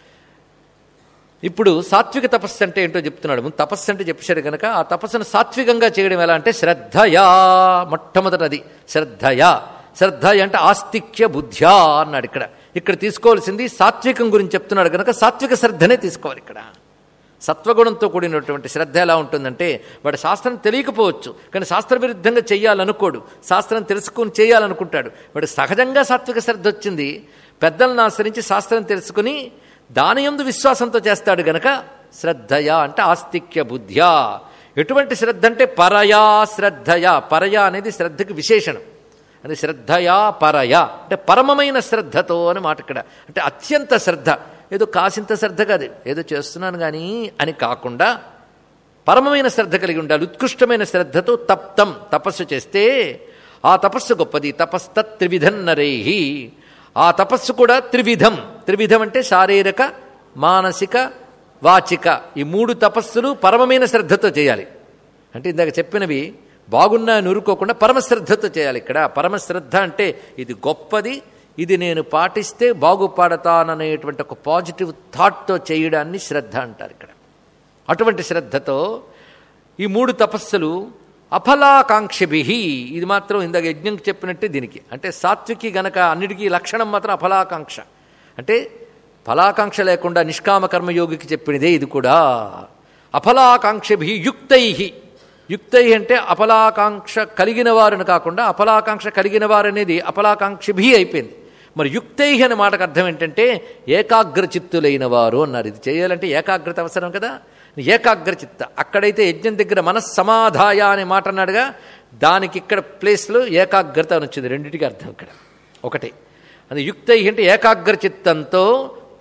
ఇప్పుడు సాత్విక తపస్సు అంటే ఏంటో చెప్తున్నాడు ముందు తపస్సు అంటే చెప్పాడు కనుక ఆ తపస్సును సాత్వికంగా చేయడం ఎలా అంటే శ్రద్ధయా మొట్టమొదటిది శ్రద్ధయా శ్రద్ధ అంటే ఆస్తిక్య బుద్ధ్యా అన్నాడు ఇక్కడ ఇక్కడ తీసుకోవాల్సింది సాత్వికం గురించి చెప్తున్నాడు కనుక సాత్విక శ్రద్ధనే తీసుకోవాలి ఇక్కడ సత్వగుణంతో కూడినటువంటి శ్రద్ధ ఎలా ఉంటుందంటే వాడు శాస్త్రం తెలియకపోవచ్చు కానీ శాస్త్ర విరుద్ధంగా చేయాలనుకోడు శాస్త్రం తెలుసుకుని చేయాలనుకుంటాడు వాడు సహజంగా సాత్విక శ్రద్ధ వచ్చింది పెద్దలను ఆశ్రయించి శాస్త్రం తెలుసుకుని దాని ఎందు విశ్వాసంతో చేస్తాడు గనక శ్రద్ధయా అంటే ఆస్తిక్య బుద్ధ్యా ఎటువంటి శ్రద్ధ అంటే పరయా శ్రద్ధయా పరయా అనేది శ్రద్ధకి విశేషణం అది శ్రద్ధయా పరయా అంటే పరమమైన శ్రద్ధతో అని మాట ఇక్కడ అంటే అత్యంత శ్రద్ధ ఏదో కాసింత శ్రద్ధ కాదు ఏదో చేస్తున్నాను కానీ అని కాకుండా పరమమైన శ్రద్ధ కలిగి ఉండాలి ఉత్కృష్టమైన శ్రద్ధతో తప్తం తపస్సు చేస్తే ఆ తపస్సు గొప్పది తపస్త త్రివిధం నరైహి ఆ తపస్సు కూడా త్రివిధం త్రివిధం అంటే శారీరక మానసిక వాచిక ఈ మూడు తపస్సులు పరమమైన శ్రద్ధతో చేయాలి అంటే ఇందాక చెప్పినవి బాగున్నా నురుకోకుండా పరమశ్రద్ధతో చేయాలి ఇక్కడ పరమశ్రద్ధ అంటే ఇది గొప్పది ఇది నేను పాటిస్తే బాగుపడతాననేటువంటి ఒక పాజిటివ్ థాట్తో చేయడాన్ని శ్రద్ధ అంటారు ఇక్కడ అటువంటి శ్రద్ధతో ఈ మూడు తపస్సులు అఫలాకాంక్షభి ఇది మాత్రం ఇందాక యజ్ఞం చెప్పినట్టే దీనికి అంటే సాత్వికి గనక అన్నిటికీ లక్షణం మాత్రం అఫలాకాంక్ష అంటే ఫలాకాంక్ష లేకుండా నిష్కామ కర్మయోగికి చెప్పినదే ఇది కూడా అఫలాకాంక్షభి యుక్తై యుక్తై అంటే అఫలాకాంక్ష కలిగిన వారిని కాకుండా అఫలాకాంక్ష కలిగిన వారనేది అఫలాకాంక్షభి అయిపోయింది మరి యుక్తై అనే మాటకు అర్థం ఏంటంటే ఏకాగ్ర చిత్తులైన వారు అన్నారు ఇది చేయాలంటే ఏకాగ్రత అవసరం కదా ఏకాగ్ర చిత్త అక్కడైతే యజ్ఞం దగ్గర మనస్సమాధాయ అనే మాట అన్నాడుగా దానికి ఇక్కడ ప్లేస్లో ఏకాగ్రత అని వచ్చింది రెండింటికి అర్థం ఇక్కడ ఒకటే అది యుక్తై అంటే ఏకాగ్ర చిత్తంతో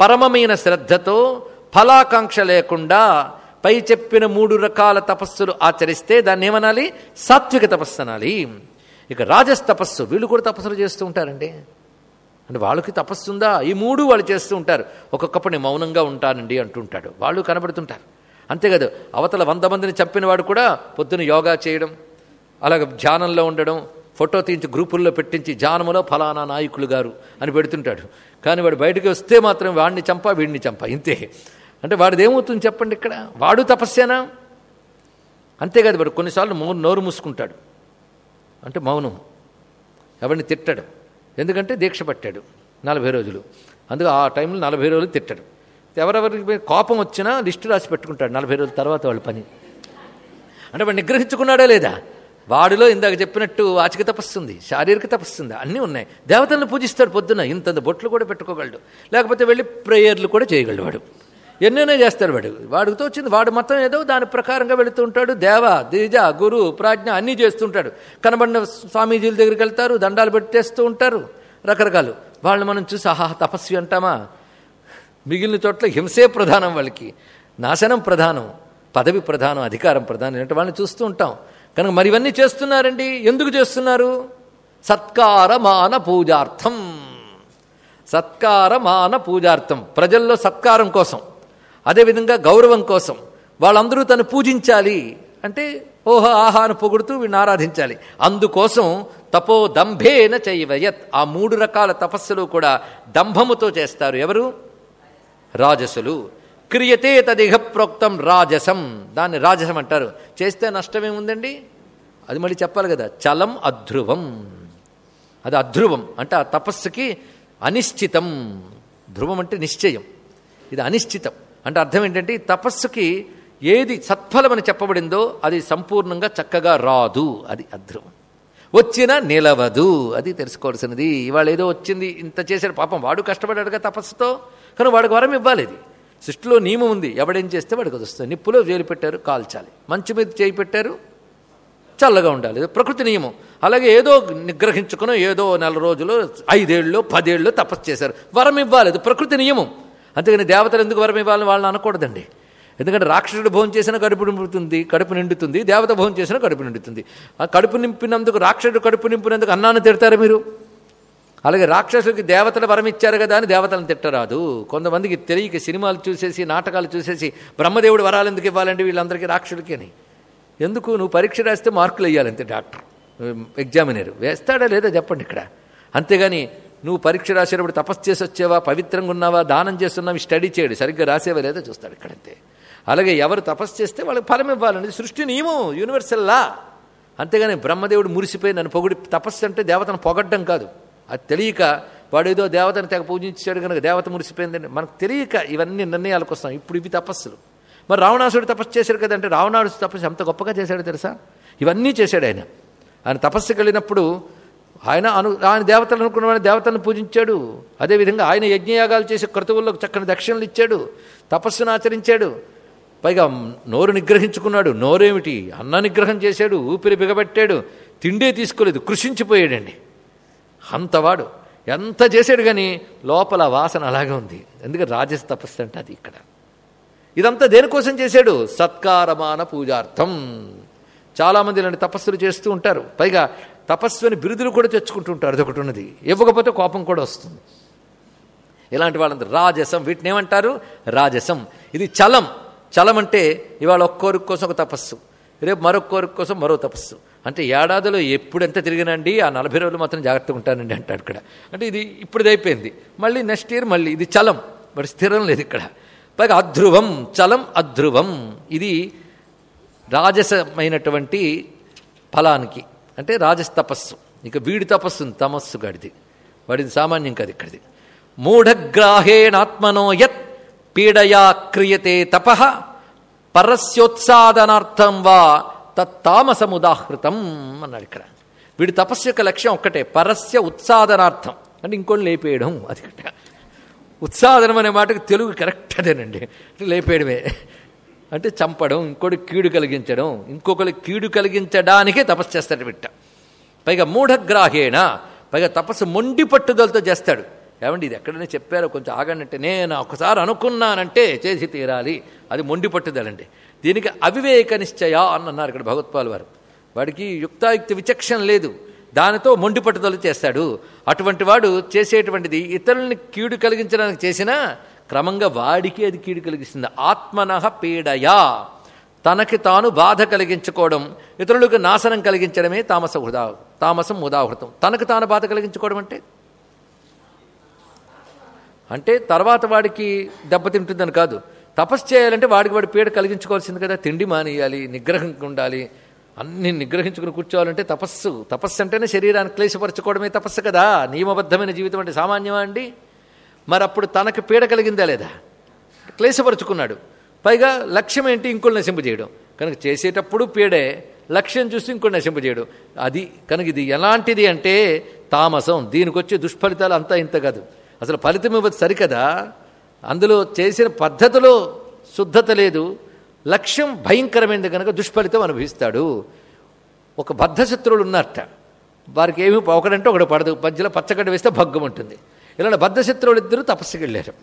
పరమమైన శ్రద్ధతో ఫలాకాంక్ష లేకుండా పై చెప్పిన మూడు రకాల తపస్సులు ఆచరిస్తే దాన్ని ఏమనాలి సాత్విక తపస్సు అనాలి ఇక రాజస్ తపస్సు వీళ్ళు కూడా తపస్సులు చేస్తూ ఉంటారండి అంటే వాళ్ళకి తపస్సు ఉందా ఈ మూడు వాళ్ళు చేస్తూ ఉంటారు ఒక్కొక్కప్పుడు నేను మౌనంగా ఉంటానండి అంటుంటాడు వాళ్ళు కనబడుతుంటారు అంతేకాదు అవతల వంద మందిని చంపిన వాడు కూడా పొద్దున యోగా చేయడం అలాగ ధ్యానంలో ఉండడం ఫోటో తీయించి గ్రూపుల్లో పెట్టించి ధ్యానములో ఫలానా నాయకులు గారు అని పెడుతుంటాడు కానీ వాడు బయటకు వస్తే మాత్రం వాడిని చంపా వీడిని చంపా ఇంతే అంటే వాడిది ఏమవుతుంది చెప్పండి ఇక్కడ వాడు తపస్సేనా అంతేకాదు వాడు కొన్నిసార్లు మౌ నోరు మూసుకుంటాడు అంటే మౌనం ఎవరిని తిట్టడు ఎందుకంటే దీక్ష పట్టాడు నలభై రోజులు అందుకు ఆ టైంలో నలభై రోజులు తిట్టడు ఎవరెవరికి మీద కోపం వచ్చినా లిస్టు రాసి పెట్టుకుంటాడు నలభై రోజుల తర్వాత వాళ్ళ పని అంటే వాడు నిగ్రహించుకున్నాడా లేదా వాడిలో ఇందాక చెప్పినట్టు వాచిక తపస్సుంది శారీరక తపస్సుంది అన్నీ ఉన్నాయి దేవతలను పూజిస్తాడు పొద్దున ఇంతంత బొట్లు కూడా పెట్టుకోగలడు లేకపోతే వెళ్ళి ప్రేయర్లు కూడా చేయగలడు వాడు ఎన్నెన్నో చేస్తాడు వాడు వాడితో వచ్చింది వాడు మొత్తం ఏదో దాని ప్రకారంగా వెళుతూ ఉంటాడు దేవ ద్విజ గురు ప్రాజ్ఞ అన్నీ చేస్తుంటాడు కనబడిన స్వామీజీల దగ్గరికి వెళ్తారు దండాలు పెట్టేస్తూ ఉంటారు రకరకాలు వాళ్ళని మనం చూసి ఆహా తపస్వి అంటామా మిగిలిన చోట్ల హింసే ప్రధానం వాళ్ళకి నాశనం ప్రధానం పదవి ప్రధానం అధికారం ప్రధానం అంటే వాళ్ళని చూస్తూ ఉంటాం కనుక మరి ఇవన్నీ చేస్తున్నారండి ఎందుకు చేస్తున్నారు సత్కార మాన పూజార్థం సత్కార మాన పూజార్థం ప్రజల్లో సత్కారం కోసం అదేవిధంగా గౌరవం కోసం వాళ్ళందరూ తను పూజించాలి అంటే ఓహో ఆహా అని పొగుడుతూ వీడిని ఆరాధించాలి అందుకోసం తపో దంభేన చైవయత్ ఆ మూడు రకాల తపస్సులు కూడా దంభముతో చేస్తారు ఎవరు రాజసులు క్రియతే తదిహ ప్రోక్తం రాజసం దాన్ని రాజసం అంటారు చేస్తే నష్టమేముందండి అది మళ్ళీ చెప్పాలి కదా చలం అధ్రువం అది అధ్రువం అంటే ఆ తపస్సుకి అనిశ్చితం ధ్రువం అంటే నిశ్చయం ఇది అనిశ్చితం అంటే అర్థం ఏంటంటే ఈ తపస్సుకి ఏది సత్ఫలమని చెప్పబడిందో అది సంపూర్ణంగా చక్కగా రాదు అది అధ్రువం వచ్చినా నిలవదు అది తెలుసుకోవాల్సినది ఇవాళ ఏదో వచ్చింది ఇంత చేశాడు పాపం వాడు కష్టపడ్డాడుగా తపస్సుతో కానీ వాడికి వరం ఇవ్వాలి ఇది సృష్టిలో నియమం ఉంది ఎవడేం చేస్తే వాడికి అది వస్తుంది నిప్పులో వేలు పెట్టారు కాల్చాలి మంచు మీద చేయి పెట్టారు చల్లగా ఉండాలి ఇది ప్రకృతి నియమం అలాగే ఏదో నిగ్రహించుకుని ఏదో నెల రోజులు ఐదేళ్ళు పదేళ్ళు తపస్సు చేశారు వరం ఇవ్వాలి అది ప్రకృతి నియమం అంతేగాని దేవతలు ఎందుకు వరం ఇవ్వాలని వాళ్ళని అనకూడదండి ఎందుకంటే రాక్షసుడు భోజనం చేసిన కడుపు నింపుతుంది కడుపు నిండుతుంది దేవత భోజనం చేసిన కడుపు నిండుతుంది ఆ కడుపు నింపినందుకు రాక్షసుడు కడుపు నింపినందుకు అన్నాన్ని తిడతారా మీరు అలాగే రాక్షసుడికి దేవతలు వరం ఇచ్చారు కదా అని దేవతలను తిట్టరాదు కొంతమందికి తెలియక సినిమాలు చూసేసి నాటకాలు చూసేసి బ్రహ్మదేవుడు వరాలు ఎందుకు ఇవ్వాలండి వీళ్ళందరికీ రాక్షసుడికి అని ఎందుకు నువ్వు పరీక్ష రాస్తే మార్కులు వేయాలంతే డాక్టర్ ఎగ్జామినర్ వేస్తాడా లేదా చెప్పండి ఇక్కడ అంతేగాని నువ్వు పరీక్ష రాసేటప్పుడు తపస్సు చేసి వచ్చేవా పవిత్రంగా ఉన్నావా దానం చేస్తున్నావా స్టడీ చేయడు సరిగ్గా రాసేవా లేదా చూస్తాడు ఇక్కడంతే అలాగే ఎవరు తపస్సు చేస్తే వాళ్ళకి ఫలం ఇవ్వాలండి సృష్టి నియమం యూనివర్సల్ లా అంతేగాని బ్రహ్మదేవుడు మురిసిపోయి నన్ను పొగిడి తపస్సు అంటే దేవతను పొగడ్డం కాదు అది తెలియక వాడేదో దేవతను తెగ పూజించాడు కనుక దేవత మురిసిపోయిందని మనకు తెలియక ఇవన్నీ నిర్ణయాలకు వస్తాం ఇప్పుడు ఇవి తపస్సులు మరి రావణాసుడు తపస్సు చేశాడు కదంటే రావణాసుడు తపస్సు ఎంత గొప్పగా చేశాడో తెలుసా ఇవన్నీ చేశాడు ఆయన ఆయన తపస్సుకి వెళ్ళినప్పుడు ఆయన అను ఆయన దేవతలు అనుకున్న దేవతలను పూజించాడు అదేవిధంగా ఆయన యజ్ఞయాగాలు చేసి క్రతువుల్లో చక్కని దక్షిణలు ఇచ్చాడు తపస్సును ఆచరించాడు పైగా నోరు నిగ్రహించుకున్నాడు నోరేమిటి అన్న నిగ్రహం చేశాడు ఊపిరి బిగబెట్టాడు తిండే తీసుకోలేదు కృషించిపోయాడండి అంతవాడు ఎంత చేశాడు కానీ లోపల వాసన అలాగే ఉంది ఎందుకంటే రాజస తపస్సు అంటే అది ఇక్కడ ఇదంతా దేనికోసం చేశాడు సత్కారమాన పూజార్థం చాలామంది ఇలాంటి తపస్సులు చేస్తూ ఉంటారు పైగా తపస్సు అని బిరుదులు కూడా తెచ్చుకుంటుంటారు అదొకటి ఉన్నది ఇవ్వకపోతే కోపం కూడా వస్తుంది ఇలాంటి వాళ్ళందరూ రాజసం వీటిని ఏమంటారు రాజసం ఇది చలం చలం అంటే ఇవాళ ఒక్క కోరిక కోసం ఒక తపస్సు రేపు మరొక కోరిక కోసం మరో తపస్సు అంటే ఏడాదిలో ఎప్పుడు ఎంత తిరిగినండి ఆ నలభై రోజులు మాత్రం జాగ్రత్తగా ఉంటానండి అంటాడు ఇక్కడ అంటే ఇది ఇప్పుడు అయిపోయింది మళ్ళీ నెక్స్ట్ ఇయర్ మళ్ళీ ఇది చలం మరి స్థిరం లేదు ఇక్కడ పైగా అధ్రువం చలం అధ్రువం ఇది రాజసమైనటువంటి ఫలానికి అంటే రాజస్ తపస్సు ఇక వీడి తపస్సు తమస్సు గడిది వాడిది సామాన్యం కాదు ఇక్కడిది మూఢగ్రాహేణాత్మనో యత్ పీడయా క్రియతే తప పరస్యోత్సాదనార్థం వా తత్తామసముదాహృతం అన్నాడు ఇక్కడ వీడి తపస్సు యొక్క లక్ష్యం ఒక్కటే పరస్య ఉత్సాదనార్థం అంటే ఇంకోటి లేపేయడం అది ఇక్కడ ఉత్సాదనం అనే మాటకు తెలుగు కరెక్ట్ అదేనండి అంటే లేపేయడమే అంటే చంపడం ఇంకోటి కీడు కలిగించడం ఇంకొకరి కీడు కలిగించడానికే తపస్సు చేస్తాడు బిట్ట పైగా మూఢగ్రాహేణ పైగా తపస్సు మొండి పట్టుదలతో చేస్తాడు ఏమండి ఇది ఎక్కడైనా చెప్పారో కొంచెం ఆగండి అంటే నేను ఒకసారి అనుకున్నానంటే చేసి తీరాలి అది మొండి పట్టుదలండి దీనికి అవివేక నిశ్చయ అని అన్నారు ఇక్కడ భగవత్పాల్ వారు వాడికి యుక్తాయుక్తి విచక్షణ లేదు దానితో మొండి పట్టుదల చేస్తాడు అటువంటి వాడు చేసేటువంటిది ఇతరుల్ని కీడు కలిగించడానికి చేసినా క్రమంగా వాడికి అది కీడు కలిగిస్తుంది ఆత్మనః పీడయా తనకి తాను బాధ కలిగించుకోవడం ఇతరులకు నాశనం కలిగించడమే తామస హృదా తామసం ఉదాహృతం తనకు తాను బాధ కలిగించుకోవడం అంటే అంటే తర్వాత వాడికి దెబ్బతింటుందని కాదు తపస్సు చేయాలంటే వాడికి వాడి పీడ కలిగించుకోవాల్సింది కదా తిండి మానేయాలి నిగ్రహం ఉండాలి అన్ని నిగ్రహించుకుని కూర్చోవాలంటే తపస్సు తపస్సు అంటేనే శరీరాన్ని క్లేశపరచుకోవడమే తపస్సు కదా నియమబద్ధమైన జీవితం అంటే సామాన్యమా అండి మరి అప్పుడు తనకు పీడ కలిగిందా లేదా క్లేశపరుచుకున్నాడు పైగా లక్ష్యం ఏంటి ఇంకోటి నశింపజేయడం కనుక చేసేటప్పుడు పీడే లక్ష్యం చూసి ఇంకోటి నశింపజేయడం అది కనుక ఇది ఎలాంటిది అంటే తామసం దీనికి వచ్చే దుష్ఫలితాలు అంతా ఇంత కాదు అసలు ఫలితం ఇవ్వదు సరికదా అందులో చేసిన పద్ధతిలో శుద్ధత లేదు లక్ష్యం భయంకరమైనది కనుక దుష్ఫలితం అనుభవిస్తాడు ఒక బద్ధశత్రువులు ఉన్నారట వారికి ఏమి ఒకడంటే ఒకటి పడదు మధ్యలో పచ్చగడ్డ వేస్తే భగ్గం ఉంటుంది ఇలా బద్ధశత్రువులు ఇద్దరు తపస్సుకి వెళ్ళారు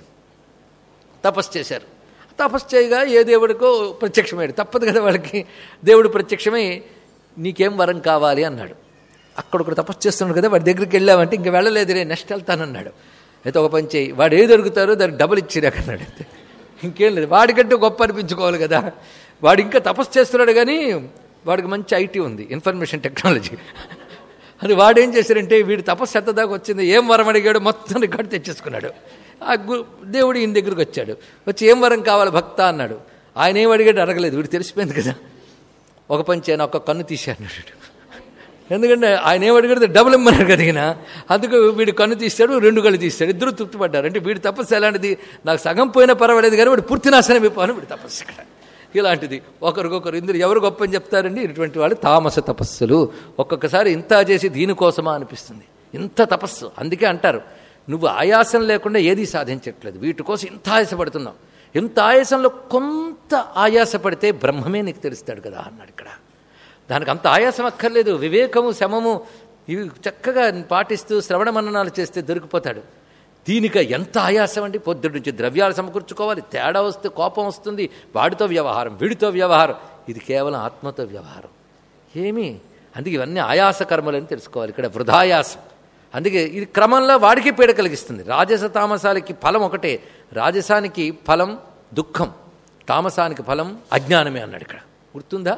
తపస్సు చేశారు తపస్సు చేయగా ఏ దేవుడికో ప్రత్యక్షమయ్యాడు తప్పదు కదా వాళ్ళకి దేవుడు ప్రత్యక్షమై నీకేం వరం కావాలి అన్నాడు అక్కడ ఒకడు తపస్సు చేస్తున్నాడు కదా వాడి దగ్గరికి వెళ్ళామంటే ఇంక వెళ్ళలేదురే నెక్స్ట్ వెళ్తానన్నాడు అయితే ఒక పని చేయి వాడు ఏది అడుగుతారో దానికి డబుల్ ఇచ్చిరాక అన్నాడు అంతే ఇంకేం లేదు వాడికంటే గొప్ప అనిపించుకోవాలి కదా వాడు ఇంకా తపస్సు చేస్తున్నాడు కానీ వాడికి మంచి ఐటీ ఉంది ఇన్ఫర్మేషన్ టెక్నాలజీ అది వాడేం చేశారంటే వీడు తపస్సు ఎంత దాకా వచ్చింది ఏం వరం అడిగాడు మొత్తం రికార్డు తెచ్చేసుకున్నాడు ఆ గు దేవుడు ఈయన దగ్గరికి వచ్చాడు వచ్చి ఏం వరం కావాలి భక్త అన్నాడు ఆయన ఏం అడిగాడు అడగలేదు వీడు తెలిసిపోయింది కదా ఒక పని చేయను ఒక కన్ను తీశాను వీడు ఎందుకంటే ఆయన ఏం అడిగాడు డబుల్ ఇమ్మన్నాడు కదా ఈయన అందుకు వీడు కన్ను తీస్తాడు రెండు కళ్ళు తీస్తాడు ఇద్దరు తృప్తిపడ్డారు అంటే వీడి తపస్సు ఎలాంటిది నాకు సగం పోయినా పర్వాలేదు కానీ వాడు పూర్తి నాశనం అయిపోను వీడి తపస్సు ఇక్కడ ఇలాంటిది ఒకరికొకరు ఇందులో ఎవరు గొప్ప అని చెప్తారండి ఇటువంటి వాళ్ళు తామస తపస్సులు ఒక్కొక్కసారి ఇంత చేసి దీనికోసమా అనిపిస్తుంది ఇంత తపస్సు అందుకే అంటారు నువ్వు ఆయాసం లేకుండా ఏదీ సాధించట్లేదు వీటి కోసం ఇంత ఆయాసపడుతున్నావు ఇంత ఆయాసంలో కొంత ఆయాసపడితే బ్రహ్మమే నీకు తెలుస్తాడు కదా అన్నాడు ఇక్కడ దానికి అంత ఆయాసం అక్కర్లేదు వివేకము శమము ఇవి చక్కగా పాటిస్తూ శ్రవణ మననాలు చేస్తే దొరికిపోతాడు దీనికి ఎంత ఆయాసం అండి పొద్దుడు నుంచి ద్రవ్యాలు సమకూర్చుకోవాలి తేడా వస్తే కోపం వస్తుంది వాడితో వ్యవహారం వీడితో వ్యవహారం ఇది కేవలం ఆత్మతో వ్యవహారం ఏమి అందుకే ఇవన్నీ ఆయాస కర్మలని తెలుసుకోవాలి ఇక్కడ వృధాయాసం అందుకే ఇది క్రమంలో వాడికి పీడ కలిగిస్తుంది రాజస తామసాలకి ఫలం ఒకటే రాజసానికి ఫలం దుఃఖం తామసానికి ఫలం అజ్ఞానమే అన్నాడు ఇక్కడ గుర్తుందా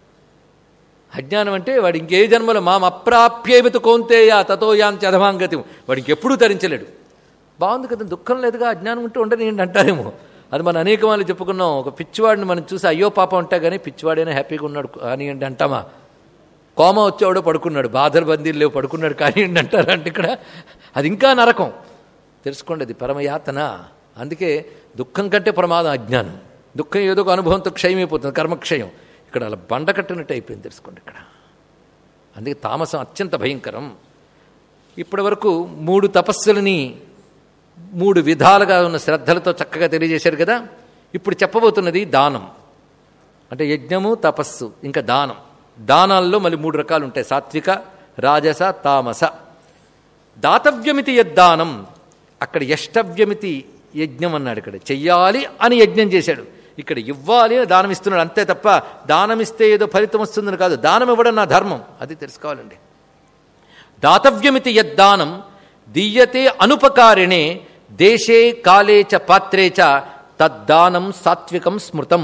అజ్ఞానం అంటే వాడు ఇంకే జన్మలో మాం అప్రాప్యేమిత కోంతేయ తతో యాంతి అధమాంగతి వాడు ఇంకెప్పుడూ తరించలేడు బాగుంది కదా దుఃఖం లేదుగా అజ్ఞానం ఉంటే ఉండని అంటారేమో అది మనం అనేక వాళ్ళు చెప్పుకున్నాం ఒక పిచ్చివాడిని మనం చూసి అయ్యో పాప ఉంటా కానీ పిచ్చివాడైనా హ్యాపీగా ఉన్నాడు అని అంటామా కోమ వచ్చేవాడో పడుకున్నాడు బాధలు బందీలు లేవు పడుకున్నాడు కానీ అంటారు అంటే ఇక్కడ అది ఇంకా నరకం తెలుసుకోండి అది పరమయాతన అందుకే దుఃఖం కంటే ప్రమాదం అజ్ఞానం దుఃఖం ఏదో ఒక అనుభవంతో క్షయమైపోతుంది కర్మక్షయం ఇక్కడ అలా బండ కట్టినట్టు అయిపోయింది తెలుసుకోండి ఇక్కడ అందుకే తామసం అత్యంత భయంకరం ఇప్పటి వరకు మూడు తపస్సులని మూడు విధాలుగా ఉన్న శ్రద్ధలతో చక్కగా తెలియజేశారు కదా ఇప్పుడు చెప్పబోతున్నది దానం అంటే యజ్ఞము తపస్సు ఇంకా దానం దానాల్లో మళ్ళీ మూడు రకాలు ఉంటాయి సాత్విక రాజస తామస దాతవ్యమితి యద్దానం అక్కడ యష్టవ్యమితి యజ్ఞం అన్నాడు ఇక్కడ చెయ్యాలి అని యజ్ఞం చేశాడు ఇక్కడ ఇవ్వాలి అని దానం ఇస్తున్నాడు అంతే తప్ప దానం ఇస్తే ఏదో ఫలితం వస్తుందని కాదు దానం ఇవ్వడం నా ధర్మం అది తెలుసుకోవాలండి దాతవ్యమితి యద్దానం దీయతే అనుపకారిణే దేశే కాలే చ పాత్రే చ తద్దానం సాత్వికం స్మృతం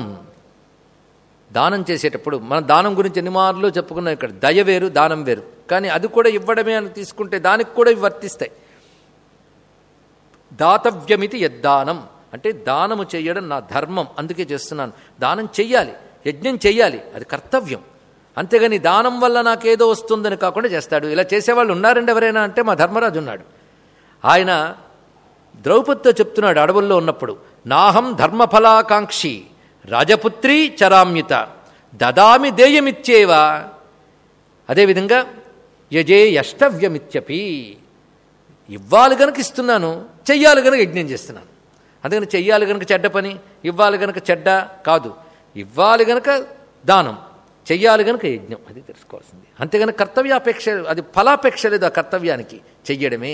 దానం చేసేటప్పుడు మన దానం గురించి ఎన్ని మార్లు చెప్పుకున్నాం ఇక్కడ దయ వేరు దానం వేరు కానీ అది కూడా ఇవ్వడమే అని తీసుకుంటే దానికి కూడా ఇవి వర్తిస్తాయి దాతవ్యమితి యద్దానం అంటే దానము చేయడం నా ధర్మం అందుకే చేస్తున్నాను దానం చెయ్యాలి యజ్ఞం చెయ్యాలి అది కర్తవ్యం అంతేగాని దానం వల్ల నాకేదో వస్తుందని కాకుండా చేస్తాడు ఇలా చేసేవాళ్ళు ఉన్నారండి ఎవరైనా అంటే మా ధర్మరాజు ఉన్నాడు ఆయన ద్రౌపదితో చెప్తున్నాడు అడవుల్లో ఉన్నప్పుడు నాహం ధర్మఫలాకాంక్షి రాజపుత్రి చరామ్యుత దదామి దేయమిచ్చేవ అదేవిధంగా యజే యష్టవ్యమిత్యపి ఇవ్వాలి గనక ఇస్తున్నాను చెయ్యాలి గనక యజ్ఞం చేస్తున్నాను అందుకని చెయ్యాలి గనక చెడ్డ పని ఇవ్వాలి గనక చెడ్డ కాదు ఇవ్వాలి గనక దానం చెయ్యాలి గనక యజ్ఞం అది తెలుసుకోవాల్సింది అంతేగాని కర్తవ్యాపేక్ష అది ఫలాపేక్ష లేదు ఆ కర్తవ్యానికి చెయ్యడమే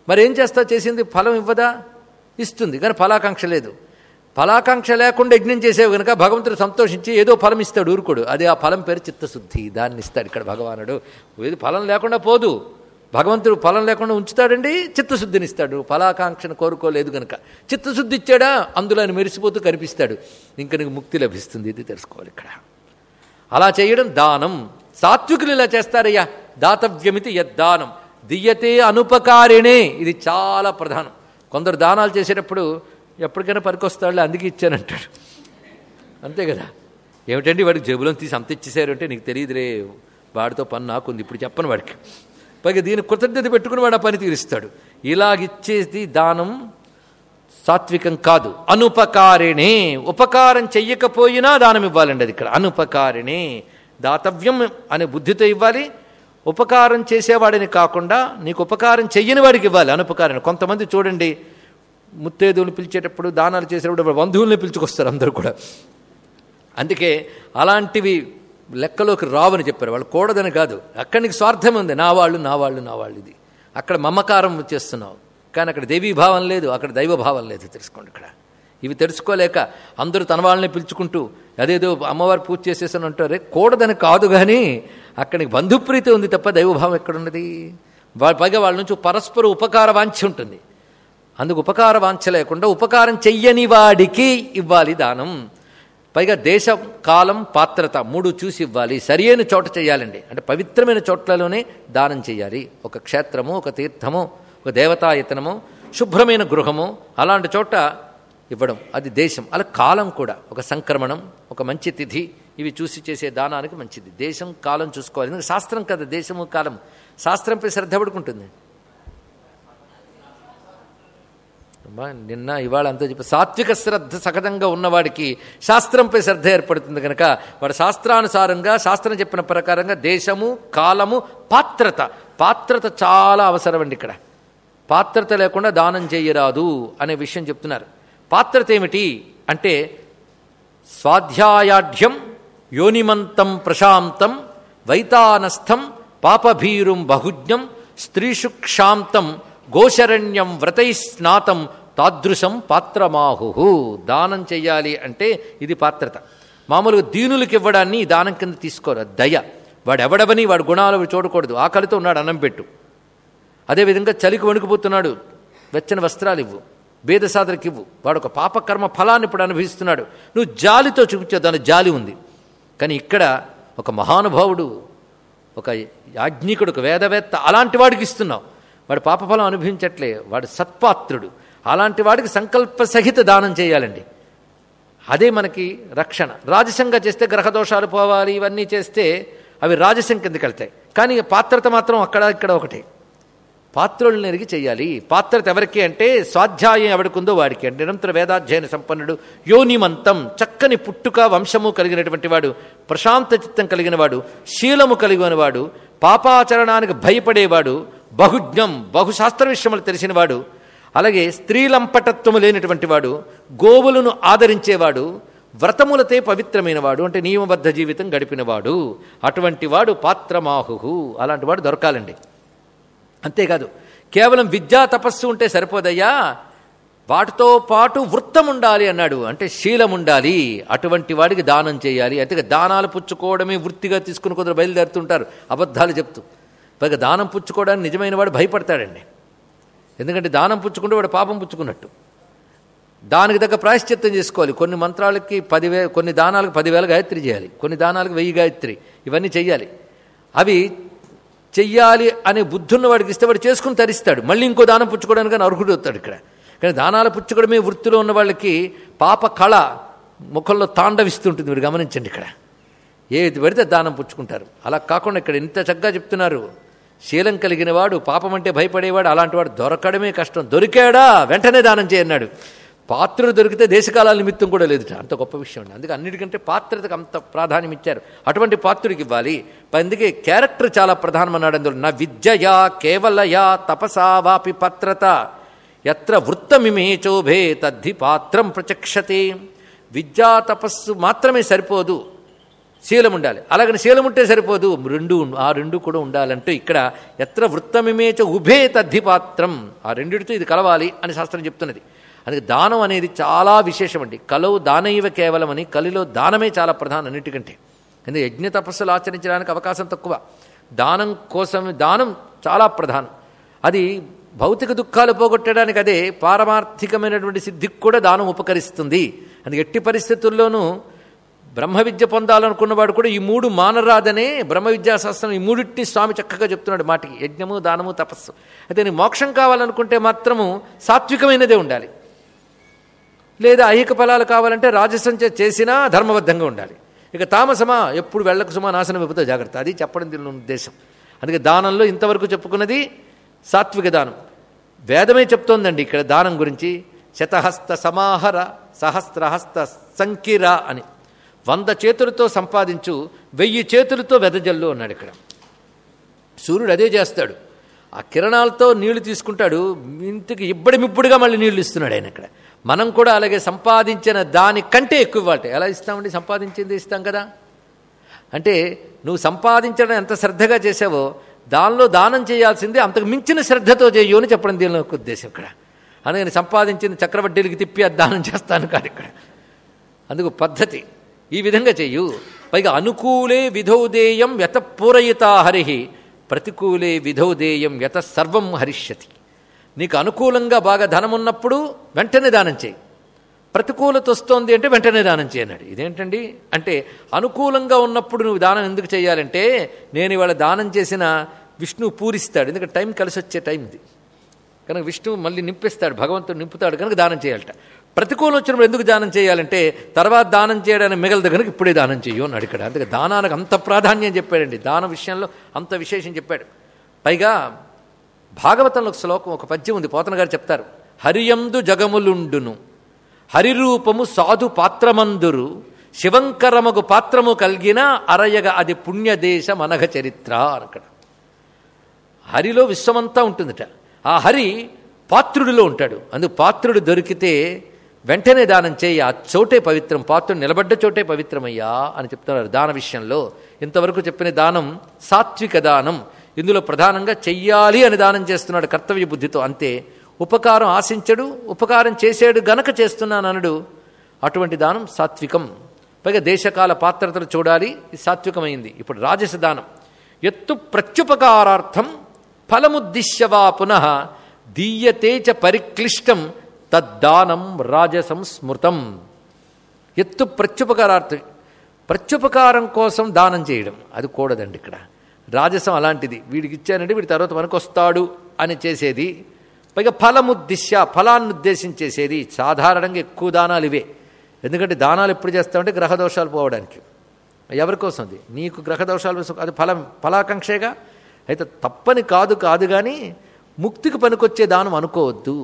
మరి ఏం చేస్తా చేసింది ఫలం ఇవ్వదా ఇస్తుంది కానీ ఫలాకాంక్ష లేదు ఫలాకాంక్ష లేకుండా యజ్ఞం చేసేవి కనుక భగవంతుడు సంతోషించి ఏదో ఫలం ఇస్తాడు ఊరుకోడు అదే ఆ ఫలం పేరు చిత్తశుద్ధి దాన్ని ఇస్తాడు ఇక్కడ భగవానుడు ఏది ఫలం లేకుండా పోదు భగవంతుడు ఫలం లేకుండా ఉంచుతాడండి చిత్తశుద్ధిని ఇస్తాడు ఫలాకాంక్షను కోరుకోలేదు కనుక చిత్తశుద్ధి ఇచ్చాడా అందులో ఆయన మెరిసిపోతూ కనిపిస్తాడు ఇంక నీకు ముక్తి లభిస్తుంది ఇది తెలుసుకోవాలి ఇక్కడ అలా చేయడం దానం సాత్వికులు ఇలా చేస్తారయ్యా దాతవ్యమితి యద్దానం దియ్యతే అనుపకారిణే ఇది చాలా ప్రధానం కొందరు దానాలు చేసేటప్పుడు ఎప్పటికైనా పనికొస్తాడులే అందుకే ఇచ్చానంటాడు అంతే కదా ఏమిటండి వాడికి జేబులో తీసి అంత ఇచ్చేసారు అంటే నీకు తెలియదులే వాడితో పని నాకుంది ఇప్పుడు చెప్పను వాడికి పైగా దీని కృతజ్ఞత పెట్టుకుని వాడు ఆ పని తీరుస్తాడు ఇలాగిచ్చేది దానం సాత్వికం కాదు అనుపకారిణే ఉపకారం చెయ్యకపోయినా దానం ఇవ్వాలండి అది ఇక్కడ అనుపకారిణే దాతవ్యం అనే బుద్ధితో ఇవ్వాలి ఉపకారం చేసేవాడిని కాకుండా నీకు ఉపకారం చెయ్యని వాడికి ఇవ్వాలి అనుపకారం కొంతమంది చూడండి ముత్తేదువులు పిలిచేటప్పుడు దానాలు చేసేటప్పుడు బంధువుల్ని పిలుచుకొస్తారు అందరూ కూడా అందుకే అలాంటివి లెక్కలోకి రావని చెప్పారు వాళ్ళు కూడదని కాదు అక్కడ నీకు స్వార్థం ఉంది నా వాళ్ళు నా వాళ్ళు నా వాళ్ళు ఇది అక్కడ మమకారం చేస్తున్నావు కానీ అక్కడ దేవీభావం లేదు అక్కడ దైవభావం లేదు తెలుసుకోండి ఇక్కడ ఇవి తెలుసుకోలేక అందరూ తన వాళ్ళని పిలుచుకుంటూ అదేదో అమ్మవారు పూజ చేసేసాను అంటారే కూడదని కాదు కానీ అక్కడికి బంధుప్రీతి ఉంది తప్ప దైవభావం ఎక్కడున్నది వాళ్ళ పైగా వాళ్ళ నుంచి పరస్పర ఉపకార వాంఛ ఉంటుంది అందుకు ఉపకార వాంఛ లేకుండా ఉపకారం చెయ్యని వాడికి ఇవ్వాలి దానం పైగా దేశం కాలం పాత్రత మూడు చూసి ఇవ్వాలి సరియైన చోట చేయాలండి అంటే పవిత్రమైన చోట్లలోనే దానం చేయాలి ఒక క్షేత్రము ఒక తీర్థము ఒక దేవతాయతనము శుభ్రమైన గృహము అలాంటి చోట ఇవ్వడం అది దేశం అలా కాలం కూడా ఒక సంక్రమణం ఒక మంచి తిథి ఇవి చూసి చేసే దానానికి మంచిది దేశం కాలం చూసుకోవాలి ఎందుకంటే శాస్త్రం కదా దేశము కాలం శాస్త్రంపై శ్రద్ధ పడుకుంటుంది అమ్మా, నిన్న ఇవాళ అంతా చెప్పి సాత్విక శ్రద్ధ సహజంగా ఉన్నవాడికి శాస్త్రంపై శ్రద్ధ ఏర్పడుతుంది కనుక వాడు శాస్త్రానుసారంగా శాస్త్రం చెప్పిన ప్రకారంగా దేశము కాలము పాత్రత పాత్రత చాలా అవసరం అండి ఇక్కడ పాత్రత లేకుండా దానం చేయరాదు అనే విషయం చెప్తున్నారు పాత్రత ఏమిటి అంటే స్వాధ్యాయాఢ్యం యోనిమంతం ప్రశాంతం వైతానస్థం పాపభీరుం బహుజ్ఞం స్త్రీషు క్షాంతం గోశరణ్యం వ్రతై స్నాతం తాదృశం పాత్రమాహు దానం చెయ్యాలి అంటే ఇది పాత్రత మామూలుగా దీనులకు ఇవ్వడాన్ని ఈ దానం కింద తీసుకోరు దయ వాడు ఎవడవని వాడు గుణాలు చూడకూడదు ఆకలితో ఉన్నాడు అన్నం పెట్టు అదేవిధంగా చలికి వణుకుపోతున్నాడు వెచ్చని వస్త్రాలు ఇవ్వు భేదసాదరికి ఇవ్వు వాడు ఒక పాపకర్మ ఫలాన్ని ఇప్పుడు అనుభవిస్తున్నాడు నువ్వు జాలితో చూపించావు దాని జాలి ఉంది కానీ ఇక్కడ ఒక మహానుభావుడు ఒక యాజ్ఞికుడు ఒక వేదవేత్త అలాంటి వాడికి ఇస్తున్నావు వాడు పాపఫలం అనుభవించట్లే వాడు సత్పాత్రుడు అలాంటి వాడికి సంకల్ప సహిత దానం చేయాలండి అదే మనకి రక్షణ రాజసంగా చేస్తే గ్రహదోషాలు పోవాలి ఇవన్నీ చేస్తే అవి రాజసం కిందకి వెళ్తాయి కానీ పాత్రత మాత్రం అక్కడ ఇక్కడ ఒకటే పాత్రులను ఎరిగి చెయ్యాలి పాత్రత ఎవరికి అంటే స్వాధ్యాయం ఎవడికుందో వాడికి అంటే నిరంతర వేదాధ్యయన సంపన్నుడు యోనిమంతం చక్కని పుట్టుక వంశము కలిగినటువంటి వాడు ప్రశాంత చిత్తం కలిగిన వాడు శీలము కలిగిన వాడు పాపాచరణానికి భయపడేవాడు బహుజ్ఞం బహుశాస్త్ర విషయములు తెలిసినవాడు అలాగే స్త్రీలంపటత్వము లేనటువంటి వాడు గోవులను ఆదరించేవాడు వ్రతములతే పవిత్రమైనవాడు అంటే నియమబద్ధ జీవితం గడిపినవాడు అటువంటి వాడు పాత్రమాహు అలాంటి వాడు దొరకాలండి అంతేకాదు కేవలం విద్యా తపస్సు ఉంటే సరిపోదయ్యా వాటితో పాటు వృత్తం ఉండాలి అన్నాడు అంటే శీలం ఉండాలి అటువంటి వాడికి దానం చేయాలి అంతే దానాలు పుచ్చుకోవడమే వృత్తిగా తీసుకుని కొందరు బయలుదేరుతుంటారు అబద్ధాలు చెప్తూ పైగా దానం పుచ్చుకోవడానికి నిజమైన వాడు భయపడతాడండి ఎందుకంటే దానం పుచ్చుకుంటే వాడు పాపం పుచ్చుకున్నట్టు దానికి తగ్గ ప్రాయశ్చిత్తం చేసుకోవాలి కొన్ని మంత్రాలకి పదివే కొన్ని దానాలకు పదివేల గాయత్రి చేయాలి కొన్ని దానాలకు వెయ్యి గాయత్రి ఇవన్నీ చెయ్యాలి అవి చెయ్యాలి అనే బుద్ధున్న వాడికి ఇస్తే వాడు చేసుకుని తరిస్తాడు మళ్ళీ ఇంకో దానం పుచ్చుకోవడానికి కానీ అర్హుడు అవుతాడు ఇక్కడ కానీ దానాలు పుచ్చుకోవడమే వృత్తిలో ఉన్న వాళ్ళకి పాప కళ ముఖంలో తాండవిస్తుంటుంది మీరు గమనించండి ఇక్కడ ఏది పడితే దానం పుచ్చుకుంటారు అలా కాకుండా ఇక్కడ ఇంత చక్కగా చెప్తున్నారు శీలం కలిగిన వాడు పాపం అంటే భయపడేవాడు అలాంటి వాడు దొరకడమే కష్టం దొరికాడా వెంటనే దానం చేయన్నాడు పాత్రుడు దొరికితే దేశకాలాల నిమిత్తం కూడా లేదు అంత గొప్ప విషయం అండి అందుకే అన్నిటికంటే పాత్రతకు అంత ప్రాధాన్యం ఇచ్చారు అటువంటి పాత్రుడికి ఇవ్వాలి అందుకే క్యారెక్టర్ చాలా ప్రధానమన్నాడు అందులో నా విద్యయా కేవలయా తపసా వాపి పాత్రత ఎత్ర వృత్తమిమే చోభే తద్ధి పాత్రం ప్రచక్షతే విద్యా తపస్సు మాత్రమే సరిపోదు శీలం ఉండాలి అలాగని శీలం ఉంటే సరిపోదు రెండు ఉం- ఆ రెండు కూడా ఉండాలంటూ ఇక్కడ ఎత్ర వృత్తమిమేచ ఉభే తద్ధిపాత్రం ఆ రెండిటితో ఇది కలవాలి అని శాస్త్రం చెప్తున్నది అందుకే దానం అనేది చాలా విశేషమండి కలవు దానైవ కేవలమని కలిలో దానమే చాలా ప్రధానం అన్నిటికంటే ఎందుకంటే యజ్ఞ తపస్సులు ఆచరించడానికి అవకాశం తక్కువ దానం కోసం దానం చాలా ప్రధానం అది భౌతిక దుఃఖాలు పోగొట్టడానికి అదే పారమార్థికమైనటువంటి సిద్ధికి కూడా దానం ఉపకరిస్తుంది అందుకే ఎట్టి పరిస్థితుల్లోనూ బ్రహ్మ విద్య పొందాలనుకున్నవాడు కూడా ఈ మూడు మానరాదనే బ్రహ్మ విద్యాశాస్త్రం ఈ మూడింటిని స్వామి చక్కగా చెప్తున్నాడు మాటికి యజ్ఞము దానము తపస్సు అయితే నీ మోక్షం కావాలనుకుంటే మాత్రము సాత్వికమైనదే ఉండాలి లేదా ఐహిక ఫలాలు కావాలంటే రాజసంచ చేసినా ధర్మబద్ధంగా ఉండాలి ఇక తామసమా ఎప్పుడు వెళ్ళకు సుమా నాశనం అయిపోతే జాగ్రత్త అది చెప్పడం దీని ఉద్దేశం అందుకే దానంలో ఇంతవరకు చెప్పుకున్నది సాత్విక దానం వేదమే చెప్తోందండి ఇక్కడ దానం గురించి శతహస్త సమాహర సహస్రహస్త సంకిర అని వంద చేతులతో సంపాదించు వెయ్యి చేతులతో వెదజల్లు అన్నాడు ఇక్కడ సూర్యుడు అదే చేస్తాడు ఆ కిరణాలతో నీళ్లు తీసుకుంటాడు ఇంటికి ఇబ్బడిమిప్పుడుగా మళ్ళీ నీళ్లు ఇస్తున్నాడు ఆయన ఇక్కడ మనం కూడా అలాగే సంపాదించిన దానికంటే ఎక్కువ ఇవ్వాలి ఎలా ఇస్తామండి సంపాదించింది ఇస్తాం కదా అంటే నువ్వు సంపాదించడం ఎంత శ్రద్ధగా చేసావో దానిలో దానం చేయాల్సింది అంతకు మించిన శ్రద్ధతో చేయు అని చెప్పడం దీనిలో ఒక ఉద్దేశం ఇక్కడ అందుకని సంపాదించింది చక్రవడ్డీలకి తిప్పి అది దానం చేస్తాను కాదు ఇక్కడ అందుకు పద్ధతి ఈ విధంగా చెయ్యు పైగా అనుకూలే విధౌదేయం యత పూరయితా హరి ప్రతికూలే విధౌదేయం యత సర్వం హరిష్యతి నీకు అనుకూలంగా బాగా ధనం ఉన్నప్పుడు వెంటనే దానం చేయి ప్రతికూలత వస్తోంది అంటే వెంటనే దానం చేయన్నాడు ఇదేంటండి అంటే అనుకూలంగా ఉన్నప్పుడు నువ్వు దానం ఎందుకు చేయాలంటే నేను ఇవాళ దానం చేసిన విష్ణువు పూరిస్తాడు ఎందుకంటే టైం కలిసి వచ్చే టైం ఇది కనుక విష్ణువు మళ్ళీ నింపిస్తాడు భగవంతుడు నింపుతాడు కనుక దానం చేయాలట ప్రతికూలం వచ్చినప్పుడు ఎందుకు దానం చేయాలంటే తర్వాత దానం చేయడానికి మిగలదు కనుక ఇప్పుడే దానం చెయ్యు అన్నాడు ఇక్కడ అందుకే దానానికి అంత ప్రాధాన్యం చెప్పాడండి దాన విషయంలో అంత విశేషం చెప్పాడు పైగా భాగవతంలో ఒక శ్లోకం ఒక పద్యం ఉంది పోతన గారు చెప్తారు హరియందు జగములుండును హరిరూపము సాధు పాత్రమందురు శివంకరమగు పాత్రము కలిగిన అరయగ అది పుణ్యదేశం అనఘ చరిత్ర అక్కడ హరిలో విశ్వమంతా ఉంటుందిట ఆ హరి పాత్రుడిలో ఉంటాడు అందుకు పాత్రుడు దొరికితే వెంటనే దానం చేయి ఆ చోటే పవిత్రం పాత్రుడు నిలబడ్డ చోటే పవిత్రమయ్యా అని చెప్తున్నారు దాన విషయంలో ఇంతవరకు చెప్పిన దానం సాత్విక దానం ఇందులో ప్రధానంగా చెయ్యాలి అని దానం చేస్తున్నాడు కర్తవ్య బుద్ధితో అంతే ఉపకారం ఆశించడు ఉపకారం చేసాడు గనక చేస్తున్నాను అనడు అటువంటి దానం సాత్వికం పైగా దేశకాల పాత్రతలు చూడాలి ఇది సాత్వికమైంది ఇప్పుడు రాజస దానం ఎత్తు ప్రత్యుపకారార్థం ఫలముద్దిశ్యవా పునః దీయతే చ పరిక్లిష్టం తద్దానం రాజసం స్మృతం ఎత్తు ప్రత్యుపకారార్థం ప్రత్యుపకారం కోసం దానం చేయడం అది కూడదండి ఇక్కడ రాజసం అలాంటిది వీడికి ఇచ్చానంటే వీడి తర్వాత వస్తాడు అని చేసేది పైగా ఫలముద్దిశ్య ఫలాన్ని ఉద్దేశించేసేది సాధారణంగా ఎక్కువ దానాలు ఇవే ఎందుకంటే దానాలు ఎప్పుడు చేస్తామంటే గ్రహదోషాలు పోవడానికి ఎవరి కోసం అది నీకు గ్రహదోషాలు అది ఫలం ఫలాకాంక్షేగా అయితే తప్పని కాదు కాదు కానీ ముక్తికి పనికొచ్చే దానం అనుకోవద్దు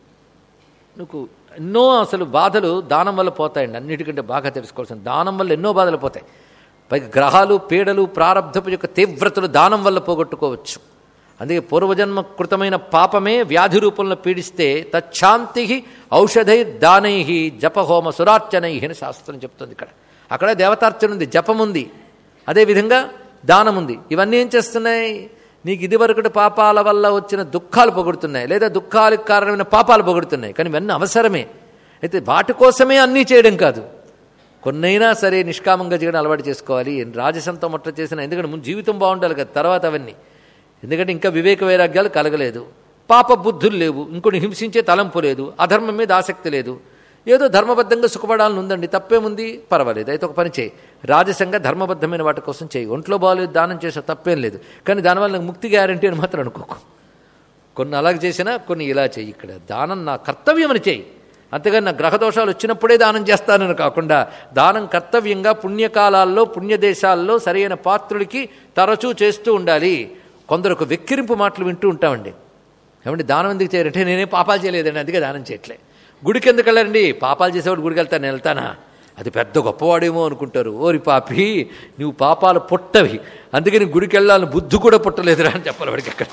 నువ్వు ఎన్నో అసలు బాధలు దానం వల్ల పోతాయండి అన్నిటికంటే బాగా తెలుసుకోవాల్సిన దానం వల్ల ఎన్నో బాధలు పోతాయి పైగా గ్రహాలు పీడలు ప్రారంధపు యొక్క తీవ్రతలు దానం వల్ల పోగొట్టుకోవచ్చు అందుకే పూర్వజన్మ కృతమైన పాపమే వ్యాధి రూపంలో పీడిస్తే తచ్చాంతి ఔషధై దానై జపహోమ సురార్చనై అని శాస్త్రం చెప్తుంది ఇక్కడ అక్కడ దేవతార్చన ఉంది జపం ఉంది అదేవిధంగా దానం ఉంది ఇవన్నీ ఏం చేస్తున్నాయి నీకు ఇదివరకటి పాపాల వల్ల వచ్చిన దుఃఖాలు పొగుడుతున్నాయి లేదా దుఃఖాలకు కారణమైన పాపాలు పొగుడుతున్నాయి కానీ ఇవన్నీ అవసరమే అయితే వాటి కోసమే అన్నీ చేయడం కాదు కొన్నైనా సరే నిష్కామంగా చేయడం అలవాటు చేసుకోవాలి రాజసంతో మొట్ట చేసిన ఎందుకంటే ముందు జీవితం బాగుండాలి కదా తర్వాత అవన్నీ ఎందుకంటే ఇంకా వివేక వైరాగ్యాలు కలగలేదు పాప బుద్ధులు లేవు ఇంకొని హింసించే తలంపు లేదు అధర్మం మీద ఆసక్తి లేదు ఏదో ధర్మబద్ధంగా సుఖపడాలని ఉందండి తప్పేముంది పర్వాలేదు అయితే ఒక పని చేయి రాజసంగా ధర్మబద్ధమైన వాటి కోసం చేయి ఒంట్లో బాగాలేదు దానం చేసే తప్పేం లేదు కానీ దానివల్ల నాకు ముక్తి గ్యారంటీ అని మాత్రం అనుకోకు కొన్ని అలాగ చేసినా కొన్ని ఇలా చేయి ఇక్కడ దానం నా కర్తవ్యం అని చేయి అంతేగాని నా గ్రహదోషాలు వచ్చినప్పుడే దానం చేస్తానని కాకుండా దానం కర్తవ్యంగా పుణ్యకాలాల్లో పుణ్యదేశాల్లో సరైన పాత్రుడికి తరచూ చేస్తూ ఉండాలి కొందరు ఒక వెక్కిరింపు మాటలు వింటూ ఉంటామండి ఏమంటే దానం ఎందుకు చేయరంటే నేనే పాపాలు చేయలేదండి అందుకే దానం చేయట్లే గుడికి ఎందుకు వెళ్ళారండి పాపాలు చేసేవాడు గుడికి వెళ్తాను నేను వెళ్తానా అది పెద్ద గొప్పవాడేమో అనుకుంటారు ఓరి పాపి నువ్వు పాపాలు పుట్టవి అందుకని గుడికి వెళ్ళాలని బుద్ధి కూడా పుట్టలేదురా అని చెప్పాలి వాడికి అక్కడ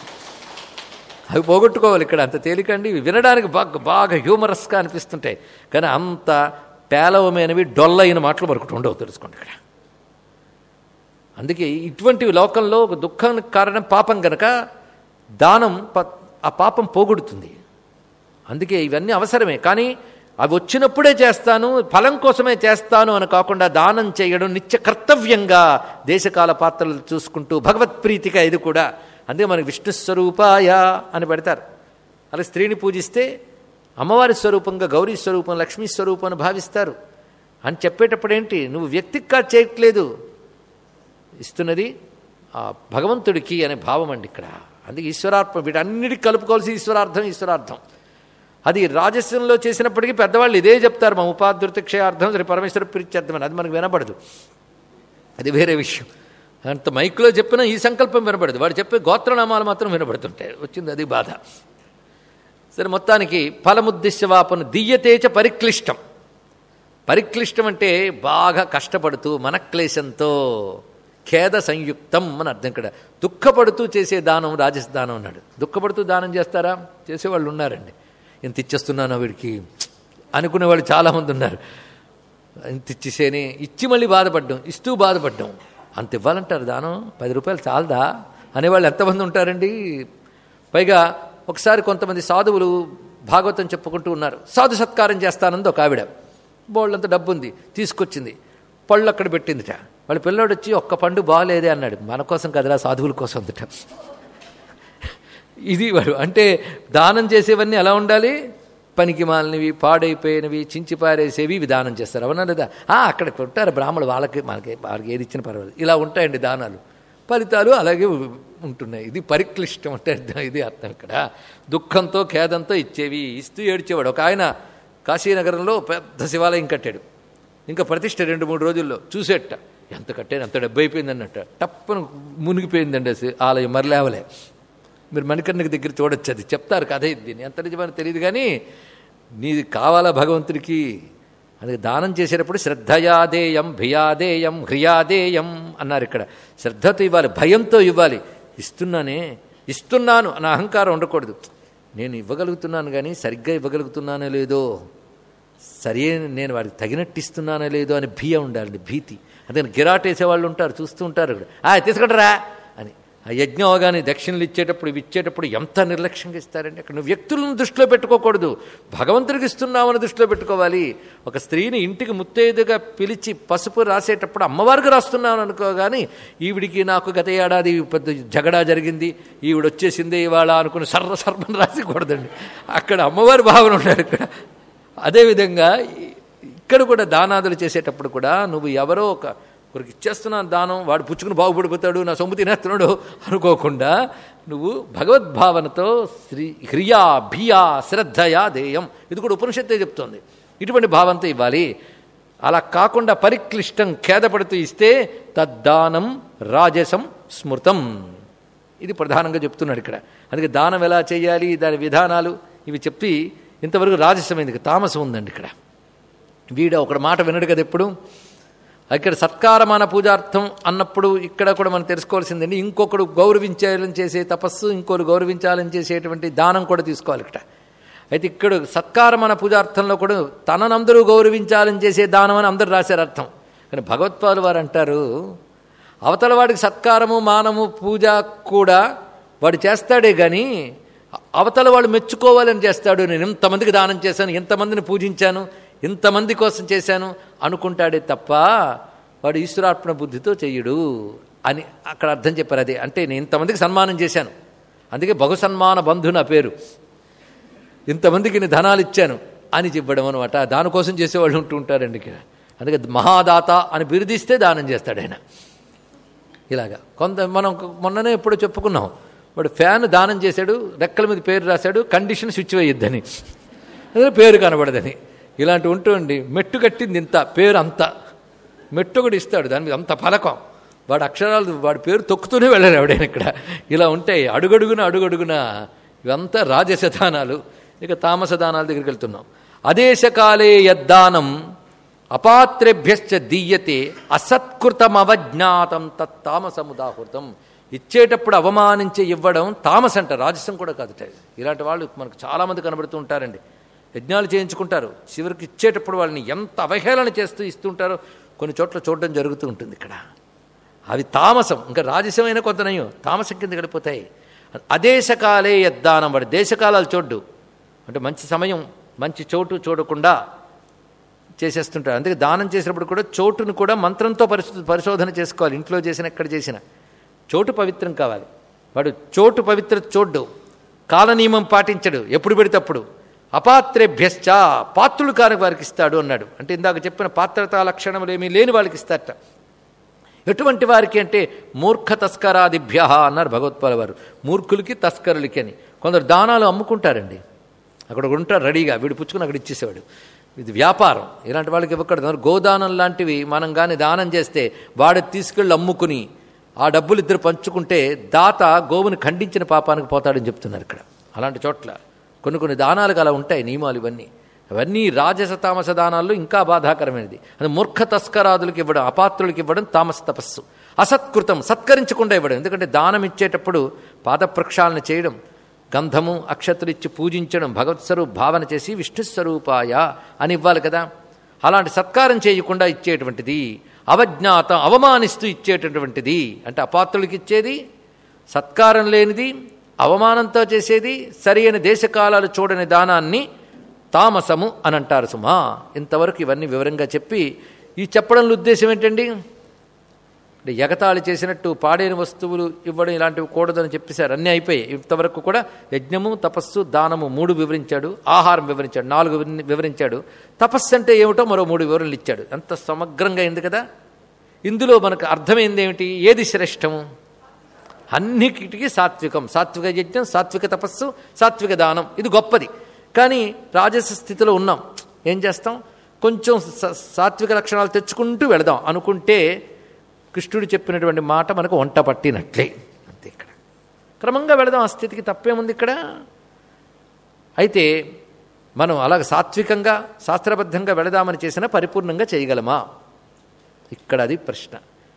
అవి పోగొట్టుకోవాలి ఇక్కడ అంత తేలికండి ఇవి వినడానికి బాగా బాగా హ్యూమరస్గా అనిపిస్తుంటాయి కానీ అంత పేలవమైనవి డొల్లైన మాటలు మరొకటి ఉండవు తెలుసుకోండి ఇక్కడ అందుకే ఇటువంటి లోకంలో ఒక దుఃఖానికి కారణం పాపం గనక దానం ప- ఆ పాపం పోగొడుతుంది అందుకే ఇవన్నీ అవసరమే కానీ అవి వచ్చినప్పుడే చేస్తాను ఫలం కోసమే చేస్తాను అని కాకుండా దానం చేయడం నిత్య కర్తవ్యంగా దేశకాల పాత్రలు చూసుకుంటూ భగవత్ప్రీతిగా ఇది కూడా అందుకే మనకి విష్ణు స్వరూపాయ అని పెడతారు అలా స్త్రీని పూజిస్తే అమ్మవారి స్వరూపంగా గౌరీ స్వరూపం లక్ష్మీ స్వరూపం అని భావిస్తారు అని చెప్పేటప్పుడు ఏంటి నువ్వు వ్యక్తిగా చేయట్లేదు ఇస్తున్నది ఆ భగవంతుడికి అనే భావం అండి ఇక్కడ అందుకే ఈశ్వరార్థం వీటన్నిటికి కలుపుకోవాల్సి ఈశ్వరార్థం ఈశ్వరార్థం అది రాజస్యంలో చేసినప్పటికీ పెద్దవాళ్ళు ఇదే చెప్తారు మా ఉపాధృత క్షయార్థం శ్రీ పరమేశ్వర ప్రీత్యర్థం అని అది మనకు వినపడదు అది వేరే విషయం అంత మైక్లో చెప్పినా ఈ సంకల్పం వినపడదు వాడు చెప్పే గోత్రనామాలు మాత్రం వినపడుతుంటాయి వచ్చింది అది బాధ సరే మొత్తానికి ఫలముద్దిశ్యవాపను దియ్యతేచ పరిక్లిష్టం పరిక్లిష్టం అంటే బాగా కష్టపడుతూ మనక్లేశంతో ఖేద సంయుక్తం అని అర్థం ఇక్కడ దుఃఖపడుతూ చేసే దానం రాజస్ దానం అన్నాడు దుఃఖపడుతూ దానం చేస్తారా చేసేవాళ్ళు ఉన్నారండి ఇంత ఇచ్చేస్తున్నాను వీడికి అనుకునే వాళ్ళు చాలామంది ఉన్నారు ఇంత ఇచ్చేసేనే ఇచ్చి మళ్ళీ బాధపడ్డం ఇస్తూ బాధపడ్డం అంత ఇవ్వాలంటారు దానం పది రూపాయలు చాలదా అనేవాళ్ళు ఎంతమంది ఉంటారండి పైగా ఒకసారి కొంతమంది సాధువులు భాగవతం చెప్పుకుంటూ ఉన్నారు సాధు సత్కారం చేస్తానంది ఒక ఆవిడ బోళ్ళంత డబ్బు ఉంది తీసుకొచ్చింది పళ్ళు అక్కడ పెట్టిందిట వాళ్ళ పిల్లోడు వచ్చి ఒక్క పండు బాగలేదే అన్నాడు మన కోసం కదరా సాధువుల కోసం ఉందిట ఇది వాడు అంటే దానం చేసేవన్నీ ఎలా ఉండాలి పనికి మాలినవి పాడైపోయినవి చించి పారేసేవి ఇవి దానం చేస్తారు అవునా లేదా ఆ, అక్కడ ఉంటారు బ్రాహ్మణులు వాళ్ళకి మనకి వాళ్ళకి ఏది ఇచ్చిన పర్వాలేదు ఇలా ఉంటాయండి దానాలు ఫలితాలు అలాగే ఉంటున్నాయి ఇది పరిక్లిష్టం అంటే అర్థం ఇది అర్థం ఇక్కడ దుఃఖంతో ఖేదంతో ఇచ్చేవి ఇస్తూ ఏడ్చేవాడు ఒక ఆయన కాశీనగరంలో పెద్ద శివాలయం కట్టాడు ఇంకా ప్రతిష్ట రెండు మూడు రోజుల్లో చూసేట ఎంత కట్టాను అంత డబ్బు అయిపోయింది అన్నట్ట టప్పున మునిగిపోయిందండి అసలు ఆలయం మరలేవలే మీరు మణికర్ణికి దగ్గర చూడొచ్చు అది చెప్తారు కథ ఇది దీన్ని ఎంత నిజమని తెలియదు కానీ నీది కావాలా భగవంతుడికి అందుకే దానం చేసేటప్పుడు శ్రద్ధయాదేయం భియాదేయం హ్రియాదేయం అన్నారు ఇక్కడ శ్రద్ధతో ఇవ్వాలి భయంతో ఇవ్వాలి ఇస్తున్నానే ఇస్తున్నాను అన్న అహంకారం ఉండకూడదు నేను ఇవ్వగలుగుతున్నాను కానీ సరిగ్గా ఇవ్వగలుగుతున్నానో లేదో సరే నేను వాడికి తగినట్టు ఇస్తున్నానో లేదో అని భీయ ఉండాలండి భీతి అదే గిరాట్ వేసేవాళ్ళు ఉంటారు చూస్తూ ఉంటారు ఇక్కడ ఆ తీసుకుంటారా అని ఆ యజ్ఞం అవగానే దక్షిణలు ఇచ్చేటప్పుడు ఇవి ఇచ్చేటప్పుడు ఎంత నిర్లక్ష్యంగా ఇస్తారండి అక్కడ నువ్వు వ్యక్తులను దృష్టిలో పెట్టుకోకూడదు భగవంతుడికి ఇస్తున్నామని దృష్టిలో పెట్టుకోవాలి ఒక స్త్రీని ఇంటికి ముత్తైదుగా పిలిచి పసుపు రాసేటప్పుడు అమ్మవారికి రాస్తున్నాను అనుకో కానీ ఈవిడికి నాకు గత ఏడాది పెద్ద జగడా జరిగింది ఈవిడ వచ్చేసిందే ఇవాళ అనుకుని సర్ర సర్వని రాసికూడదండి అక్కడ అమ్మవారి భావన ఉండాలి ఇక్కడ అదేవిధంగా ఇక్కడ కూడా దానాదులు చేసేటప్పుడు కూడా నువ్వు ఎవరో ఒక ఒకరికి ఇచ్చేస్తున్నాను దానం వాడు పుచ్చుకుని బాగుపడిపోతాడు నా సొమ్ము తినేస్తున్నాడు అనుకోకుండా నువ్వు భగవద్భావనతో శ్రీ హ్రియా భియా శ్రద్ధయా దేయం ఇది కూడా ఉపనిషత్తే చెప్తోంది ఇటువంటి భావంతో ఇవ్వాలి అలా కాకుండా పరిక్లిష్టం ఖేదపడుతూ ఇస్తే తద్దానం రాజసం స్మృతం ఇది ప్రధానంగా చెప్తున్నాడు ఇక్కడ అందుకే దానం ఎలా చేయాలి దాని విధానాలు ఇవి చెప్పి ఇంతవరకు రాజసమైంది తామసం ఉందండి ఇక్కడ వీడు ఒకడు మాట వినడు కదా ఎప్పుడు ఇక్కడ సత్కారమాన పూజార్థం అన్నప్పుడు ఇక్కడ కూడా మనం తెలుసుకోవాల్సిందండి ఇంకొకడు గౌరవించాలని చేసే తపస్సు ఇంకోరు గౌరవించాలని చేసేటువంటి దానం కూడా తీసుకోవాలి ఇక్కడ అయితే ఇక్కడ సత్కారమాన పూజార్థంలో కూడా తననందరూ గౌరవించాలని చేసే దానం అని అందరూ రాశారు అర్థం కానీ భగవత్పాలు వారు అంటారు అవతల వాడికి సత్కారము మానము పూజ కూడా వాడు చేస్తాడే కానీ అవతల వాడు మెచ్చుకోవాలని చేస్తాడు నేను ఇంతమందికి దానం చేశాను ఇంతమందిని పూజించాను ఇంతమంది కోసం చేశాను అనుకుంటాడే తప్ప వాడు ఈశ్వరార్పణ బుద్ధితో చెయ్యడు అని అక్కడ అర్థం చెప్పారు అదే అంటే నేను ఇంతమందికి సన్మానం చేశాను అందుకే బహు సన్మాన బంధు నా పేరు ఇంతమందికి నేను ధనాలు ఇచ్చాను అని చెప్పడం అనమాట దానికోసం చేసేవాళ్ళు ఉంటూ ఉంటారండి ఇక్కడ అందుకే మహాదాత అని బిరుదిస్తే దానం చేస్తాడు ఆయన ఇలాగా కొంత మనం మొన్ననే ఎప్పుడో చెప్పుకున్నాం వాడు ఫ్యాన్ దానం చేశాడు రెక్కల మీద పేరు రాశాడు కండిషన్ స్విచ్ వేయొద్దని అదే పేరు కనబడదని ఇలాంటి ఉంటుండి మెట్టు కట్టింది ఇంత పేరు అంత మెట్టు ఒకటి ఇస్తాడు దాని మీద అంత ఫలకం వాడు అక్షరాలు వాడి పేరు తొక్కుతూనే వెళ్ళారు ఎవడైనా ఇక్కడ ఇలా ఉంటాయి అడుగడుగున అడుగడుగున ఇవంతా రాజసదానాలు ఇక తామసదానాల దగ్గరికి వెళ్తున్నాం అదేశకాలే యద్దానం అపాత్రేభ్యశ్చ దీయతే అసత్కృతమవజ్ఞాతం తత్తామసముదాహృతం ఇచ్చేటప్పుడు అవమానించి ఇవ్వడం తామస్ అంట రాజసం కూడా కాదుట ఇలాంటి వాళ్ళు మనకు చాలామంది కనబడుతూ ఉంటారండి యజ్ఞాలు చేయించుకుంటారు చివరికి ఇచ్చేటప్పుడు వాళ్ళని ఎంత అవహేళన చేస్తూ ఇస్తుంటారో కొన్ని చోట్ల చూడడం జరుగుతూ ఉంటుంది ఇక్కడ అవి తామసం ఇంకా రాజసమైన కొంత నయం తామసం కింద గడిపోతాయి అదేశకాలే యద్దానం వాడు దేశకాలాలు చూడ్డు అంటే మంచి సమయం మంచి చోటు చూడకుండా చేసేస్తుంటారు అందుకే దానం చేసినప్పుడు కూడా చోటును కూడా మంత్రంతో పరిశు పరిశోధన చేసుకోవాలి ఇంట్లో చేసిన ఎక్కడ చేసిన చోటు పవిత్రం కావాలి వాడు చోటు పవిత్రత చూడ్డు కాలనియమం పాటించడు ఎప్పుడు పెడితే అప్పుడు అపాత్రేభ్యశ్చ పాత్రులు కాని వారికి ఇస్తాడు అన్నాడు అంటే ఇందాక చెప్పిన పాత్రతా లక్షణములు ఏమీ లేని వాళ్ళకి ఇస్తారట ఎటువంటి వారికి అంటే మూర్ఖ తస్కరాదిభ్య అన్నారు భగవత్పాల వారు మూర్ఖులకి తస్కరులకి అని కొందరు దానాలు అమ్ముకుంటారండి అక్కడ ఒకడు ఉంటారు రెడీగా వీడు పుచ్చుకుని అక్కడ ఇచ్చేసేవాడు ఇది వ్యాపారం ఇలాంటి వాళ్ళకి ఇవ్వకూడదు గోదానం లాంటివి మనం కానీ దానం చేస్తే వాడు తీసుకెళ్ళి అమ్ముకుని ఆ డబ్బులు ఇద్దరు పంచుకుంటే దాత గోవుని ఖండించిన పాపానికి పోతాడని చెప్తున్నారు ఇక్కడ అలాంటి చోట్ల కొన్ని కొన్ని దానాలకు అలా ఉంటాయి నియమాలు ఇవన్నీ అవన్నీ రాజస తామస దానాల్లో ఇంకా బాధాకరమైనది అది మూర్ఖ తస్కరాదులకు ఇవ్వడం అపాత్రులకు ఇవ్వడం తామస తపస్సు అసత్కృతం సత్కరించకుండా ఇవ్వడం ఎందుకంటే దానం ఇచ్చేటప్పుడు పాద ప్రక్షాళన చేయడం గంధము అక్షతులు ఇచ్చి పూజించడం భగవత్ స్వరూప్ భావన చేసి విష్ణు స్వరూపాయ అని ఇవ్వాలి కదా అలాంటి సత్కారం చేయకుండా ఇచ్చేటువంటిది అవజ్ఞాత అవమానిస్తూ ఇచ్చేటటువంటిది అంటే అపాత్రులకి ఇచ్చేది సత్కారం లేనిది అవమానంతో చేసేది సరి అయిన దేశకాలాలు చూడని దానాన్ని తామసము అని అంటారు సుమా ఇంతవరకు ఇవన్నీ వివరంగా చెప్పి ఈ చెప్పడంలో ఉద్దేశం ఏంటండి అంటే ఎగతాళి చేసినట్టు పాడైన వస్తువులు ఇవ్వడం ఇలాంటివి కూడదని చెప్పేశారు అన్నీ అయిపోయాయి ఇంతవరకు కూడా యజ్ఞము తపస్సు దానము మూడు వివరించాడు ఆహారం వివరించాడు నాలుగు వివరి- వివరించాడు తపస్సు అంటే ఏమిటో మరో మూడు వివరణలు ఇచ్చాడు అంత సమగ్రంగా అయింది కదా ఇందులో మనకు అర్థమైంది ఏమిటి ఏది శ్రేష్టము అన్నిటికీ సాత్వికం సాత్విక యజ్ఞం సాత్విక తపస్సు సాత్విక దానం ఇది గొప్పది కానీ రాజస స్థితిలో ఉన్నాం ఏం చేస్తాం కొంచెం స- సాత్విక లక్షణాలు తెచ్చుకుంటూ వెళదాం అనుకుంటే కృష్ణుడు చెప్పినటువంటి మాట మనకు వంట పట్టినట్లే అంతే ఇక్కడ క్రమంగా వెళదాం ఆ స్థితికి తప్పేముంది ఇక్కడ అయితే మనం అలాగ సాత్వికంగా శాస్త్రబద్ధంగా వెళదామని చేసినా పరిపూర్ణంగా చేయగలమా ఇక్కడ అది ప్రశ్న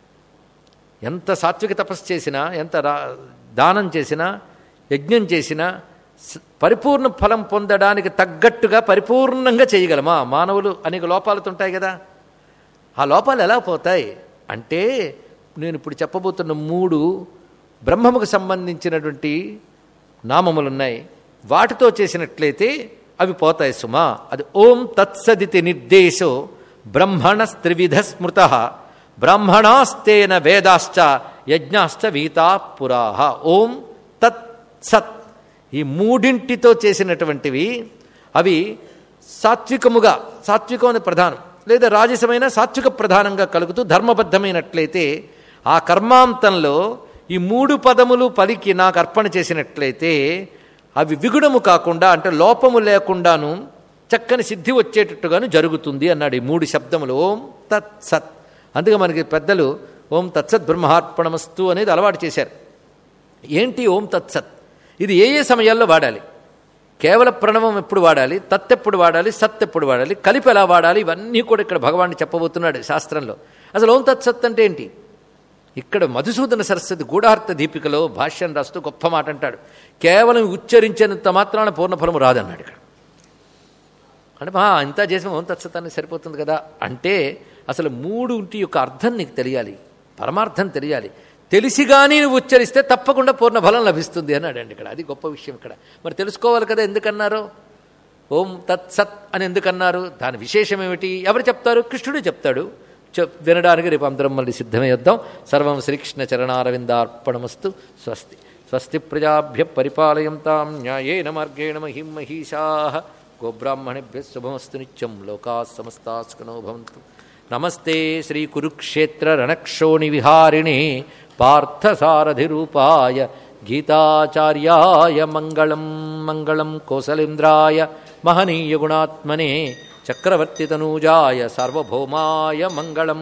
ఎంత సాత్విక తపస్సు చేసినా ఎంత రా దానం చేసినా యజ్ఞం చేసినా స- పరిపూర్ణ ఫలం పొందడానికి తగ్గట్టుగా పరిపూర్ణంగా చేయగలమా మానవులు అనేక లోపాలతో ఉంటాయి కదా ఆ లోపాలు ఎలా పోతాయి అంటే నేను ఇప్పుడు చెప్పబోతున్న మూడు బ్రహ్మముకు సంబంధించినటువంటి నామములు ఉన్నాయి వాటితో చేసినట్లయితే అవి పోతాయి సుమా అది ఓం తత్సదితి నిర్దేశో బ్రహ్మణ స్త్రివిధ స్మృత బ్రాహ్మణాస్తేన వేదాశ్చ యజ్ఞాశ్చ వీతా పురాహ ఓం తత్ సత్ ఈ మూడింటితో చేసినటువంటివి అవి సాత్వికముగా సాత్వికం అనేది ప్రధానం లేదా రాజసమైన సాత్విక ప్రధానంగా కలుగుతూ ధర్మబద్ధమైనట్లయితే ఆ కర్మాంతంలో ఈ మూడు పదములు పలికి నాకు అర్పణ చేసినట్లయితే అవి విగుణము కాకుండా అంటే లోపము లేకుండాను చక్కని సిద్ధి వచ్చేటట్టుగాను జరుగుతుంది అన్నాడు ఈ మూడు శబ్దములు ఓం తత్ సత్ అందుకే మనకి పెద్దలు ఓం తత్సత్ బ్రహ్మార్పణమస్తు అనేది అలవాటు చేశారు ఏంటి ఓం తత్సత్ ఇది ఏ ఏ సమయాల్లో వాడాలి కేవల ప్రణవం ఎప్పుడు వాడాలి తత్ ఎప్పుడు వాడాలి సత్ ఎప్పుడు వాడాలి కలిపి ఎలా వాడాలి ఇవన్నీ కూడా ఇక్కడ భగవాన్ చెప్పబోతున్నాడు శాస్త్రంలో అసలు ఓం తత్సత్ అంటే ఏంటి ఇక్కడ మధుసూదన సరస్వతి గూఢార్థ దీపికలో భాష్యం రాస్తూ గొప్ప మాట అంటాడు కేవలం ఉచ్చరించినంత మాత్రాన పూర్ణఫలము రాదన్నాడు ఇక్కడ అంటే మా ఇంత చేసిన ఓం తత్సతాన్ని సరిపోతుంది కదా అంటే అసలు మూడుంటి యొక్క అర్థం నీకు తెలియాలి పరమార్థం తెలియాలి తెలిసి కానీ నువ్వు ఉచ్చరిస్తే తప్పకుండా పూర్ణ ఫలం లభిస్తుంది అన్నాడు అండి ఇక్కడ అది గొప్ప విషయం ఇక్కడ మరి తెలుసుకోవాలి కదా ఎందుకన్నారు ఓం తత్సత్ అని ఎందుకన్నారు దాని విశేషం ఏమిటి ఎవరు చెప్తారు కృష్ణుడు చెప్తాడు చెప్ వినడానికి రేపు అందరం మళ్ళీ సిద్ధమయ్యొద్దాం సర్వం శ్రీకృష్ణ చరణారవిందార్పణమస్తు స్వస్తి స్వస్తి ప్రజాభ్య పరిపాలయంతాం న్యాయేన మార్గేణ మహిం మహిషా గోబ్రాహ్మణేభ్య శుభమస్తు నిత్యం లోకా సమస్తా సుఖనో భవంతు నమస్తే శ్రీ కురుక్షేత్ర రణక్షోణి విహారిణి పార్థసారథిరూపాయ గీతాచార్యాయ మంగళం మంగళం కోసలేంద్రాయ మహనీయ గుణాత్మనే చక్రవర్తితనూజాయ సార్వభౌమాయ మంగళం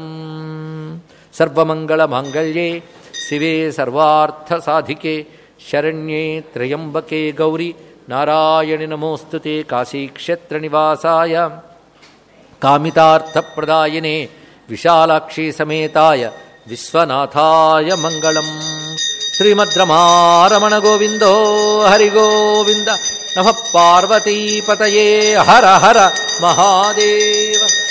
సర్వమంగళమాంగళ్యే శివే సర్వార్థసాధికే శరణ్యే త్రయంబకే గౌరి నారాయణి నమోస్తుతే కాశీక్షేత్రనివాసాయ కామితార్థప్రదాయినే విశాలాక్షి సమేతాయ విశ్వనాథాయ మంగళం శ్రీమద్రమారమణ గోవిందో హరి గోవింద నమ పార్వతీపతయే హర హర మహాదేవ